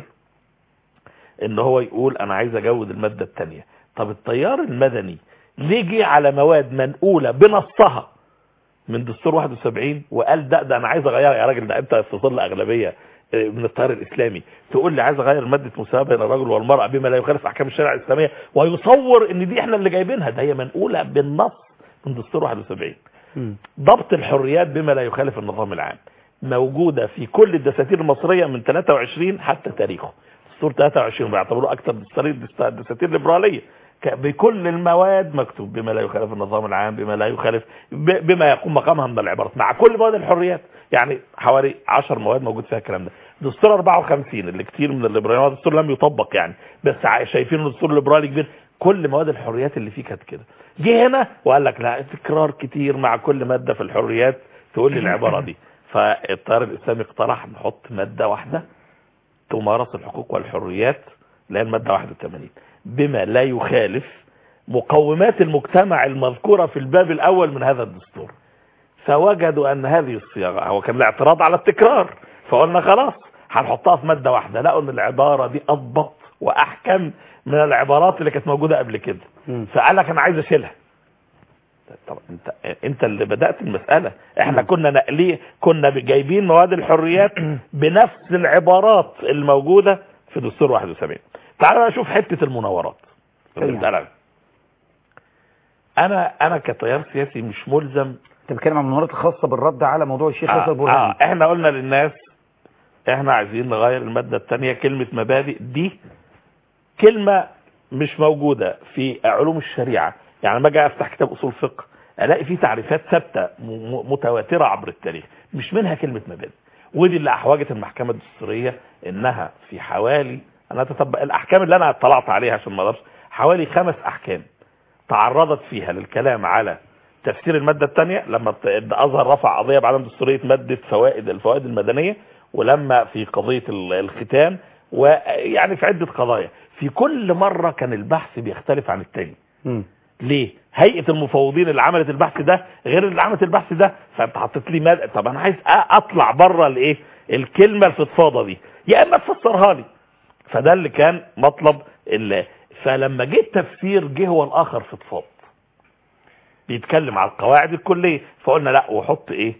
ان هو يقول انا عايز اجود الماده الثانيه طب التيار المدني ليه جه على مواد منقوله بنصها من دستور 71 وقال ده ده انا عايز اغيرها يا راجل ده انت في ظل اغلبيه آه، من التيار الاسلامي تقول لي عايز اغير ماده مساواه بين الرجل والمراه بما لا يخالف احكام الشريعه الاسلاميه ويصور ان دي احنا اللي جايبينها ده هي منقوله بالنص من دستور 71 مم. ضبط الحريات بما لا يخالف النظام العام موجودة في كل الدساتير المصرية من 23 حتى تاريخه دستور 23 بيعتبروه أكثر دستور الدساتير الليبرالية ك- بكل المواد مكتوب بما لا يخالف النظام العام بما لا يخالف ب- بما يقوم مقامها من العبارات مع كل مواد الحريات يعني حوالي 10 مواد موجود فيها الكلام ده دستور 54 اللي كتير من الليبراليين هو دستور لم يطبق يعني بس ع- شايفينه دستور ليبرالي كبير كل مواد الحريات اللي فيه كانت كده جه هنا وقال لك لا تكرار كتير مع كل ماده في الحريات تقول لي العباره دي فالتيار الاسلامي اقترح نحط ماده واحده تمارس الحقوق والحريات اللي هي الماده 81 بما لا يخالف مقومات المجتمع المذكوره في الباب الاول من هذا الدستور فوجدوا ان هذه الصياغه هو كان الاعتراض على التكرار فقلنا خلاص هنحطها في ماده واحده لقوا ان العباره دي اضبط واحكم من العبارات اللي كانت موجوده قبل كده مم. فقال لك انا عايز اشيلها طب انت انت اللي بدات المساله احنا كنا نقليه كنا جايبين مواد الحريات بنفس العبارات الموجوده في دستور 71 تعال بقى نشوف حته المناورات اللي سريعا. بتقال عليها. انا انا كتيار سياسي مش ملزم انت بتتكلم عن المناورات الخاصه بالرد على موضوع الشيخ ياسر آه برهان آه احنا قلنا للناس احنا عايزين نغير المادة الثانية كلمة مبادئ دي كلمة مش موجودة في علوم الشريعة يعني لما اجي افتح كتاب اصول فقه الاقي فيه تعريفات ثابتة م- م- متواترة عبر التاريخ مش منها كلمة مبادئ ودي اللي احوجت المحكمة الدستورية انها في حوالي انا اتتبع الاحكام اللي انا اطلعت عليها عشان ما اقدرش حوالي خمس احكام تعرضت فيها للكلام على تفسير المادة الثانية لما ت- أظهر رفع قضية بعدم دستورية مادة فوائد الفوائد المدنية ولما في قضية ال- الختان ويعني في عدة قضايا في كل مرة كان البحث بيختلف عن التاني مم. ليه هيئة المفوضين اللي عملت البحث ده غير اللي عملت البحث ده فانت حطيت لي مادة طب انا عايز أ- اطلع بره الايه الكلمة الفضفاضة دي يا اما تفسرها لي فده اللي كان مطلب ال... فلما جه التفسير جه هو الاخر فضفاض بيتكلم على القواعد الكلية فقلنا لا وحط ايه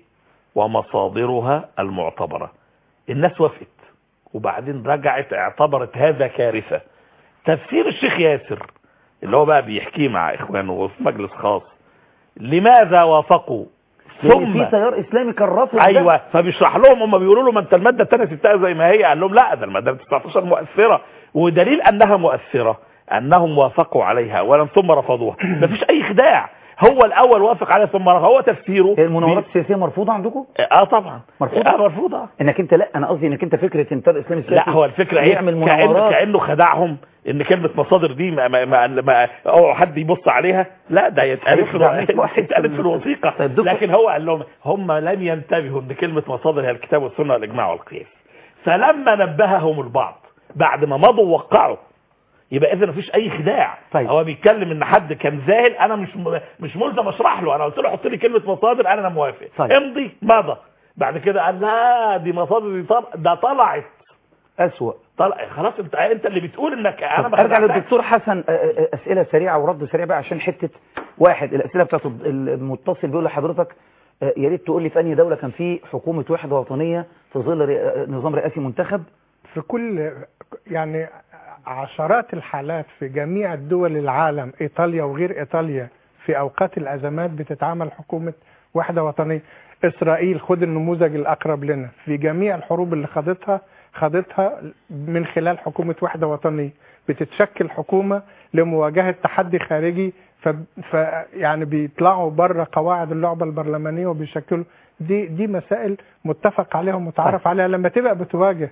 ومصادرها المعتبرة الناس وافقت وبعدين رجعت اعتبرت هذا كارثة تفسير الشيخ ياسر اللي هو بقى بيحكيه مع اخوانه وفي مجلس خاص لماذا وافقوا يعني ثم في تيار اسلامي كان رافض ده. ايوه فبيشرح لهم هم بيقولوا له ما انت الماده الثانيه سبتها زي ما هي قال لهم لا ده الماده 19 مؤثره ودليل انها مؤثره انهم وافقوا عليها ولم ثم رفضوها مفيش اي خداع هو الاول وافق عليها ثم رفض هو تفسيره هي المناورات السياسيه مرفوضه عندكم اه طبعا مرفوضة؟ اه مرفوضه انك انت لا انا قصدي انك انت فكره ان التيار الاسلامي لا السياسي هو الفكره هي يعمل كأنه, مناورات كانه خدعهم ان كلمه مصادر دي ما ما ما, ما أو حد يبص عليها لا ده يتقال في هيخدع 100 واحد يتقال في الوثيقه طيب دكتور- لكن هو قال لهم هم لم ينتبهوا ان كلمه مصادر هي الكتاب والسنه والاجماع والقياس فلما نبههم البعض بعد ما مضوا ووقعوا يبقى اذا مفيش اي خداع طيب. هو بيتكلم ان حد كان ذاهل انا مش م- مش ملزم اشرح له انا قلت له حط لي كلمه مصادر انا انا موافق طيب. امضي مضى بعد كده قال لا دي مصادر دي طل... ده طلعت اسوأ طلع خلاص انت انت اللي بتقول انك انا طب ما ارجع خدعتكش. للدكتور حسن آه، آه، اسئله سريعه ورد سريع بقى عشان حته واحد الاسئله بتاعت المتصل بيقول لحضرتك آه، يا ريت تقول لي في انهي دوله كان في حكومه وحده وطنيه في ظل رئ- نظام رئاسي منتخب في كل يعني عشرات الحالات في جميع الدول العالم ايطاليا وغير ايطاليا في اوقات الازمات بتتعامل حكومه وحده وطنيه اسرائيل خد النموذج الاقرب لنا في جميع الحروب اللي خاضتها خاضتها من خلال حكومه وحده وطنيه بتتشكل حكومه لمواجهه تحدي خارجي ف... ف يعني بيطلعوا بره قواعد اللعبه البرلمانيه وبيشكلوا دي دي مسائل متفق عليها ومتعارف عليها لما تبقى بتواجه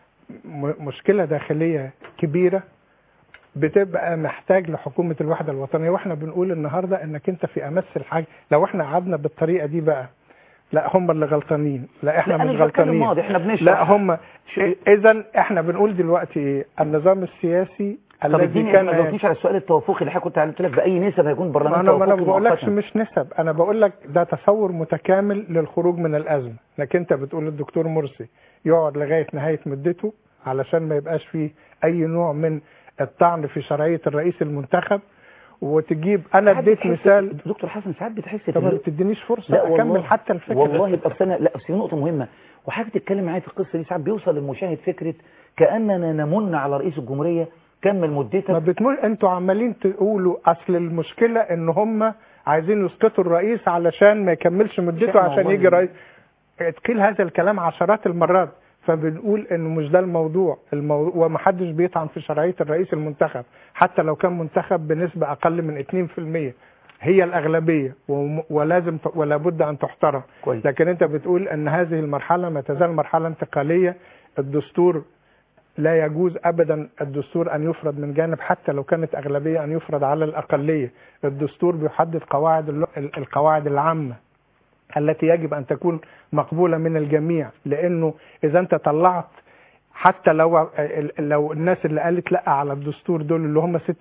م- مشكلة داخلية كبيرة بتبقى محتاج لحكومة الوحدة الوطنية واحنا بنقول النهاردة انك انت في امس الحاجة لو احنا قعدنا بالطريقة دي بقى لا هم اللي غلطانين لا احنا لا، أنا مش مش بتكلم غلطانين ماضي، إحنا بنشرح. لا هم اذا احنا بنقول دلوقتي ايه النظام السياسي طب الذي اديني كان ما جاوبتنيش على السؤال التوافقي اللي حضرتك كنت قلت لك باي نسب هيكون ما برلمان انا ما انا توافقي ما بقولكش مؤقتاً؟ مش نسب انا بقول لك ده تصور متكامل للخروج من الازمه انك انت بتقول للدكتور مرسي يقعد لغايه نهايه مدته علشان ما يبقاش فيه اي نوع من الطعن في شرعيه الرئيس المنتخب وتجيب انا ساعات اديت بتحس- مثال دكتور حسن ساعات بتحس طب ما في- بتدينيش فرصه لا والله اكمل حتى الفكره والله يبقى في سنه لا في نقطه مهمه وحاجه تتكلم معايا في القصه دي ساعات بيوصل للمشاهد فكره كاننا نمن على رئيس الجمهوريه كمل ما مدتك بتمر انتوا عمالين تقولوا اصل المشكله ان هم عايزين يسقطوا الرئيس علشان ما يكملش مدته عشان والله. يجي رئيس قيل هذا الكلام عشرات المرات فبنقول انه مش ده الموضوع الموضوع ومحدش بيطعن في شرعيه الرئيس المنتخب حتى لو كان منتخب بنسبه اقل من 2% هي الاغلبيه وم- ولازم ت- ولا بد ان تحترم كويس. لكن انت بتقول ان هذه المرحله ما تزال مرحله انتقاليه الدستور لا يجوز ابدا الدستور ان يفرض من جانب حتى لو كانت اغلبيه ان يفرض على الاقليه الدستور بيحدد قواعد الل- ال- القواعد العامه التي يجب ان تكون مقبوله من الجميع لانه اذا انت طلعت حتى لو لو الناس اللي قالت لا على الدستور دول اللي هم 36%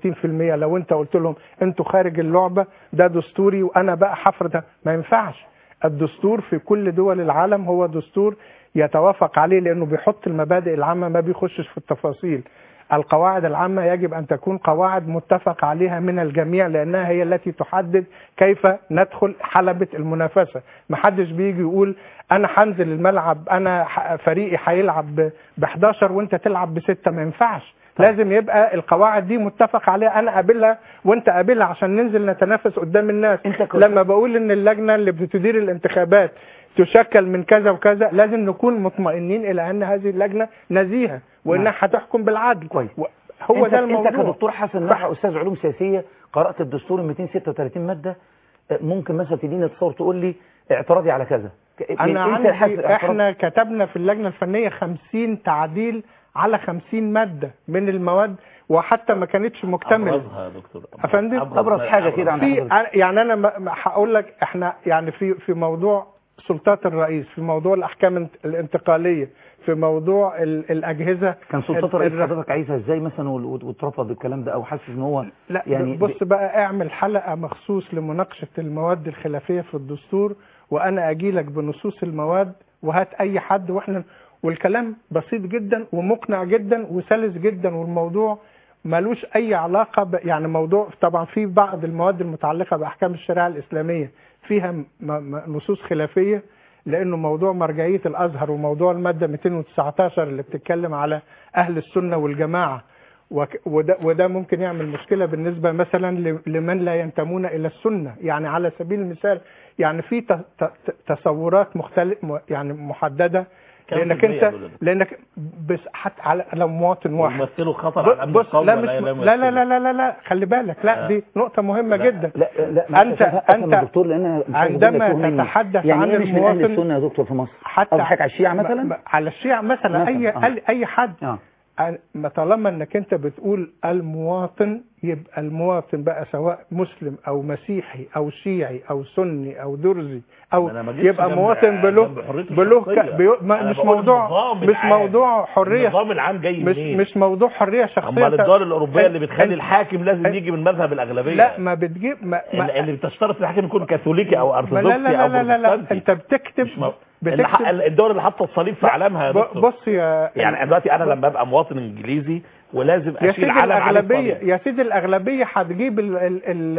لو انت قلت لهم انتوا خارج اللعبه ده دستوري وانا بقى هفرض ما ينفعش الدستور في كل دول العالم هو دستور يتوافق عليه لانه بيحط المبادئ العامه ما بيخشش في التفاصيل القواعد العامة يجب أن تكون قواعد متفق عليها من الجميع لأنها هي التي تحدد كيف ندخل حلبة المنافسة محدش بيجي يقول أنا هنزل الملعب أنا ح- فريقي هيلعب ب 11 وأنت تلعب بستة ما ينفعش لازم يبقى القواعد دي متفق عليها انا قابلها وانت قابلها عشان ننزل نتنافس قدام الناس انت كنت- لما بقول ان اللجنه اللي بتدير الانتخابات تشكل من كذا وكذا لازم نكون مطمئنين الى ان هذه اللجنه نزيهه وانها هتحكم بالعدل كويس. و- هو انت ده انت الموضوع كدكتور حسن نفع استاذ علوم سياسيه قرات الدستور ال 236 ماده اه، ممكن مثلا تديني تصور تقول لي اعتراضي على كذا ك- انا انت حاسس عندي احنا كتبنا في اللجنه الفنيه 50 تعديل على 50 ماده من المواد وحتى ما كانتش مكتمله أبرزها يا دكتور أفندم؟ ابرز حاجه كده عند في حضرتك يعني انا ما- ما هقول لك احنا يعني في في موضوع سلطات الرئيس في موضوع الاحكام الانت- الانتقاليه في موضوع ال- الاجهزه كان سلطات ال- الرئيس الر- حضرتك عايزها ازاي مثلا وال- وال- واترفض الكلام ده او حاسس ان هو لا يعني يعني بص بقى اعمل حلقه مخصوص لمناقشه المواد الخلافيه في الدستور وانا اجي لك بنصوص المواد وهات اي حد واحنا والكلام بسيط جدا ومقنع جدا وسلس جدا والموضوع ملوش اي علاقه ب... يعني موضوع طبعا في بعض المواد المتعلقه باحكام الشريعه الاسلاميه فيها م... م... نصوص خلافيه لانه موضوع مرجعيه الازهر وموضوع الماده 219 اللي بتتكلم على اهل السنه والجماعه وك- وده, وده ممكن يعمل مشكلة بالنسبة مثلا ل- لمن لا ينتمون إلى السنة يعني على سبيل المثال يعني في ت- ت- ت- تصورات مختلف م- يعني محددة كم لأنك في المية أنت دول يا دكتور؟ لأنك بس حتى على على مواطن واحد يمثلوا خطر على الامن بص القومي لا, ولا مش لا لا لا يمثلوا؟ لا لا لا, لا خلي بالك لا آه. دي نقطة مهمة لا. جدا لا لا معلش أنت- أفهم- أفهم أنت يا دكتور لان أنا مش عايز عندما أقول لك مني. تتحدث يعني عن ايه مش من اهل المواطن- السنه يا دكتور في مصر حتى قصدك على الشيعه م- مثلا م- على الشيعة مثلا, مثلاً، أي آه. أي حد اه ما طالما انك انت بتقول المواطن يبقى المواطن بقى سواء مسلم او مسيحي او شيعي او سني او درزي او أنا ما جيتش يبقى جنب- مواطن بله جنب حريته بله الشخصية. ك- بيو- ما أنا مش بقول موضوع النظام مش العام. موضوع حريه النظام العام جاي مش منين؟ مش موضوع حريه شخصيه امال أنت- الدول الاوروبيه اللي أنت- بتخلي الحاكم لازم أنت- يجي من مذهب الاغلبيه لا ما بتجيب ما, ما اللي بتشترط الحاكم يكون كاثوليكي او ما لا ارثوذكسي لا او لا لا, لا. بروتستانتي انت بتكتب مش مو- اللي ح- بتكتب الدول اللي حاطه الصليب في علامها يا ب- دكتور بص يا يعني دلوقتي انا لما ابقى مواطن انجليزي ولازم يا اشيل سيدي علم عليه الاغلبيه الصليب يا سيدي الاغلبيه هتجيب ال ال ال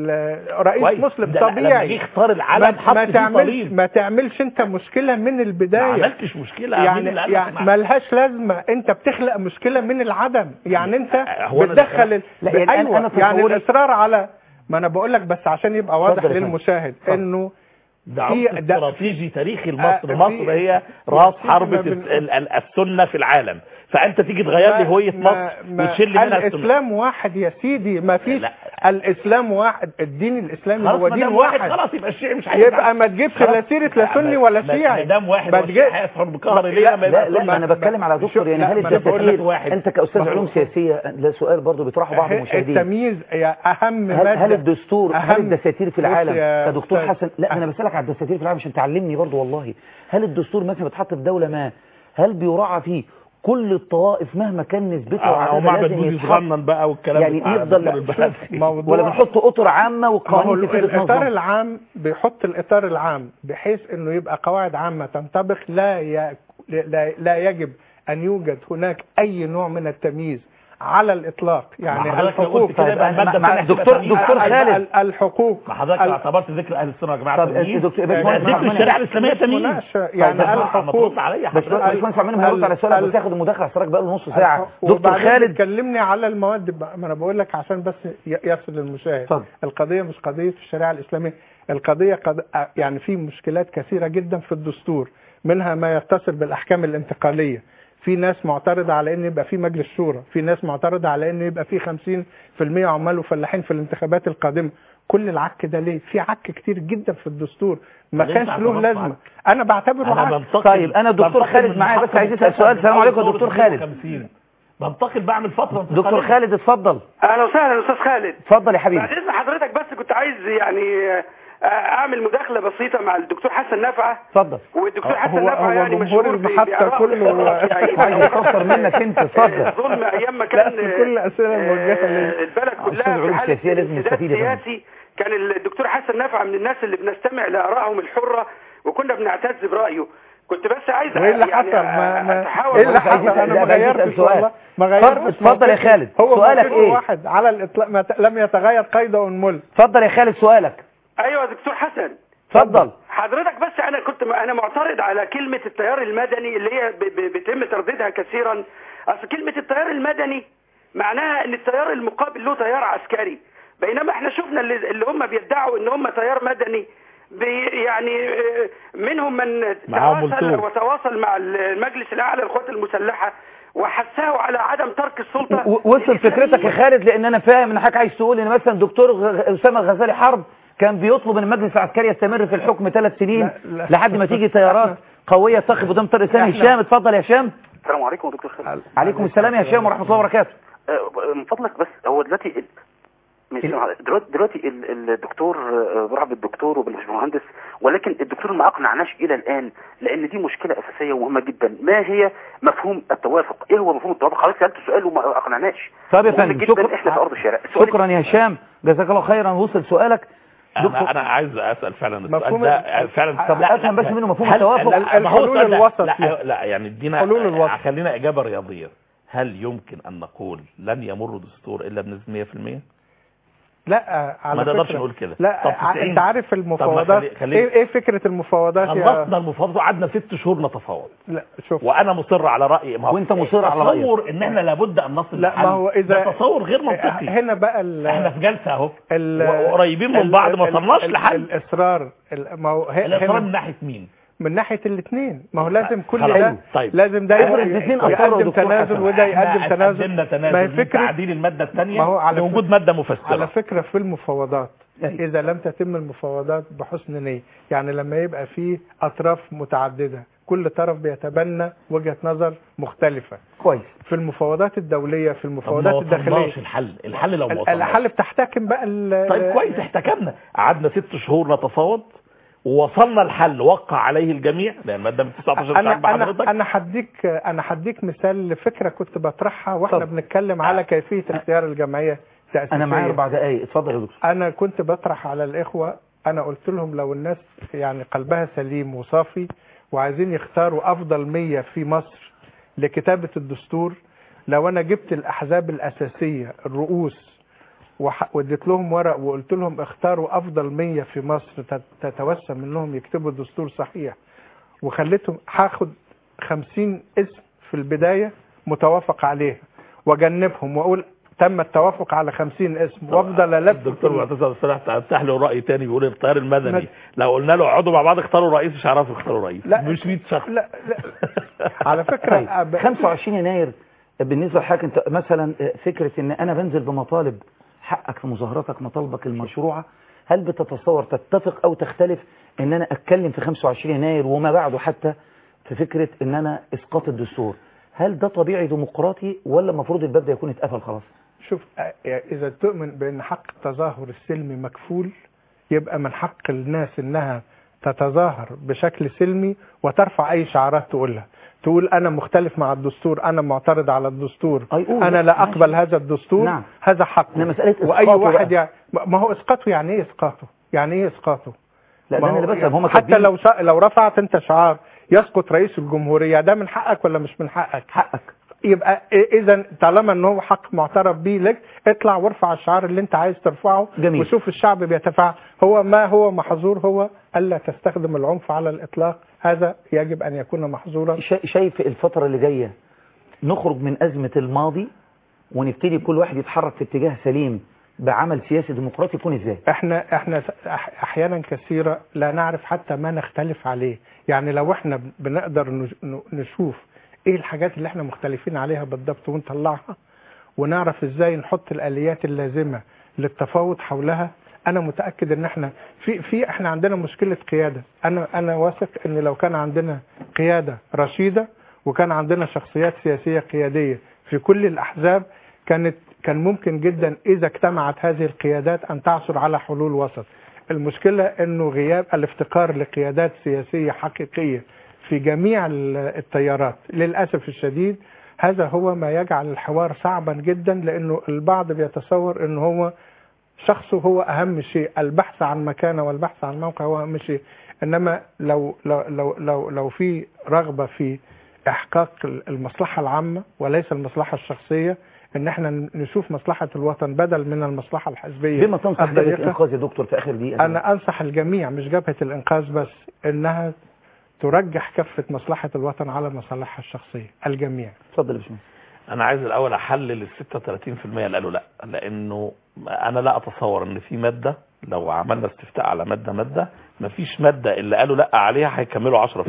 ال رئيس كويس. مسلم ده لما جه طبيعي يختار العلم ما, حط ما فيه تعملش صليب ما تعملش انت مشكله من ما البدايه عملتش مشكله مين يعني اللي قال لك يعني ما- ملهاش لازمه انت بتخلق مشكله من العدم يعني انت هو أنا بتدخل ال... لا، يعني أنا- ايوه أنا يعني تصوري- الاصرار على ما انا بقول لك بس عشان يبقى واضح اتفضل يا فندم. للمشاهد اتفضل. انه ده في- عنصر ده- استراتيجي تاريخي آه، لمصر في- مصر هي راس في- حرب ما بن- ال- ال- السنه في العالم فانت تيجي تغير لي هويه ما- مصر ما- وتشيل لي منها السنه الاسلام واحد يا سيدي ما فيش لا. الاسلام واحد الدين الاسلامي خلاص هو ما دين دام واحد واحد خلاص يبقى الشيعي مش هينفع. يبقى ما تجيبش خلاص. لا سيره لا سني ولا ما- شيعي ما دام واحد ما هو تجيب- الشيعي هيصحر بقهر ليه لا، لما لا يبقى لا سنة؟ انا بتكلم على دكتور يعني لا، هل ما أنا بقول الدساتير لك واحد. انت كاستاذ ما هو- علوم سياسيه ده سؤال برضه بيطرحه بعض المشاهدين التمييز هي اهم هل, ماده هل الدستور هل أهم- الدساتير في بص العالم يا كدكتور أستاذ، حسن لا انا بسالك على الدساتير في العالم عشان تعلمني برضه والله هل الدستور مثلا بيتحط في دوله ما هل بيراعى فيه كل الطوائف مهما كان نسبتها او وعددها معبد لازم بودي يتحط صغنن بقى والكلام يعني بتاع نفضل دكتور البلد. موضوع ولا بنحط اطر عامه ما هو والقوانين تبتدي الاطار تنظم العام بيحط الاطار العام بحيث انه يبقى قواعد عامه تنطبق لا ي... لا, لا يجب ان يوجد هناك اي نوع من التمييز على الاطلاق يعني ما حضرتك لو الحقوق قلت كده يبقى طيب، المادة مع- الثانية دكتور- تبقى تمييز. دكتور ال- خالد. ال- الحقوق ما حضرتك ال- اعتبرت ذكر اهل السنه يا جماعه طب تمييز دكتور يبقى باشمهندس ذكر محمد الشريعه منى. الاسلاميه تمييز مناقشة يعني طيب، ما الحقوق ترد عليا بس حضرتك. باشمهندس محمد منى هيرد على السؤال ال- بس ياخد المداخله حضرتك بقى له نص ساعه دكتور وبعدين خالد بتكلمني على المواد بقى ما انا بقول لك عشان بس ي- يصل للمشاهد اتفضل. القضيه مش قضيه الشريعه الاسلاميه القضيه قد... يعني في مشكلات كثيره جدا في الدستور منها ما يتصل بالاحكام الانتقاليه في ناس معترضه على ان يبقى في مجلس شورى في ناس معترضه على ان يبقى في 50% عمال وفلاحين في الانتخابات القادمه كل العك ده ليه في عك كتير جدا في الدستور ما ليه كانش له تعتبرت لازمه عك؟ انا بعتبره انا عك بنتقل طيب، أنا الدكتور بنتقل خالد من معايا بس محطة عايز يسأل مستشفى سؤال. السلام من عليكم يا أول دكتور دور خالد. 52. بنتقل بعمل فتره دكتور انتقالية. خالد اتفضل اهلا وسهلا يا استاذ خالد اتفضل يا حبيبي بعد اذن حضرتك بس كنت عايز يعني آه، اعمل مداخله بسيطه مع الدكتور حسن نفعه اتفضل والدكتور حسن هو- نفعه هو يعني جمهور مشهور ب- المحطة بآراء كله- يعني عايز يكسر منك انت اتفضل الظلم ايام ما لا كان في كل الاسئله الموجهه ليه آه، البلد أستاذ كلها علوم في حاله سياسية لازم انسداد نستفيد يا فندم. سياسي كان الدكتور حسن نفعه من الناس اللي بنستمع لارائهم الحره وكنا بنعتز برايه كنت بس عايز وايه اللي يعني حصل ما ما أتحاول ايه اللي بس عايز حصل يسأل- انا لا، ما بس عايز يسأل غيرتش سؤال. والله ما غيرتش اتفضل يا موقفي. خالد. هو سؤالك موقفه ايه؟ واحد على الاطلاق ما ت- لم يتغير قيد انمل اتفضل يا خالد سؤالك ايوه يا دكتور حسن اتفضل حضرتك بس انا كنت انا معترض على كلمه التيار المدني اللي هي ب- ب- بيتم ترديدها كثيرا اصل كلمه التيار المدني معناها ان التيار المقابل له تيار عسكري بينما احنا شفنا اللي, اللي هم بيدعوا ان هم تيار مدني بي يعني آه، منهم من معاهم تواصل ملتوم. وتواصل مع المجلس الاعلى للقوات المسلحه وحثاه على عدم ترك السلطه و- وصل فكرتك يا خالد لان انا فاهم ان حضرتك عايز تقول ان مثلا دكتور غ- اسامه الغزالي حرب كان بيطلب ان المجلس العسكري يستمر في الحكم ثلاث سنين لا، لا. لحد ما تيجي تيارات قويه تقف قدام طارق اسامه إحنا- هشام اتفضل يا هشام السلام عليكم يا دكتور خالد عليكم السلام يا هشام ورحمه الله وبركاته آه، من فضلك بس هو دلوقتي ال- مش ال- دلوقتي دلوقتي ال- الدكتور آه، برحب بالدكتور وبالباشمهندس ولكن الدكتور ما اقنعناش الى الان لان دي مشكله اساسيه ومهمه جدا ما هي مفهوم التوافق ايه هو مفهوم التوافق حضرتك سالت سؤال وما اقنعناش طب يا مهم فندم جدا شكرا احنا في ارض الشارع السؤال شكرا يا هشام جزاك الله خيرا وصل سؤالك دكتور- انا انا عايز اسال فعلا السؤال مفهوم ده ال- فعلا طب لا، افهم لا، بس منه مفهوم هل- التوافق لا، ما هو الحلول السؤال ده- الوسط لا, فيها. لا يعني ادينا حلول الوسط. خلينا اجابه رياضيه هل يمكن ان نقول لن يمر دستور الا بنسبه 100% لا على ما نقدرش فكرة- نقول كده لا طب ع- 90. انت عارف المفاوضات خلي- خلي- ايه ايه فكره المفاوضات يا خلصنا المفاوضات وقعدنا ست شهور نتفاوض لا شوف وانا مصر على رايي ما هو وانت مصر على رأيك. تصور ان احنا لابد ان نصل لا لحل. ما هو اذا ده تصور غير منطقي هنا بقى ال- احنا في جلسه اهو ال- وقريبين من ال- بعض ما ال- وصلناش ال- لحل الاصرار ال- ما هو ه- الاصرار هنا من ناحيه مين من ناحيه الاثنين ما هو لازم كل خلاص. ده طيب. لازم ده افرض الاثنين أصروا يا يقدم دكتور تنازل حسن. وده احنا يقدم تنازل قدمنا تنازل ما هي من فكره تعديل الماده الثانيه ما هو على لوجود ماده على مفسره فكرة في المفاوضات أيوة. إذا لم تتم المفاوضات بحسن نية يعني لما يبقى في أطراف متعددة كل طرف بيتبنى وجهة نظر مختلفة كويس في المفاوضات الدولية في طب ما المفاوضات الداخلية وصلناش الحل الحل لو ما ال- وصلناش الحل بتحتكم بقى ال- طيب كويس احتكمنا قعدنا ست شهور نتفاوض ووصلنا الحل وقع عليه الجميع لان الماده من 19 انا تعب انا حضرتك انا هديك انا هديك مثال لفكره كنت بطرحها واحنا طب. بنتكلم على كيفيه اختيار الجمعيه التاسيسيه انا معايا اربع دقائق اتفضل يا دكتور انا كنت بطرح على الاخوه انا قلت لهم لو الناس يعني قلبها سليم وصافي وعايزين يختاروا افضل مية في مصر لكتابة الدستور لو انا جبت الاحزاب الاساسية الرؤوس وح- واديت لهم ورق وقلت لهم اختاروا افضل مية في مصر تت- تتوسم انهم يكتبوا دستور صحيح وخليتهم هاخد خمسين اسم في البداية متوافق عليها واجنبهم واقول تم التوافق على خمسين اسم وافضل الف الدكتور معتز عبد الصالح افتح له راي تاني بيقول التيار المدني مد- لو قلنا له اقعدوا مع بعض اختاروا رئيس مش هيعرفوا يختاروا رئيس لا. مش 100 شخص لا لا على فكرة طيب أب- 25 يناير بالنسبه لحضرتك انت مثلا فكره ان انا بنزل بمطالب حقك في مظاهراتك مطالبك المشروعه هل بتتصور تتفق او تختلف ان انا اتكلم في 25 يناير وما بعده حتى في فكره ان انا اسقاط الدستور هل ده طبيعي ديمقراطي ولا المفروض الباب ده يكون اتقفل خلاص شوف أ- إذا تؤمن بأن حق التظاهر السلمي مكفول يبقى من حق الناس إنها تتظاهر بشكل سلمي وترفع أي شعارات تقولها تقول أنا مختلف مع الدستور أنا معترض على الدستور أي قول. أنا لا ماشي. أقبل هذا الدستور نعم. هذا حق إنما مسألة وأي إسقاطه واحد بقى. يعني ما هو إسقاطه يعني إيه إسقاطه يعني إيه إسقاطه لا ما ده انا هو اللي بسأل يعني هم حتى كاتبين لو شا... لو رفعت انت شعار يسقط رئيس الجمهورية ده من حقك ولا مش من حقك حقك يبقى اذا طالما ان هو حق معترف به لك اطلع وارفع الشعار اللي انت عايز ترفعه جميل. وشوف الشعب بيتفاعل هو ما هو محظور هو الا تستخدم العنف على الاطلاق هذا يجب ان يكون محظورا شا- شايف الفترة اللي جاية نخرج من أزمة الماضي ونبتدي كل واحد يتحرك في اتجاه سليم بعمل سياسي ديمقراطي يكون ازاي احنا احنا أح- احيانا كثيره لا نعرف حتى ما نختلف عليه يعني لو احنا بنقدر نش- ن- نشوف ايه الحاجات اللي احنا مختلفين عليها بالضبط ونطلعها ونعرف ازاي نحط الاليات اللازمه للتفاوض حولها انا متاكد ان احنا في في احنا عندنا مشكله قياده انا انا واثق ان لو كان عندنا قياده رشيده وكان عندنا شخصيات سياسيه قياديه في كل الاحزاب كانت كان ممكن جدا اذا اجتمعت هذه القيادات ان تعثر على حلول وسط المشكله انه غياب الافتقار لقيادات سياسيه حقيقيه في جميع ال- التيارات للاسف الشديد هذا هو ما يجعل الحوار صعبا جدا لانه البعض بيتصور ان هو شخصه هو اهم شيء البحث عن مكانه والبحث عن موقع هو اهم شيء انما لو لو لو لو, لو في رغبه في احقاق المصلحه العامه وليس المصلحه الشخصيه ان احنا نشوف مصلحه الوطن بدل من المصلحه الحزبيه بما تنصح جبهة الضيقة. الإنقاذ يا دكتور في آخر دقيقة انا انصح الجميع مش جبهه الانقاذ بس انها ترجح كفه مصلحه الوطن على مصالحها الشخصيه الجميع اتفضل يا باشمهندس انا عايز الاول احلل ال 36% اللي قالوا لا لانه انا لا اتصور ان في ماده لو عملنا استفتاء على ماده ماده مفيش ماده اللي قالوا لا عليها هيكملوا 10%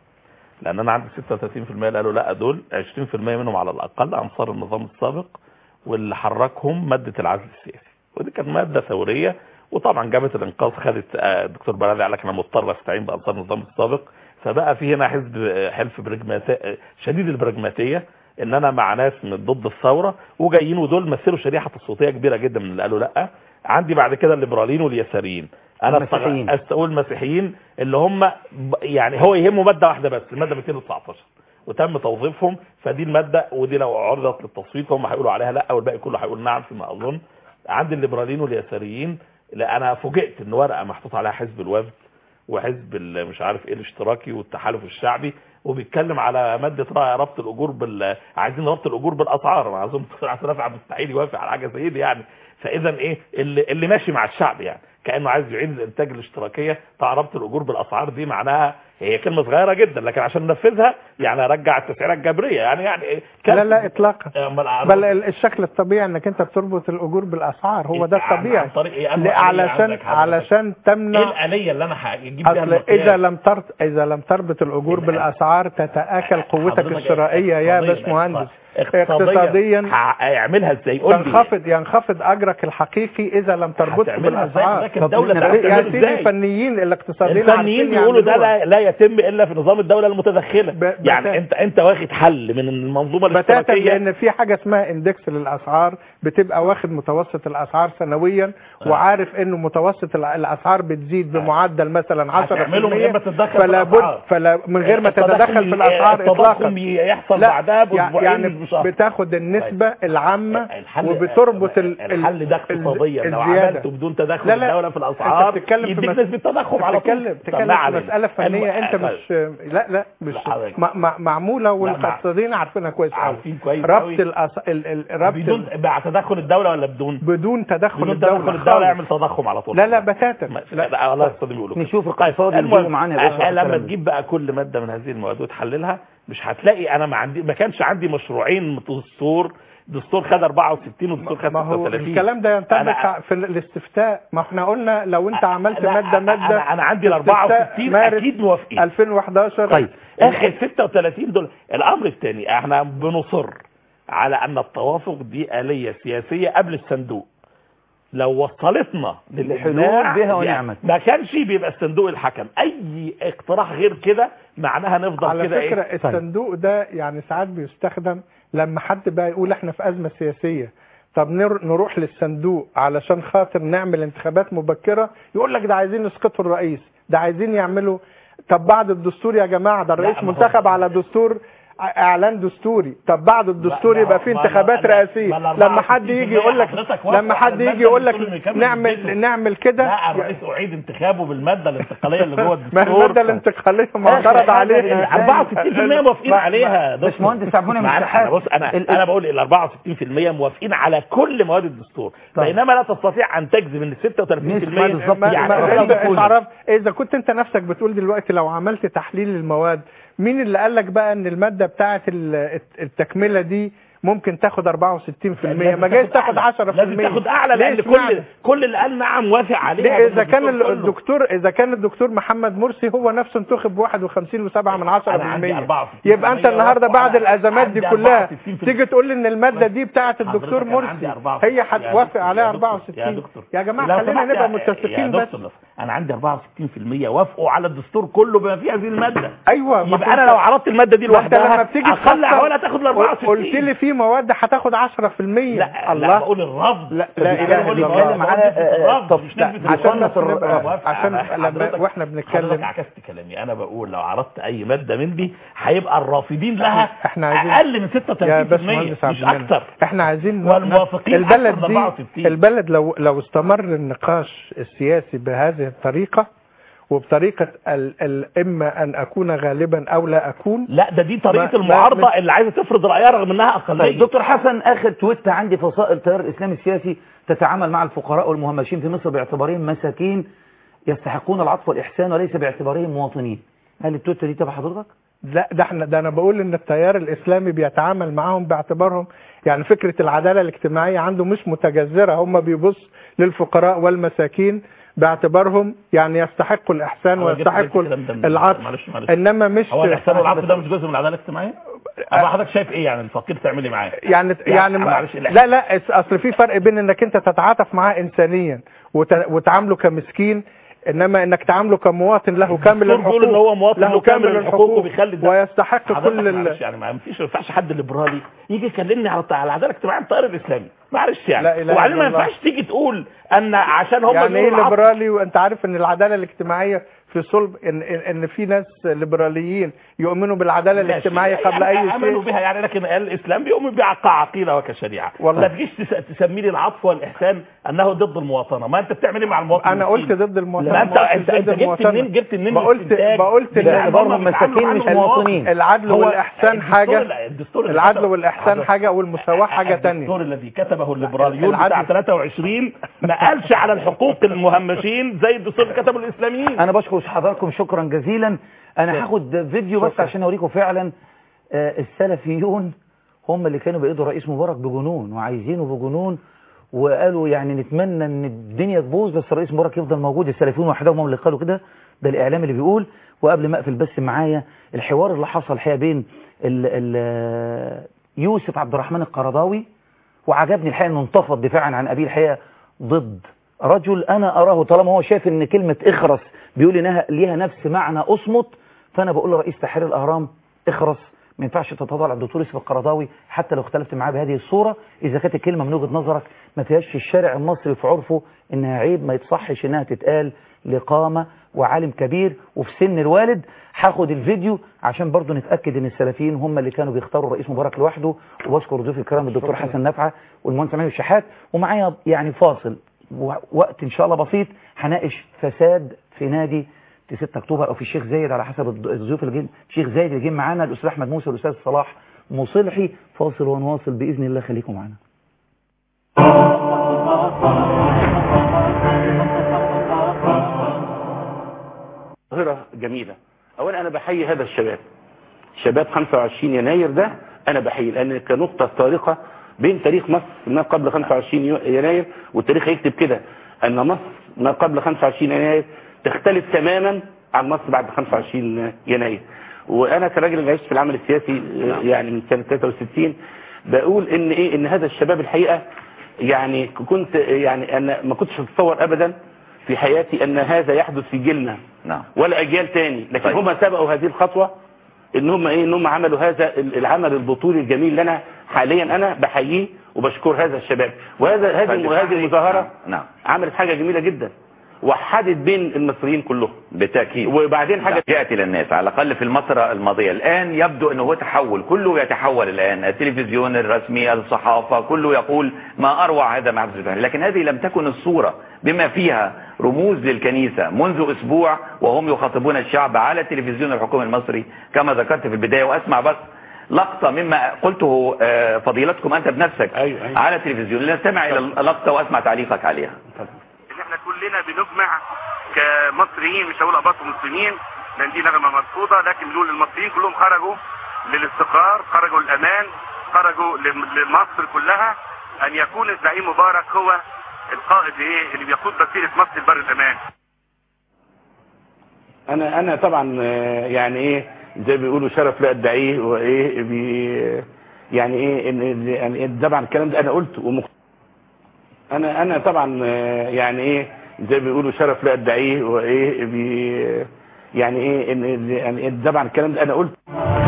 لان انا عندي 36% اللي قالوا لا دول 20% منهم على الاقل انصار النظام السابق واللي حركهم ماده العزل السياسي ودي كانت ماده ثوريه وطبعا جبهه الانقاذ خدت آه، الدكتور بلال قال لك انا مضطر استعين بانصار النظام السابق فبقى في هنا حزب آه، حلف برجماتي شديد البراجماتيه ان انا مع ناس من ضد الثوره وجايين ودول مثلوا شريحه تصويتيه كبيره جدا من اللي قالوا لا عندي بعد كده الليبراليين واليساريين انا المسيحيين. استغ- استقول المسيحيين اللي هم ب- يعني هو يهمه ماده واحده بس الماده 219 وتم توظيفهم فدي الماده ودي لو عرضت للتصويت هم هيقولوا عليها لا والباقي كله هيقول نعم فيما اظن عند الليبراليين واليساريين لا انا فوجئت ان ورقه محطوط عليها حزب الوفد وحزب ال- مش عارف ايه الاشتراكي والتحالف الشعبي وبيتكلم على ماده را- ربط الاجور بال عايزين ربط الاجور بالاسعار انا اظن دكتور عبد الرافع مستحيل يوافق على حاجه زي دي يعني فاذا ايه اللي, اللي ماشي مع الشعب يعني كانه عايز يعيد الانتاج الاشتراكيه بتاع ربط الاجور بالاسعار دي معناها هي كلمه صغيره جدا لكن عشان ننفذها يعني ارجع التسعيره الجبريه يعني يعني إيه؟ لا لا اطلاقا أمال بل ال- الشكل الطبيعي انك انت بتربط الاجور بالاسعار هو ده عن- الطبيعي عن طريق إيه؟ أنواع لا، آلية علشان عندك حضرتك؟ علشان تمنع ايه الاليه اللي انا هجيب بيها اصل المقياس؟ اذا لم ترت اذا لم تربط الاجور بالاسعار تتاكل قوتك حضرتك الشرائيه يا اقتصادياً- باشمهندس اقتصاديا اقتصاديا ه- هيعملها ازاي قول لي تنخفض ينخفض اجرك الحقيقي اذا لم تربطه هتعملها إزاي؟ بالاسعار لكن الدولة طب تعرف يا تعمله سيدي إزاي؟ الفنيين الاقتصاديين الفنيين عارفين بيقولوا ده يعملوها. لا, لا يتم الا في نظام الدوله المتدخله ب- يعني بتاتا. انت انت واخد حل من المنظومه بتاتا الاشتراكيه لان في حاجه اسمها اندكس للاسعار بتبقى واخد متوسط الاسعار سنويا وعارف انه متوسط الع- الاسعار بتزيد بمعدل مثلا 10% هتعمله من غير ما تتدخل فلا في الأسعار. بد فلا من غير ما التضخم تتدخل في ي- الاسعار اطلاقا التضخم يحصل لا، بعدها بأسبوعين يعني مش بشهر. بتاخد النسبه العامه الحل وبتربط ال- ال- الحل ده اقتصاديا لو الزيادة. عملته بدون تدخل لا، لا. الدوله في الاسعار انت بتتكلم في يديك مس- نسبه تضخم على طول بتتكلم طب بتتكلم ما في علينا. مساله فنيه الم- انت مش لا لا مش لا، حضرتك. مع- مع- معموله مع- والاقتصاديين عارفينها كويس قوي عارفين كويس ربط قوي. الأس... ال... ال... ربط بدون ال... مع تدخل الدوله ولا بدون بدون تدخل بدون الدوله تدخل الدوله خالص. يعمل تضخم على طول لا لا بتاتا ما- لا لا الله يقصد بيقولوا نشوف طيب الاقتصاد المهم نجيبه معانا يا باشا أه، لما الكلام ده. تجيب بقى كل ماده من هذه المواد وتحللها مش هتلاقي انا ما عندي ما كانش عندي مشروعين دستور دستور خد 64 ودستور خد ما هو 36 الكلام ده ينطبق أنا- في الاستفتاء ما احنا قلنا لو انت عملت لا، ماده ماده انا انا عندي ال في استفتاء 64 مارس اكيد موافقين 2011 طيب اخر 36 دول الامر الثاني احنا بنصر على ان التوافق دي آلية سياسية قبل الصندوق لو وصلتنا للإقناع الحلول بها دي- ونعمت. ما كانش بيبقى الصندوق الحكم اي اقتراح غير كده معناها نفضل على كده فكرة ايه الصندوق ده يعني ساعات بيستخدم لما حد بقى يقول احنا في أزمة سياسية طب نر- نروح للصندوق علشان خاطر نعمل انتخابات مبكرة يقول لك ده عايزين يسقطوا الرئيس ده عايزين يعملوا طب بعد الدستور يا جماعة ده الرئيس ما هو- منتخب على دستور اعلان دستوري طب بعد الدستوري ما- يبقى في ما- انتخابات ما- رئاسيه ما الأربعة لما حد وستين يجي في المية يقول لك حضرتك وافق لما على حد المادة يجي يقول اللي بتقول إنه لك يكمل نعمل مدته. نعمل كده لا الرئيس اعيد انتخابه بالماده الانتقاليه اللي جوه ما الدستور الماده الانتقاليه معترض عليها 64% موافقين ما- عليها ما- باشمهندس عبد المنعم معانا- الشحات. أنا بص انا ال- انا بقول ال 64% موافقين على كل مواد الدستور طيب. بينما لا تستطيع ان تجزم ان 36% بالظبط ما يعني ما الرقم انت كله. تعرف اذا كنت انت نفسك بتقول دلوقتي لو عملت تحليل المواد مين اللي قال لك بقى ان الماده بتاعه ال- التكمله دي ممكن تاخد 64% ما جايز تاخد 10% لازم تاخد اعلى ليه لان اشمعنى؟ كل كل اللي قال نعم وافق عليها ليه اذا من كان الدستور كله. الدكتور اذا كان الدكتور محمد مرسي هو نفسه انتخب ب 51 و7 من 10% أنا عندي 64% يبقى انت النهارده وافقوا بعد على- الازمات دي عندي كلها 64% تيجي تقول لي ان الماده دي بتاعه الدكتور حضرتك أنا عندي مرسي 64. هي يا هتوافق دكتور- عليها يا دكتور- 64 يا دكتور يا جماعه لو خلينا سمحت نبقى يا- متفقين يا بس دكتور لو- انا عندي 64% وافقوا على الدستور كله بما فيه هذه الماده ايوه ما يبقى هو انا أنت- لو عرضت الماده دي ما انت لوحدها لما بتيجي اقل تفكر- احوالها تاخد ال 64 قلت لي في مواد هتاخد 10% لا الله لا بقول الرفض لا لا أنا اله بقول الا الرفض. الله على- الرفض طب مش لا، نسبة عشان الرفض. بس نبقى موافق. عشان أنا- لما حضرتك- واحنا حضرتك بنتكلم عكست كلامي انا بقول لو عرضت اي ماده من دي هيبقى الرافضين لها احنا عايزين اقل من يا 36% باشمهندس عبد مش المنعم اكتر احنا عايزين والموافقين البلد أكثر من دي 64. البلد لو لو استمر النقاش السياسي بهذه الطريقه وبطريقه ال ال اما ان اكون غالبا او لا اكون لا ده دي طريقه ما- المعارضه ما- اللي عايزه تفرض رايها رغم انها طيب اقليه دكتور حسن اخر تويت عندي فصائل التيار الاسلامي السياسي تتعامل مع الفقراء والمهمشين في مصر باعتبارهم مساكين يستحقون العطف والاحسان وليس باعتبارهم مواطنين هل التويت دي تبع حضرتك لا ده احنا ده انا بقول ان التيار الاسلامي بيتعامل معاهم باعتبارهم يعني فكره العداله الاجتماعيه عنده مش متجذره هم بيبص للفقراء والمساكين باعتبارهم يعني يستحقوا الاحسان هو جبت- ويستحقوا جبت الكلام ده من- العطف معلش معلش انما مش هو الاحسان والعفو ده مش جزء من العداله الاجتماعيه؟ أبقى حضرتك شايف ايه يعني الفقير تعملي معاه؟ يعني يعني ما- معلش الإحسان. لا لا اس- اصل في فرق بين انك انت تتعاطف معاه انسانيا وت- وتعامله كمسكين انما انك تعامله كمواطن له كامل الدستور بيقول ان هو مواطن له له كامل الحقوق وبيخلي ده ويستحق حضرتك كل ال... معلش يعني ما فيش ما ينفعش حد ليبرالي يجي يكلمني على على العداله الاجتماعيه بالتيار الاسلامي معلش يعني لا إله وبعدين ما إلا الله. ينفعش تيجي تقول ان عشان هم يعني ايه بيقولوا العطف- ليبرالي وانت عارف ان العداله الاجتماعيه في صلب ان ان إن في ناس ليبراليين يؤمنوا بالعداله ماشي. الاجتماعيه قبل يعني اي امنوا شيء بها يعني لكن الاسلام بيؤمن بها كعقيده وكشريعه والله. ما تجيش تس- تسمي لي العطف والاحسان انه ضد المواطنه ما انت بتعمل ايه مع المواطن انا قلت المسكين؟ ضد المواطنه ما انت ما قلتش انت, ضد انت جبت المواطنة. منين جبت منين ما قلت الاستنتاج ما قلت بأن ان برضه هم بيتعاملوا مساكين عنه مش المواطن. مواطنين. العدل هو والاحسان الدستور حاجه اللي- الدستور اللي العدل كتب- والاحسان حضرتك- حاجه والمساواه حاجه تانية الدستور الذي كتبه الليبراليون العدل. بتاع 23 ما قالش على الحقوق المهمشين زي الدستور اللي كتبه الاسلاميين انا بشكر حضراتكم شكرا جزيلا انا هاخد فيديو بس شكرا. عشان اوريكم فعلا آه، السلفيون هم اللي كانوا بيقضوا رئيس مبارك بجنون وعايزينه بجنون وقالوا يعني نتمنى ان الدنيا تبوظ بس الرئيس مبارك يفضل موجود السلفيون وحدهم هم اللي قالوا كده ده الاعلام اللي بيقول وقبل ما اقفل بس معايا الحوار اللي حصل الحقيقه بين ال ال يوسف عبد الرحمن القرضاوي وعجبني الحقيقه انه انتفض دفاعا عن ابيه الحقيقه ضد رجل انا اراه طالما هو شايف ان كلمه اخرس بيقول انها ليها نفس معنى اصمت فانا بقول لرئيس تحرير الاهرام اخرس ما ينفعش تتضايق على الدكتور يوسف القرضاوي حتى لو اختلفت معاه بهذه الصوره اذا كانت الكلمه من وجهه نظرك ما فيهاش في الشارع المصري في عرفه انها عيب ما يتصحش انها تتقال لقامه وعالم كبير وفي سن الوالد هاخد الفيديو عشان برضه نتاكد ان السلفيين هم اللي كانوا بيختاروا الرئيس مبارك لوحده وبشكر ضيوفي الكرام الدكتور حسن نفعه والمهندس امام الشحات ومعايا يعني فاصل وقت ان شاء الله بسيط هناقش فساد في نادي في 6 اكتوبر او في الشيخ زايد على حسب الض- الضيوف اللي جايين الشيخ زايد اللي جايين معانا الاستاذ احمد موسى والاستاذ صلاح مصلحي فاصل ونواصل باذن الله خليكم معانا ظاهرة جميلة أولا أنا بحيي هذا الشباب شباب 25 يناير ده أنا بحيي لأن كنقطة فارقة بين تاريخ مصر ما قبل 25 يو- يناير والتاريخ يكتب كده أن مصر ما قبل 25 يناير تختلف تماما عن مصر بعد 25 يناير وأنا كراجل اللي عشت في العمل السياسي آه، يعني من سنة 63 بقول إن إيه إن هذا الشباب الحقيقة يعني كنت يعني أنا ما كنتش أتصور أبدا في حياتي أن هذا يحدث في جيلنا نعم ولا اجيال تاني لكن طيب. هم سبقوا هذه الخطوه ان هم ايه ان هم عملوا هذا ال- العمل البطولي الجميل اللي انا حاليا انا بحييه وبشكر هذا الشباب وهذا هذه طيب. هذه المظاهره نعم عملت حاجه جميله جدا وحدت بين المصريين كلهم بالتأكيد وبعدين حاجة جاءت إلى الناس على الأقل في الفترة الماضية الآن يبدو أنه هو تحول كله يتحول الآن التلفزيون الرسمي الصحافة كله يقول ما أروع هذا ما حدث بالفعل. لكن هذه لم تكن الصورة بما فيها رموز للكنيسة منذ أسبوع وهم يخاطبون الشعب على التلفزيون الحكومي المصري كما ذكرت في البداية وأسمع بس لقطة مما قلته آه، فضيلتكم أنت بنفسك أيوة أيوة. على التلفزيون لنستمع إلى اللقطة وأسمع تعليقك عليها ان احنا كلنا بنجمع كمصريين مش هقول اباط مسلمين لان دي نغمه مرفوضه لكن بنقول المصريين كلهم خرجوا للاستقرار خرجوا للامان خرجوا لم- لمصر كلها ان يكون الزعيم مبارك هو القائد ايه اللي بيقود مسيره مصر لبر الامان انا انا طبعا آه، يعني ايه زي بيقولوا شرف لا ادعيه وايه بي يعني ايه ان يعني طبعا الكلام ده انا قلته ومخ... انا انا طبعا آه، يعني ايه زي بيقولوا شرف لا ادعيه وايه بي يعني ايه ان يعني طبعا الكلام ده انا قلته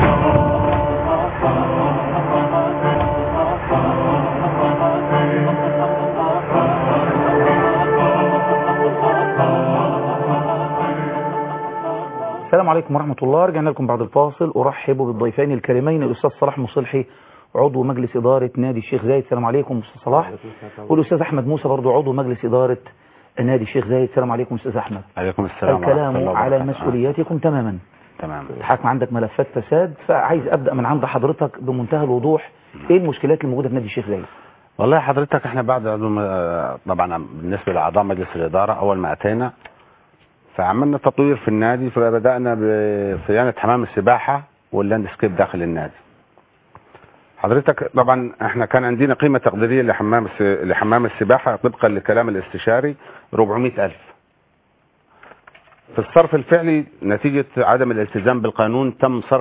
السلام عليكم ورحمة الله رجعنا لكم بعد الفاصل أرحب بالضيفين الكريمين الأستاذ صلاح مصلحي عضو مجلس إدارة نادي الشيخ زايد السلام عليكم أستاذ صلاح والأستاذ أحمد موسى برضو عضو مجلس إدارة نادي الشيخ زايد السلام عليكم أستاذ أحمد عليكم السلام ورحمة الكلام الله على وبركاته. مسؤولياتكم تماما تمام الحكم عندك ملفات فساد فعايز أبدأ من عند حضرتك بمنتهى الوضوح إيه المشكلات اللي موجودة في نادي الشيخ زايد والله حضرتك احنا بعد عضو م- طبعا بالنسبة لأعضاء مجلس الإدارة أول ما أتينا فعملنا تطوير في النادي فبدأنا بصيانة حمام السباحة واللاندسكيب داخل النادي حضرتك طبعا احنا كان عندنا قيمة تقديرية لحمام الس- لحمام السباحة طبقا لكلام الاستشاري 400 ألف في الصرف الفعلي نتيجة عدم الالتزام بالقانون تم صرف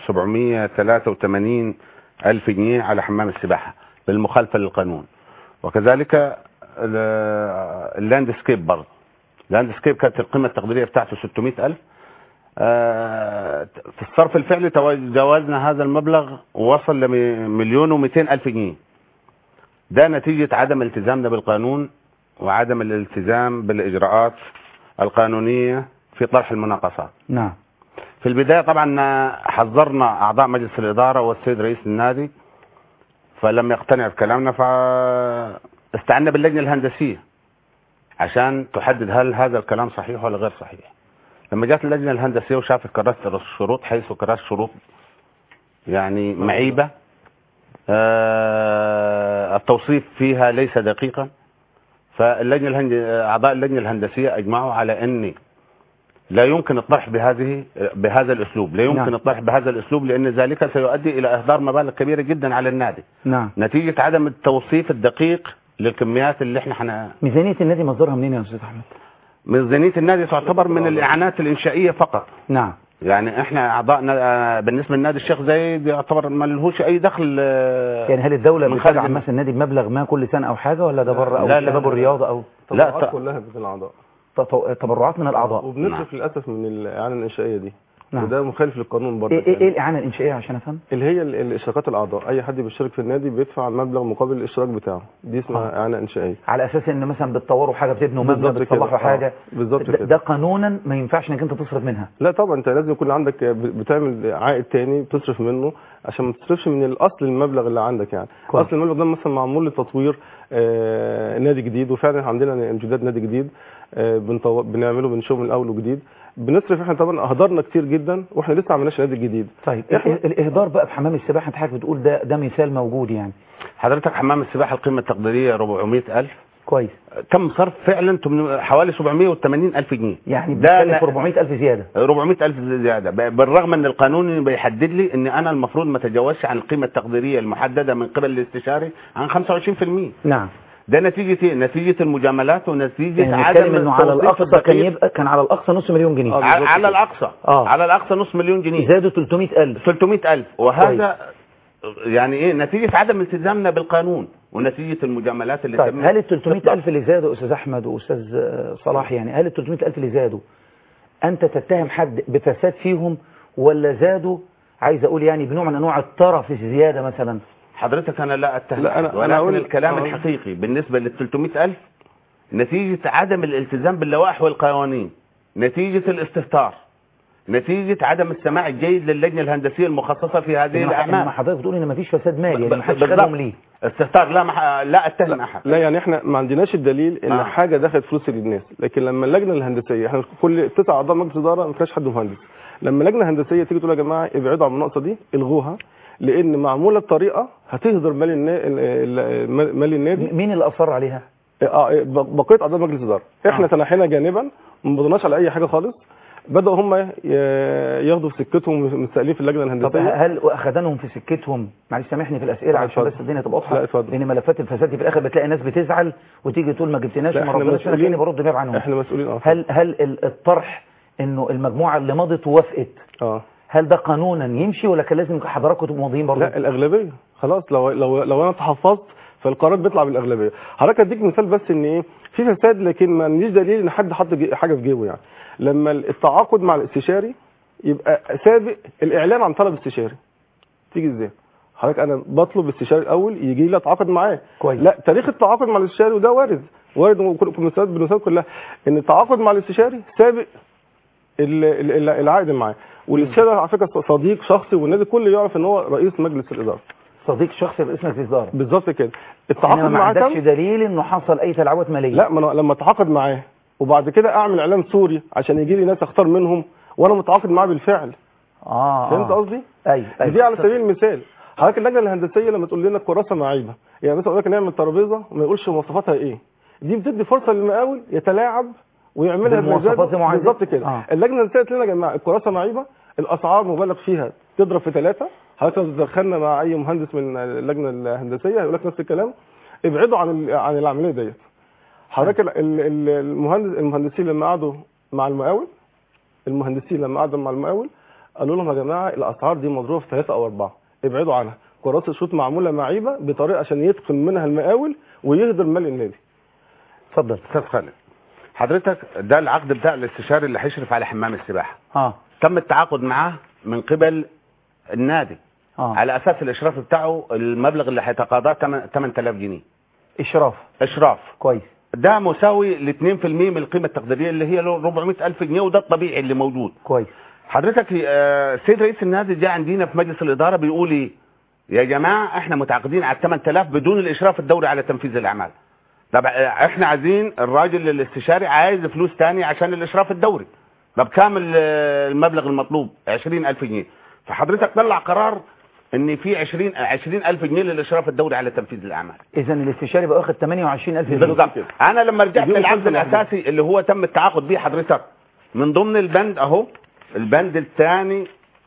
783 ألف جنيه على حمام السباحة بالمخالفة للقانون وكذلك ال- اللاندسكيب برضه اللاندسكيب كانت القيمة التقديرية بتاعته 600 ألف آه، في الصرف الفعلي تجاوزنا هذا المبلغ ووصل لمليون ومئتين ألف جنيه ده نتيجة عدم التزامنا بالقانون وعدم الالتزام بالإجراءات القانونية في طرح المناقصات نعم في البداية طبعا حذرنا أعضاء مجلس الإدارة والسيد رئيس النادي فلم يقتنع بكلامنا فاستعنا باللجنة الهندسية عشان تحدد هل هذا الكلام صحيح ولا غير صحيح لما جات اللجنة الهندسية وشافت كراسة الشروط حيث كراسة شروط يعني معيبة آه، التوصيف فيها ليس دقيقا فاللجنة الهند... أعضاء اللجنة الهندسية أجمعوا على أن لا يمكن الطرح بهذه بهذا الأسلوب لا يمكن نعم. الطرح بهذا الأسلوب لأن ذلك سيؤدي إلى إهدار مبالغ كبيرة جدا على النادي نعم نتيجة عدم التوصيف الدقيق للكميات اللي احنا حنا ميزانية النادي مصدرها منين يا أستاذ أحمد ميزانية النادي تعتبر من الإعانات الإنشائية فقط نعم يعني احنا أعضائنا آه، بالنسبة لنادي الشيخ زايد يعتبر ما لهوش أي دخل آه، يعني هل الدولة من خارج بتدعم مثلا النادي بمبلغ ما كل سنة أو حاجة ولا ده بره أو لا، لا، شباب لا. الرياضة أو لا، التبرعات ط- كلها من الاعضاء تط- تبرعات من الأعضاء وبنصرف للاسف من الاعانه الانشائيه دي نعم. وده مخالف للقانون برضه إيه, إيه, إيه الإعانة الإنشائية عشان أفهم اللي هي ال- الاشتراكات الاعضاء اي حد بيشترك في النادي بيدفع مبلغ مقابل الاشتراك بتاعه دي اسمها اعانه انشائيه على أساس إن مثلا بتطوروا حاجة بتبنوا مبنى بالظبط كده. بتصلحوا آه، حاجة بالظبط ده, كده. ده قانونا ما ينفعش إنك أنت تصرف منها لا طبعا انت لازم يكون عندك ب- بتعمل عائد تاني بتصرف منه عشان ما تصرفش من الاصل المبلغ اللي عندك يعني كويس. اصل المبلغ ده مثلا معمول لتطوير آه نادي جديد وفعلا عندنا امتداد نادي جديد آه بنطو... بنعمله بنشوف من الاول وجديد بنصرف احنا طبعا اهدرنا كتير جدا واحنا لسه ما عملناش نادي جديد طيب ال- ال- الإهدار بقى في حمام السباحة أنت حضرتك بتقول ده ده مثال موجود يعني حضرتك حمام السباحة القيمة التقديرية 400 ألف كويس تم صرف فعلا تمن- حوالي 780 ألف جنيه يعني ده بتكلف أنا- 400 ألف زيادة 400 ألف زيادة ب- بالرغم أن القانون بيحدد لي أن أنا المفروض ما اتجاوزش عن القيمة التقديرية المحددة من قبل الاستشاري عن 25% نعم ده نتيجة إيه؟ نتيجة المجاملات ونتيجة يعني عدم نتكلم إنه على التوظيف الأقصى كان الدقيق. يبقى كان على الأقصى نص مليون جنيه على على الأقصى آه. على الأقصى نص مليون جنيه زادوا 300 ألف 300 ألف وهذا يعني إيه نتيجة عدم التزامنا بالقانون ونتيجة المجاملات اللي طيب تمت هل ال 300 ألف اللي زادوا أستاذ أحمد وأستاذ آه، صلاح يعني هل ال 300 ألف اللي زادوا أنت تتهم حد بفساد فيهم ولا زادوا عايز أقول يعني بنوع من أنواع الطرف الزيادة مثلا حضرتك أنا لا أتهم لا، أنا- ولكن أنا أقول- الكلام أقول- الحقيقي بالنسبة لل 300 ألف نتيجة عدم الالتزام باللوائح والقوانين نتيجة الاستهتار نتيجة عدم السماع الجيد للجنة الهندسية المخصصة في هذه إنما الأعمال حضرتك بتقول ان مفيش فساد مالي يعني محدش بالضبط. خدهم ليه استهتار لا مح... لا اتهم احد لا يعني احنا ما عندناش الدليل ان آه. حاجه دخلت فلوس للناس لكن لما اللجنه الهندسيه احنا كل تسع اعضاء مجلس اداره ما فيهاش حد مهندس لما لجنه هندسيه تيجي تقول يا جماعه ابعدوا عن النقطه دي الغوها لان معموله بطريقه هتهدر مال النا... ال- ال- مال النادي مين اللي اصر عليها اه بقيه اعضاء مجلس اداره احنا آه. تنحينا جانبا ما بدناش على اي حاجه خالص بداوا هم ي- ياخدوا في سكتهم مستقلين في اللجنه طب الهندسيه هل اخذانهم في سكتهم معلش سامحني في الاسئله لا، عشان اتفضل. بس الدنيا تبقى لا، واضحه اتفضل. لان ملفات الفساد دي في الاخر بتلاقي ناس بتزعل وتيجي تقول ما جبتناش لا، وما احنا رضناش انا مسؤولين. كاني برد باب عنهم احنا مسؤولين اه هل هل ال- الطرح انه المجموعه اللي مضت ووافقت اه هل ده قانونا يمشي ولا كان لازم حضراتكم تبقوا ماضيين برضه لا الاغلبيه خلاص لو لو لو انا تحفظت فالقرار بيطلع بالاغلبيه حضرتك اديك مثال بس ان ايه في فساد لكن ما عنديش دليل ان حد حط جي- حاجه في جيبه يعني لما التعاقد مع الاستشاري يبقى سابق الاعلان عن طلب استشاري تيجي ازاي حضرتك انا بطلب استشاري الاول يجي لي اتعاقد معاه كويس. لا تاريخ التعاقد مع الاستشاري وده وارد وارد وكل المسائل بالمسائل كلها ان التعاقد مع الاستشاري سابق ال- ال- ال- العقد معاه والاستشاري على فكره صديق شخصي والنادي كله يعرف ان هو رئيس مجلس الاداره صديق شخصي باسم الاداره بالظبط كده انما التعاقد ما معاه عندكش تم دليل انه حصل اي تلاعبات ماليه لا ما أنا لما اتعاقد معاه وبعد كده اعمل اعلان سوري عشان يجي لي ناس اختار منهم وانا متعاقد معاه بالفعل اه فهمت آه. قصدي ايوه ايوه دي على سبيل المثال حضرتك اللجنه الهندسيه لما تقول لنا الكراسه معيبه يعني مثلا اقول لك نعمل ترابيزه وما يقولش مواصفاتها ايه دي بتدي فرصه للمقاول يتلاعب ويعملها بالمواصفات بمزاجه. زي ما هو عايز. بالظبط كده آه. اللجنه الهندسيه قالت لنا يا جماعه الكراسه معيبه الاسعار مبالغ فيها تضرب في ثلاثه حضرتك لو دخلنا مع اي مهندس من اللجنه الهندسيه هيقول لك نفس الكلام ابعدوا عن ال- عن العمليه ديت حضرتك ال- ال- ال- المهندس المهندسين لما قعدوا مع المقاول المهندسين لما قعدوا مع المقاول قالوا لهم يا جماعه الاسعار دي مضروبه في ثلاثه او اربعه ابعدوا عنها كراسه الشوط معموله معيبه بطريقه عشان يتقن منها المقاول ويهدر مال النادي اتفضل استاذ خالد حضرتك ده العقد بتاع الاستشاري اللي هيشرف على حمام السباحه اه تم التعاقد معاه من قبل النادي اه على اساس الاشراف بتاعه المبلغ اللي هيتقاضاه 8000 جنيه اشراف اشراف كويس ده مساوي ل 2% من القيمه التقديريه اللي هي له 400000 جنيه وده الطبيعي اللي موجود كويس حضرتك آه، سيد رئيس النادي جه عندنا في مجلس الاداره بيقول ايه يا جماعه احنا متعاقدين على 8000 بدون الاشراف الدوري على تنفيذ الاعمال طب آه، احنا عايزين الراجل الاستشاري عايز فلوس تاني عشان الاشراف الدوري طب كام ال- المبلغ المطلوب 20000 جنيه فحضرتك طلع قرار ان في 20 20000 جنيه للاشراف الدوري على تنفيذ الاعمال اذا الاستشاري بقى واخد 28000 جنيه بالظبط انا لما رجعت يجيبوا للعقد خمسة لوحدهم. الاساسي اللي هو تم التعاقد بيه حضرتك من ضمن البند اهو البند الثاني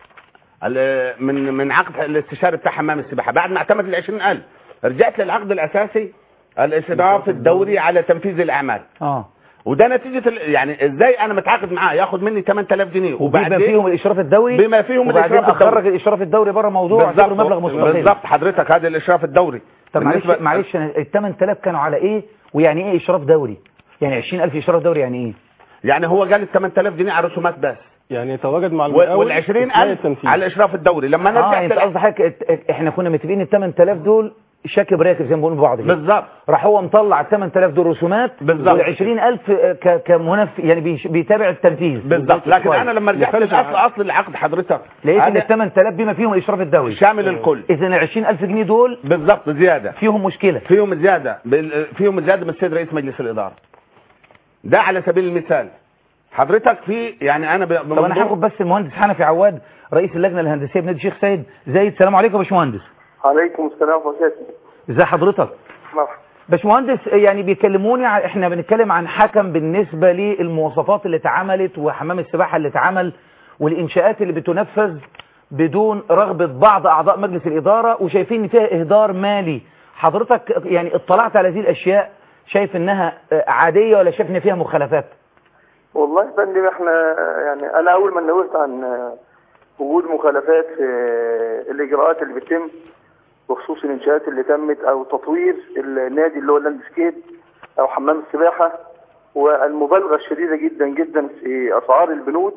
ال- من من عقد الاستشاري بتاع حمام السباحه بعد ما اعتمد ال 20000 رجعت للعقد الاساسي الاشراف الدوري على تنفيذ الاعمال اه وده نتيجه ال- يعني ازاي انا متعاقد معاه ياخد مني 8000 جنيه وبما وبعدين فيهم الاشراف الدوري بما فيهم وبعدين الاشراف الدوري اخرج الاشراف الدوري بره موضوع اعتبره مبلغ مستقل بالظبط حضرتك هذا الاشراف الدوري طب معلش بالنسبة- معلش أنا ال 8000 كانوا على ايه ويعني ايه اشراف دوري يعني 20000 اشراف دوري يعني ايه يعني هو قال ال 8000 جنيه على رسومات بس يعني يتواجد مع المقاول وال 20000 على الاشراف الدوري لما انا اه رجعت انت لل- قصدك حضرتك ات- احنا كنا متفقين ال 8000 دول شاكب راكب زي ما بنقول بعض كده. بالظبط راح هو مطلع ال 8000 دول رسومات بالظبط. وال 20000 ك- كمنف يعني بيش- بيتابع التنفيذ بالظبط لكن كويس. انا لما رجعت للاصل اصل العقد حضرتك لقيت ان أنا ال 8000 بما فيهم الاشراف الدوري شامل الكل اذا ال 20000 جنيه دول بالظبط زياده فيهم مشكله فيهم زياده بال- فيهم زياده من السيد رئيس مجلس الاداره ده على سبيل المثال حضرتك في يعني انا ب... طب انا هاخد بس المهندس حنفي عواد رئيس اللجنه الهندسيه بنادي الشيخ سيد زايد السلام عليكم يا باشمهندس عليكم السلام وبركاته ازي حضرتك مرحبا باشمهندس يعني بيكلموني ع- احنا بنتكلم عن حكم بالنسبه للمواصفات اللي اتعملت وحمام السباحه اللي اتعمل والانشاءات اللي بتنفذ بدون رغبه بعض اعضاء مجلس الاداره وشايفين ان فيها اهدار مالي حضرتك يعني اطلعت على هذه الاشياء شايف انها آه، عاديه ولا شايف ان فيها مخالفات والله يا فندم احنا يعني انا اول ما نوهت عن وجود مخالفات في الاجراءات اللي بتتم بخصوص الانشاءات اللي تمت او تطوير النادي اللي هو اللاندسكيب او حمام السباحه والمبالغه الشديده جدا جدا في اسعار البنود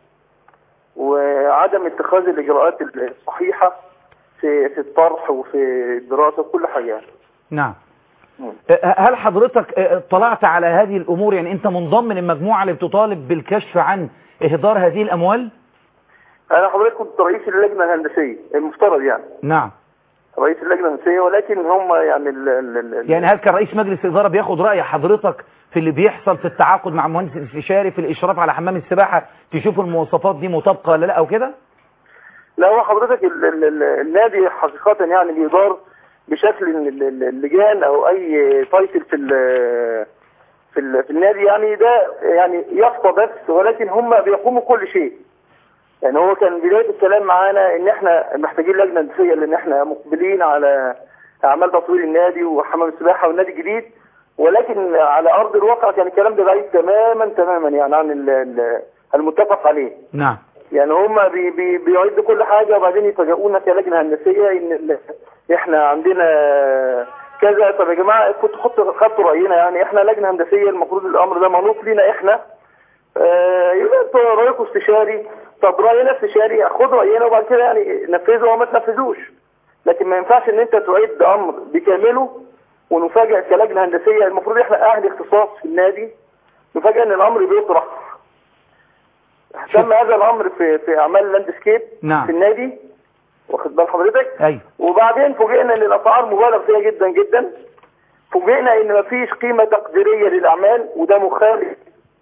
وعدم اتخاذ الاجراءات الصحيحه في في الطرح وفي الدراسه وكل حاجه يعني. نعم آه، هل حضرتك آه، اطلعت على هذه الامور يعني انت منضم للمجموعه اللي بتطالب بالكشف عن اهدار هذه الاموال انا حضرتك كنت رئيس اللجنه الهندسيه المفترض يعني نعم رئيس اللجنه الهندسيه ولكن هم يعني ال ال ال يعني هل كان رئيس مجلس الاداره بياخد راي حضرتك في اللي بيحصل في التعاقد مع المهندس الاستشاري في الاشراف على حمام السباحه تشوف المواصفات دي مطابقه ولا لا او كده لا هو حضرتك ال ال ال النادي حقيقة يعني بيدار بشكل إن ال- ال- اللجان او اي تايتل في ال في, ال في النادي يعني ده يعني يفقى بس ولكن هم بيقوموا كل شيء يعني هو كان بداية الكلام معانا ان احنا محتاجين لجنة هندسية لان احنا مقبلين على اعمال تطوير النادي وحمام السباحة والنادي الجديد ولكن على ارض الواقع كان الكلام ده بعيد تماما تماما يعني عن ال- ال- المتفق عليه نعم يعني هم بي بي بيعدوا كل حاجة وبعدين يفاجئونا كلجنة هندسية ان ال- احنا عندنا كذا طب يا جماعة كنتوا خدتوا خدتوا رأينا يعني احنا لجنة هندسية المفروض الامر ده منوط لينا احنا آه، يبقى انتوا رأيكم استشاري طب رأينا استشاري خد رأينا وبعد كده يعني نفذوا او ما تنفذوش لكن ما ينفعش ان انت تعد امر بكامله ونفاجئ كلجنة هندسية المفروض احنا اهل اختصاص في النادي نفاجئ ان الامر بيطرح تم هذا الامر في في اعمال لاندسكيب نعم. في النادي واخد بال حضرتك ايوه وبعدين فوجئنا ان الاسعار مبالغ فيها جدا جدا فوجئنا ان مفيش قيمه تقديريه للاعمال وده مخالف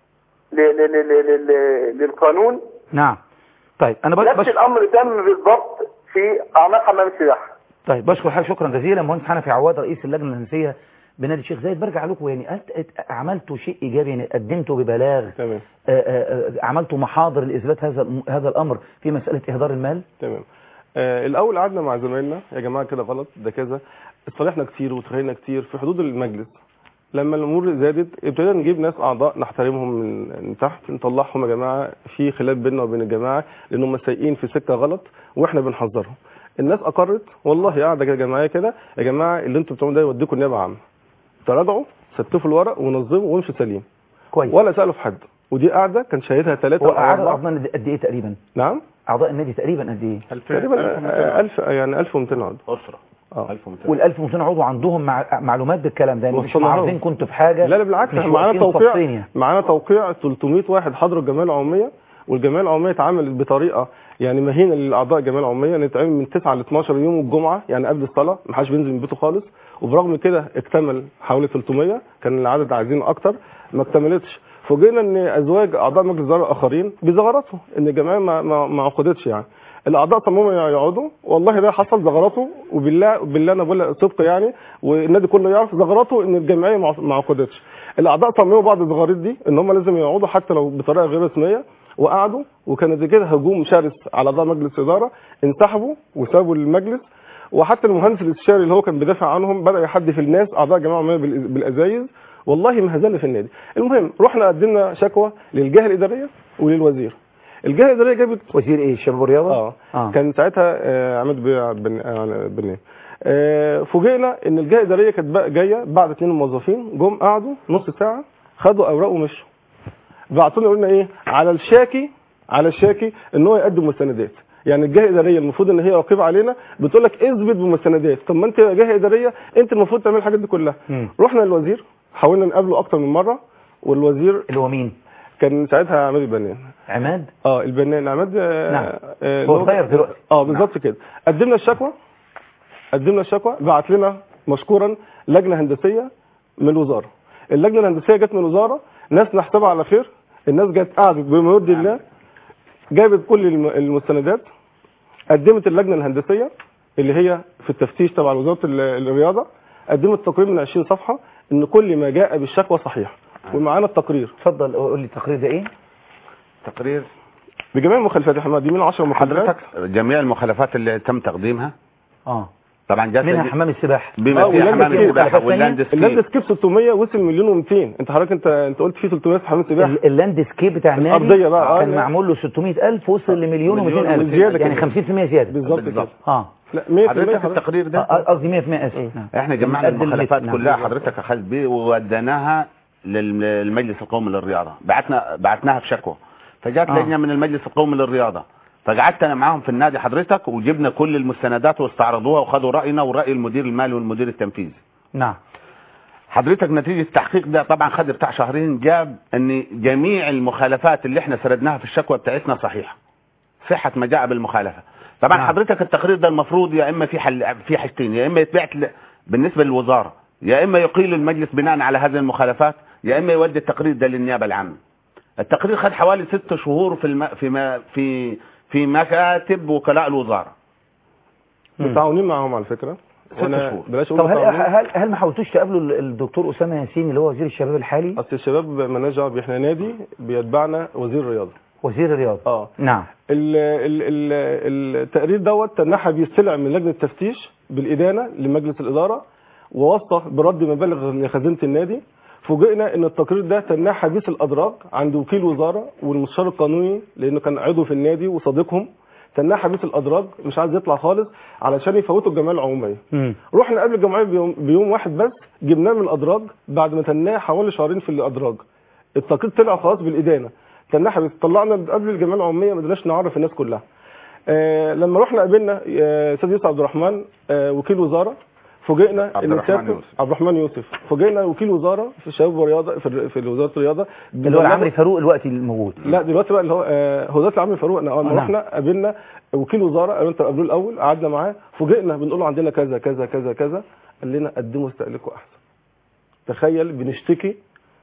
ل- ل- ل- ل- ل- للقانون نعم طيب انا بش... نفس بش... الامر تم بالضبط في اعمال حمام السباحه طيب بشكر حضرتك شكرا جزيلا مهندس حنفي عواد رئيس اللجنه الهندسيه بنادي الشيخ زايد برجع لكم يعني أنت- أنت عملتوا شيء ايجابي يعني قدمتوا ببلاغ تمام آه، آه، آه، عملتوا محاضر لاثبات هذا الم- هذا الامر في مساله اهدار المال تمام آه الاول قعدنا مع زمايلنا يا جماعه كده غلط ده كذا اتصالحنا كتير وتخيلنا كتير في حدود المجلس لما الامور زادت ابتدينا نجيب ناس اعضاء نحترمهم من من تحت نطلعهم يا جماعه في خلاف بيننا وبين الجماعه لان هم سايقين في سكه غلط واحنا بنحذرهم الناس اقرت والله قاعده كده جماعيه كده يا جماعه اللي انتوا بتعملوه ده يوديكم نيابه عامه تراجعوا ستفوا الورق ونظموا وامشوا سليم كويس ولا سالوا في حد ودي قاعده كان شايلها ثلاثه هو او اعضاء اربعه اعضاء النادي قد ايه تقريبا نعم اعضاء النادي تقريبا قد ايه تقريبا 1000 يعني 1200 عضو اسره اه 1200 وال 1200 عضو عندهم مع... معلومات بالكلام ده يعني مش وصلنا عارفين لهم. كنتوا في حاجه لا لا بالعكس مش احنا معانا واقفين توقيع صفين يعني. معانا توقيع 300 واحد حضروا الجمعيه العموميه والجمعيه العموميه اتعملت بطريقه يعني مهينه للاعضاء الجمعيه العموميه نتعمل من 9 ل 12 يوم الجمعه يعني قبل الصلاه ما حدش بينزل من بيته خالص وبرغم كده اكتمل حوالي 300 كان العدد عايزين اكتر ما اكتملتش فوجئنا ان ازواج اعضاء مجلس الاداره الاخرين بزغراتهم ان الجمعيه ما ما, ما عقدتش يعني الاعضاء صمموا يقعدوا والله ده حصل زغرته وبالله بالله انا بقول صدق يعني والنادي كله يعرف زغرته ان الجمعيه ما ما عقدتش الاعضاء صمموا بعض الزغاريت دي ان هم لازم يقعدوا حتى لو بطريقه غير رسميه وقعدوا وكان زي كده هجوم شرس على اعضاء مجلس الاداره انسحبوا وسابوا المجلس وحتى المهندس الاستشاري اللي هو كان بيدافع عنهم بدا يحدث الناس اعضاء الجمعيه العموميه بال- بالازايز والله مهزله في النادي المهم رحنا قدمنا شكوى للجهه الاداريه وللوزير الجهه الاداريه جابت وزير ايه الشباب والرياضه اه, آه. كان ساعتها آه عماد بن بن آه بن آه فوجئنا ان الجهه الاداريه كانت بقى جايه بعد اثنين موظفين جم قعدوا نص ساعه خدوا اوراق ومشوا بعتوا لنا قلنا ايه على الشاكي على الشاكي ان هو يقدم مستندات يعني الجهه الاداريه المفروض ان هي رقيبه علينا بتقول لك اثبت بمستندات طب ما انت يا جهه اداريه انت المفروض تعمل الحاجات دي كلها مم. رحنا للوزير حاولنا نقابله اكتر من مره والوزير اللي هو مين كان ساعتها عماد البنان عماد اه البنان عماد آه، نعم. آه، هو اللي صغير دلوقتي. اه بالظبط كده قدمنا الشكوى قدمنا الشكوى بعت لنا مشكورا لجنه هندسيه من الوزاره اللجنه الهندسيه جت من الوزاره ناس نحسبها على خير الناس جت قعدت بما يرضي الله جابت كل الم- المستندات قدمت اللجنه الهندسيه اللي هي في التفتيش تبع وزاره ال- الرياضه قدمت تقرير من 20 صفحه ان كل ما جاء بالشكوى صحيح ومعانا التقرير اتفضل قول لي التقرير ده ايه تقرير بجميع المخالفات يا حماد دي من 10 مخالفات حضرتك جميع المخالفات اللي تم تقديمها اه طبعا جات منها حمام السباحه بما آه، فيها واللاند حمام سكيب. السباحه واللاند اللاند سكيب سكيب 600 وصل مليون و200 انت حضرتك انت انت قلت فيه 300 في حمام سباحه ال- اللاند سكيب بتاع النادي الأرضية بقى، آه، كان لا. معمول له 600000 وصل لمليون مليون و200000 وزيادة يعني كمان. 50% زياده بالظبط كده اه لا 100% حضرتك حضرتك. التقرير ده آه، قصدي 100% اسف نعم. احنا جمعنا قد المثل، المخالفات نعم. كلها حضرتك يا خالد بيه ووديناها للمجلس القومي للرياضه بعتنا بعتناها في شكوى فجات آه. لجنه من المجلس القومي للرياضه فقعدت انا معاهم في النادي حضرتك وجبنا كل المستندات واستعرضوها وخدوا راينا وراي المدير المالي والمدير التنفيذي نعم حضرتك نتيجة التحقيق ده طبعا خد بتاع شهرين جاب ان جميع المخالفات اللي احنا سردناها في الشكوى بتاعتنا صحيحة صحة ما جاء بالمخالفة طبعا نعم. حضرتك التقرير ده المفروض يا اما في حل في حاجتين يا اما يتبعت ل... بالنسبة للوزارة يا اما يقيل المجلس بناء على هذه المخالفات يا اما يودي التقرير ده للنيابة العامة التقرير خد حوالي ست شهور في الم... في ما... في في مكاتب وكلاء الوزارة متعاونين معاهم على فكره ست وأنا شهور. بلاش طب اقول هل متعاونين. هل هل ما حاولتوش تقابلوا ال- الدكتور اسامه ياسين اللي هو وزير الشباب الحالي اصل الشباب مالناش دعوه بيه، احنا نادي بيتبعنا وزير الرياضه وزير الرياضه اه نعم ال ال ال التقرير دوت تنحى بيستلع من لجنه التفتيش بالادانه لمجلس الاداره ووصى برد مبالغ لخزينه النادي فوجئنا ان التقرير ده تنحى بيس الادراج عند وكيل وزاره والمستشار القانوني لانه كان عضو في النادي وصديقهم تنحى بيس الادراج مش عايز يطلع خالص علشان يفوتوا الجمعيه العموميه مم. رحنا قبل الجمعيه بيوم, بيوم واحد بس جبناه من الادراج بعد ما تناه حوالي شهرين في الادراج التقرير طلع خلاص بالادانه تنحى طلعنا قبل الجمعيه العموميه ما قدرناش نعرف الناس كلها آه لما رحنا قابلنا آه، استاذ يوسف عبد الرحمن آه وكيل وزاره فوجئنا عبد ان الرحمن سيادته- يوسف. عبد الرحمن يوسف فوجئنا وكيل وزاره في الشباب والرياضه في, في وزاره الرياضه اللي هو العمري فاروق الوقت الموجود لا دلوقتي بقى اللي هو آه، هو دلوقتي العم فاروق انا اول ما نعم. رحنا قابلنا وكيل وزاره قالوا انت قابلوه الاول قعدنا معاه فوجئنا بنقول له عندنا كذا كذا كذا كذا قال لنا قدموا استقلكوا احسن تخيل بنشتكي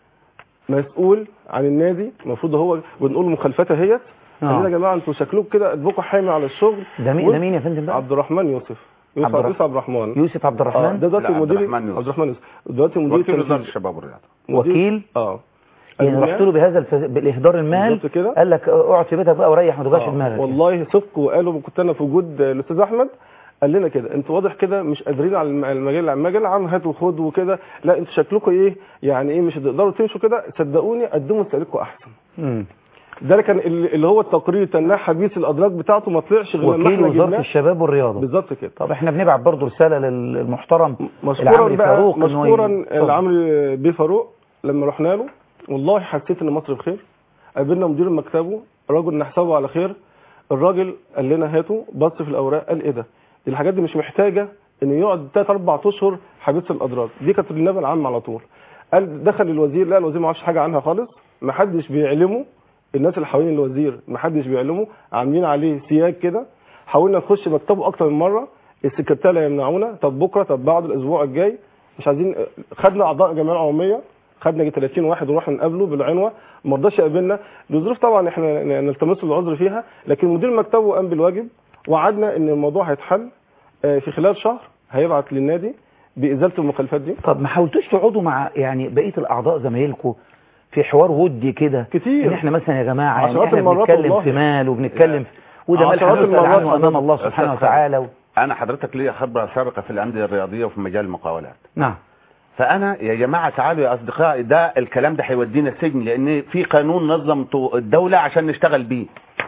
مسؤول عن النادي المفروض هو بنقول له مخالفات اهيت قال آه. لنا يا جماعه انتوا شكلكم كده قلبكم حامي على الشغل ده مين ده مين يا فندم بقى عبد الرحمن يوسف يوسف عبد يوسف عبد الرحمن يوسف عبد اه الرحمن ده دلوقتي لا، عبد مدير الرحمن يوسف. عبد الرحمن يوسف دلوقتي مدير وكيل وزارة تنفيذي. الشباب والرياضة مدير- وكيل اه يعني قال لنا- رحت له بهذا الف... بالاهدار المال بالظبط كده. قال لك اقعد في بيتك بقى وريح ما توجعش آه، دماغك والله صدق وقالوا كنت انا في وجود الاستاذ احمد قال لنا كده انتوا واضح كده مش قادرين على الم- المجال المجال عام هات وخد وكده لا انتوا شكلكم ايه يعني ايه مش هتقدروا تمشوا كده صدقوني قدموا استقالتكم احسن مم. ده كان اللي اللي هو التقرير تنحى حبيس الادراج بتاعته ما طلعش غير لما وكيل احنا وزاره جبناه الشباب والرياضه بالظبط كده طب احنا بنبعت برضه رساله للمحترم مشكورا العمري بقى فاروق إن هو مشكورا اتفضل. العمري بيه فاروق لما رحنا له والله حسيت ان مصر بخير قابلنا مدير مكتبه راجل نحسبه على خير الراجل قال لنا هاتوا بص في الاوراق قال ايه ده دي الحاجات دي مش محتاجه ان يقعد ثلاث اربع اشهر حبيس الادراج دي كانت النائب العام على طول قال دخل الوزير لا الوزير ما عرفش حاجه عنها خالص ما حدش بيعلمه الناس اللي حوالين الوزير ما حدش بيعلمه عاملين عليه سياج كده حاولنا نخش مكتبه اكتر من مره السكرتيره يمنعونا طب بكره طب بعد الاسبوع الجاي مش عايزين خدنا اعضاء الجمعيه العموميه خدنا يجي 30 واحد ورحنا نقابله بالعنوه ما رضاش يقابلنا لظروف طبعا احنا نلتمس له العذر فيها لكن مدير مكتبه قام بالواجب وعدنا ان الموضوع هيتحل آه، في خلال شهر هيبعت للنادي بازاله المخالفات دي طب ما حاولتوش تقعدوا مع يعني بقيه الاعضاء زمايلكم في حوار ودي كده كتير ان احنا مثلا يا جماعه يعني عشرات احنا المرات بنتكلم والله. في مال وبنتكلم وده مال عشرات هنسال المرات عنه امام الله أستاذ سبحانه خالد، وتعالى و... انا حضرتك ليا خبره سابقه في الانديه الرياضيه وفي مجال المقاولات نعم فانا يا جماعه تعالوا يا اصدقائي ده الكلام ده هيودينا السجن لان في قانون نظمته الدوله عشان نشتغل بيه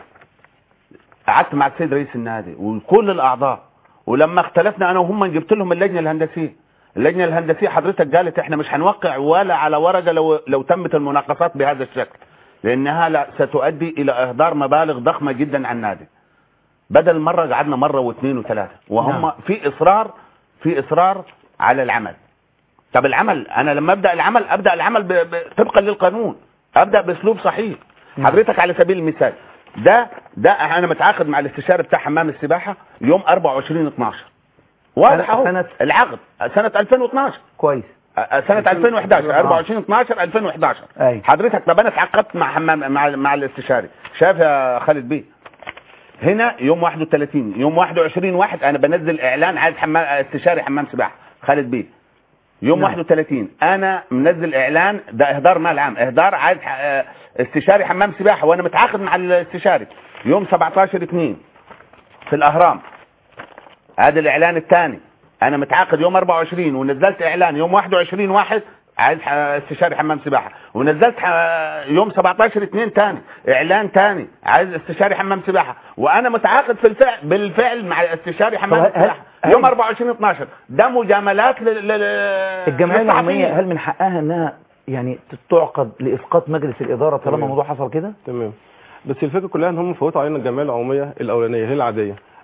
قعدت مع السيد رئيس النادي وكل الاعضاء ولما اختلفنا انا وهم جبت لهم اللجنه الهندسيه اللجنه الهندسيه حضرتك قالت احنا مش هنوقع ولا على ورقه لو لو تمت المناقصات بهذا الشكل لانها لا ستؤدي الى اهدار مبالغ ضخمه جدا عن النادي بدل مره قعدنا مره واثنين وثلاثه وهم نعم. في اصرار في اصرار على العمل طب العمل انا لما ابدا العمل ابدا العمل ب... ب... طبقا للقانون ابدا باسلوب صحيح نعم. حضرتك على سبيل المثال ده ده انا متعاقد مع الاستشاري بتاع حمام السباحه يوم 24 12 واضح سنة- اهو سنة؟ العقد سنه 2012 كويس أ- سنه 2011 آه. 24 12 2011 أي. حضرتك طب انا اتعاقدت مع حمام مع مع الاستشاري شاف يا خالد بيه هنا يوم 31 يوم 21 واحد انا بنزل اعلان عايز حمام استشاري حمام سباحه خالد بيه يوم نعم. 31 انا منزل اعلان ده اهدار مال عام اهدار عايز ح- آه، استشاري حمام سباحه وانا متعاقد مع الاستشاري يوم 17 2 في الاهرام هذا الاعلان الثاني انا متعاقد يوم 24 ونزلت اعلان يوم 21 واحد عايز ح- استشاري حمام سباحه ونزلت ح- يوم 17 2 ثاني اعلان ثاني عايز استشاري حمام سباحه وانا متعاقد في الفعل بالفعل مع استشاري حمام طب هل- سباحه هل- يوم 24 12 ده مجاملات لل لل- الجمعيه للصحفيين. العموميه هل من حقها انها يعني تعقد لاسقاط مجلس الاداره طالما تمام. الموضوع حصل كده تمام بس الفكره كلها ان هم فوتوا علينا الجمعيه العموميه الاولانيه هي العاديه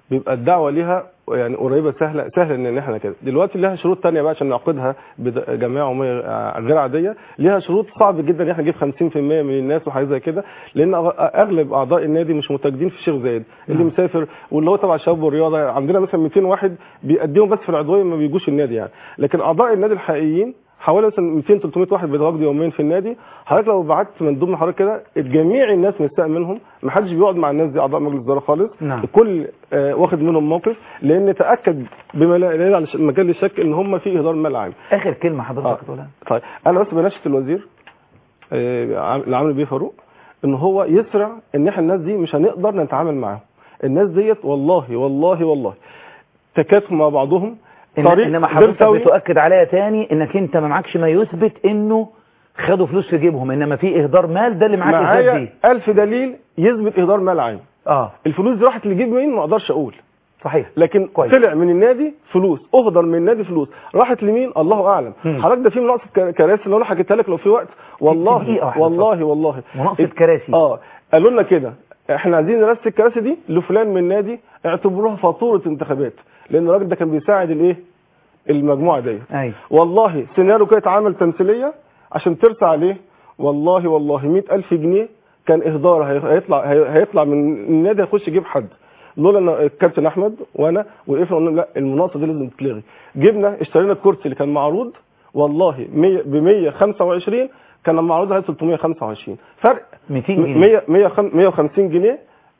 بيبقى الدعوه ليها يعني قريبه سهله سهله ان احنا كده دلوقتي لها شروط تانية بقى عشان نعقدها بجمعيه عموميه آه، غير عاديه ليها شروط صعب جدا ان احنا نجيب 50% من الناس وحاجه زي كده لان أغ- اغلب اعضاء النادي مش متواجدين في الشيخ زايد اللي نعم. مسافر واللي هو تبع الشباب والرياضه عندنا مثلا 200 واحد بيقدموا بس في العضويه ما بيجوش النادي يعني لكن اعضاء النادي الحقيقيين حوالي مثلا 200 300 واحد بيتواجدوا يوميا في النادي حضرتك لو بعت من ضمن حضرتك كده جميع الناس مستاء منهم ما حدش بيقعد مع الناس دي اعضاء مجلس الاداره خالص نعم. الكل آه، واخد منهم موقف لان تاكد بما لا لا على ش- مجال الشك ان هم في اهدار مال عام اخر كلمه حضرتك آه. تقولها طيب انا بس بناشد الوزير آه، عم- اللي عامل بيه فاروق ان هو يسرع ان احنا الناس دي مش هنقدر نتعامل معاهم الناس ديت والله والله والله تكاتف مع بعضهم إن طريق انما غير حضرتك سوي. بتؤكد عليا تاني انك انت ما معكش ما يثبت انه خدوا فلوس في جيبهم انما في اهدار مال ده اللي معاك اثبات معايا بيه ألف دليل يثبت اهدار مال عام اه الفلوس دي راحت لجيب مين ما اقدرش اقول صحيح لكن كويس. طلع من النادي فلوس اهدر من النادي فلوس راحت لمين الله اعلم مم. حضرتك ده في مناقصه ك- كراسي اللي انا حكيتها لك لو في وقت والله دقيقة واحدة والله والله مناقصه كراسي اه قالوا لنا كده احنا عايزين نرسي الكراسي دي لفلان من النادي اعتبروها فاتوره انتخابات لان الراجل ده كان بيساعد الايه المجموعه دي ايوه والله سيناريو كده اتعمل تمثيليه عشان ترسى عليه والله والله 100000 جنيه كان اهدار هي- هيطلع هي- هيطلع من النادي هيخش يجيب حد لولا ان الكابتن احمد وانا وقفنا قلنا لا المناقصه دي لازم تتلغي جبنا اشترينا الكرسي اللي كان معروض والله 100 ب 125 كان معروض عليه 325 فرق 200 جنيه 100 150 جنيه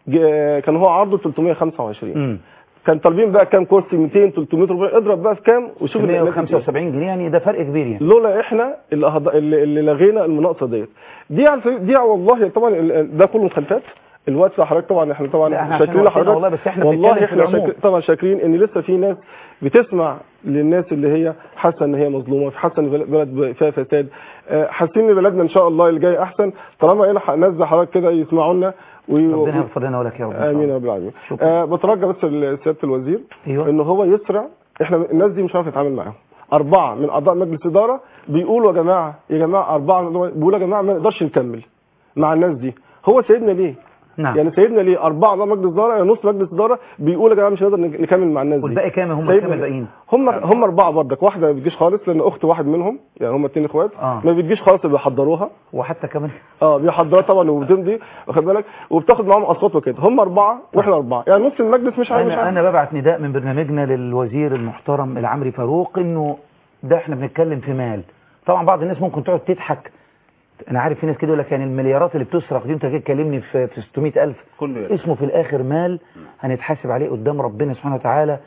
ج- كان هو عرضه 325 امم كان طالبين بقى كام كرسي 200 300 400 اضرب بقى في كام وشوف الناس دي. 175 جنيه يعني ده فرق كبير يعني لولا احنا اللي, أهض... اللي, اللي لغينا المناقصه ديت دي على الفريق- دي والله طبعا ال- ده كله مخالفات الوقت حضرتك طبعا احنا لا، طبعا احنا عشان شاكرين وقتنا لحضرتك والله، بس احنا والله بنتكلم في احنا العموم. شاكر... طبعا شاكرين ان لسه في ناس بتسمع للناس اللي هي حاسه ان هي مظلومه حاسه ان بل- بلد فيها فساد آه، حاسين ان بلدنا ان شاء الله اللي جاي احسن طالما هنا ناس زي حضرتك كده يسمعونا وي... ربنا يغفر لنا ولك يا رب إن شاء امين الله. يا رب العالمين شكرا. آه بترجى بس سياده الوزير ايوه ان هو يسرع احنا الناس دي مش عارف نتعامل معاهم اربعه من اعضاء مجلس اداره بيقولوا يا جماعه يا جماعه اربعه من أعضاء- بيقولوا يا جماعه ما نقدرش نكمل مع الناس دي هو سيدنا ليه نعم يعني سيدنا ليه اربعه اعضاء مجلس اداره يعني نص مجلس اداره بيقول يا جماعه مش هنقدر نك- نكمل مع الناس دي والباقي كام هم سيدنا كام ليه؟ الباقيين هم هم اربعه برضك واحده ما بتجيش خالص لان اخت واحد منهم يعني هم اتنين اخوات آه. ما بتجيش خالص بيحضروها وحتى كمان اه بيحضروها طبعا وبتمضي واخد بالك وبتاخد معاهم اصوات وكده هم اربعه واحنا اربعه يعني نص المجلس مش عارف مش انا عارف انا ببعت نداء من برنامجنا للوزير المحترم العمري فاروق انه ده احنا بنتكلم في مال طبعا بعض الناس ممكن تقعد تضحك انا عارف في ناس كده يقول لك يعني المليارات اللي بتسرق دي انت جاي تكلمني في في 600000 كله اسمه في الاخر مال هنتحاسب عليه قدام ربنا سبحانه وتعالى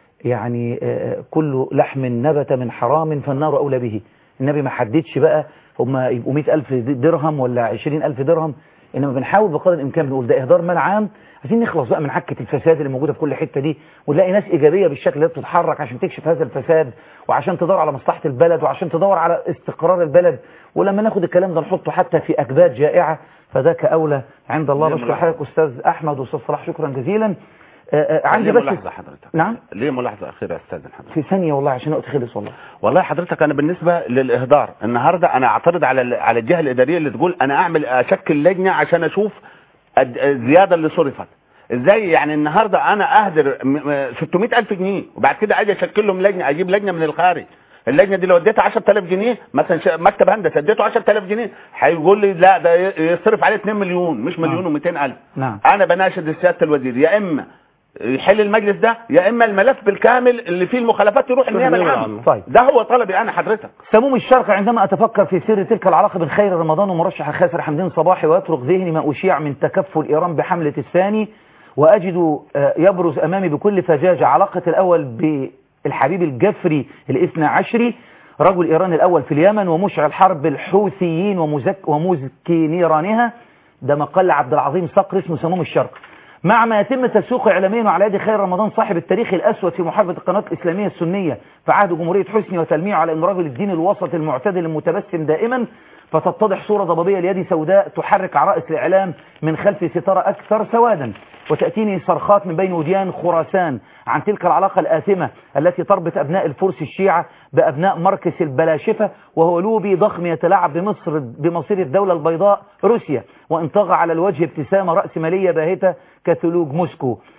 يعني آه، كل لحم نبت من حرام فالنار اولى به النبي ما حددش بقى هم يبقوا 100000 درهم ولا 20000 درهم انما بنحاول بقدر الامكان بنقول ده اهدار مال عام عايزين نخلص بقى من عكه الفساد اللي موجوده في كل حته دي ونلاقي ناس ايجابيه بالشكل ده بتتحرك عشان تكشف هذا الفساد وعشان تدور على مصلحه البلد وعشان تدور على استقرار البلد ولما ناخد الكلام ده نحطه حتى في اكباد جائعه فذاك اولى عند الله ليه بشكر ملاحظة؟ حضرتك استاذ احمد واستاذ صلاح شكرا جزيلا آه، آه، عندي ليه بس ملاحظه حضرتك نعم ليه ملاحظه اخيره يا استاذ حضرتك في ثانيه والله عشان وقت خلص والله والله حضرتك انا بالنسبه للاهدار النهارده انا اعترض على ال- على الجهه الاداريه اللي تقول انا اعمل اشكل لجنه عشان اشوف الد- الزياده اللي صرفت ازاي يعني النهارده انا اهدر م- م- 600 الف جنيه وبعد كده اجي اشكل لهم لجنه اجيب لجنه من الخارج اللجنه دي لو اديتها 10000 جنيه مثلا ش- مكتب هندسه اديته 10000 جنيه هيقول لي لا ده ي- يصرف عليه 2 مليون مش مليون و200 الف نعم انا بناشد سياده الوزير يا اما يحل المجلس ده يا اما الملف بالكامل اللي فيه المخالفات يروح النيابه العامه طيب ده هو طلبي انا حضرتك سموم الشرق عندما أتفكر في سر تلك العلاقة بين خير رمضان ومرشح خاسر حمدين صباحي ويترك ذهني ما أشيع من تكفل إيران بحملة الثاني وأجد آه، يبرز أمامي بكل فجاجة علاقة الأول بالحبيب الجفري الاثنى عشري رجل إيران الأول في اليمن ومشعل حرب الحوثيين ومزك ومزكي نيرانها ده مقال عبد العظيم صقر اسمه سموم الشرق مع ما يتم تسويقه اعلاميا وعلى يد خير رمضان صاحب التاريخ الاسود في محاربه القناه الاسلاميه السنيه في عهد جمهوريه حسني وتلميعه على انه رجل الدين الوسط المعتدل المتبسم دائما فتتضح صوره ضبابيه ليد سوداء تحرك عرائس الاعلام من خلف ستاره اكثر سوادا وتاتيني صرخات من بين وديان خراسان عن تلك العلاقه الاثمه التي تربط ابناء الفرس الشيعه بابناء مركز البلاشفه وهو لوبي ضخم يتلاعب بمصر بمصير الدوله البيضاء روسيا وان طغى على الوجه ابتسامه راسماليه باهته كثلوج موسكو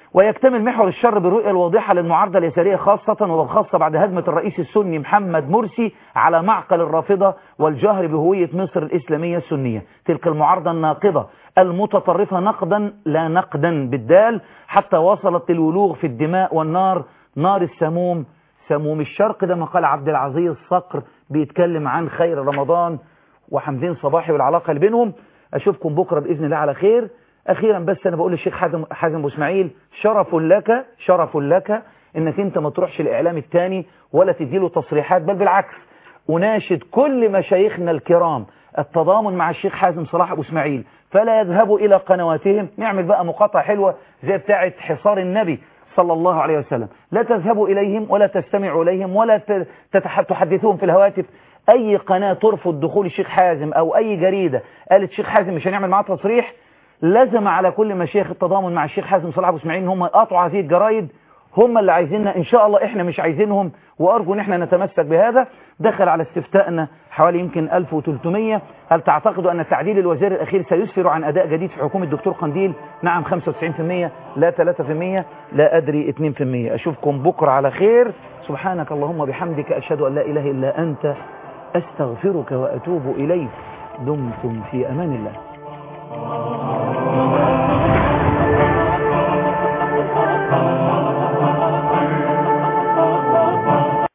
ويكتمل محور الشر بالرؤية الواضحة للمعارضة اليسارية خاصة وخاصة بعد هجمة الرئيس السني محمد مرسي على معقل الرافضة والجهر بهوية مصر الإسلامية السنية تلك المعارضة الناقضة المتطرفة نقدا لا نقدا بالدال حتى وصلت للولوغ في الدماء والنار نار السموم سموم الشرق ده ما قال عبد العزيز صقر بيتكلم عن خير رمضان وحمدين صباحي والعلاقة اللي بينهم أشوفكم بكرة بإذن الله على خير أخيرا بس أنا بقول للشيخ حازم حازم أبو إسماعيل شرف لك شرف لك إنك أنت ما تروحش الإعلام الثاني ولا تديله تصريحات بل بالعكس أناشد كل مشايخنا الكرام التضامن مع الشيخ حازم صلاح أبو إسماعيل فلا يذهبوا إلى قنواتهم نعمل بقى مقاطعة حلوة زي بتاعة حصار النبي صلى الله عليه وسلم لا تذهبوا إليهم ولا تستمعوا إليهم ولا ت- تتح- تحدثوهم في الهواتف أي قناة ترفض دخول الشيخ حازم أو أي جريدة قالت الشيخ حازم مش هنعمل معاه تصريح لزم على كل مشايخ التضامن مع الشيخ حازم صلاح أبو إسماعيل إن هم يقاطعوا هذه الجرايد هم اللي عايزيننا إن شاء الله إحنا مش عايزينهم وأرجو إن إحنا نتمسك بهذا دخل على استفتائنا حوالي يمكن 1300 هل تعتقدوا أن تعديل الوزير الأخير سيسفر عن أداء جديد في حكومة الدكتور قنديل نعم 95% لا 3% لا أدري 2% أشوفكم بكرة على خير سبحانك اللهم بحمدك أشهد أن لا إله إلا أنت أستغفرك وأتوب إليك دمتم في أمان الله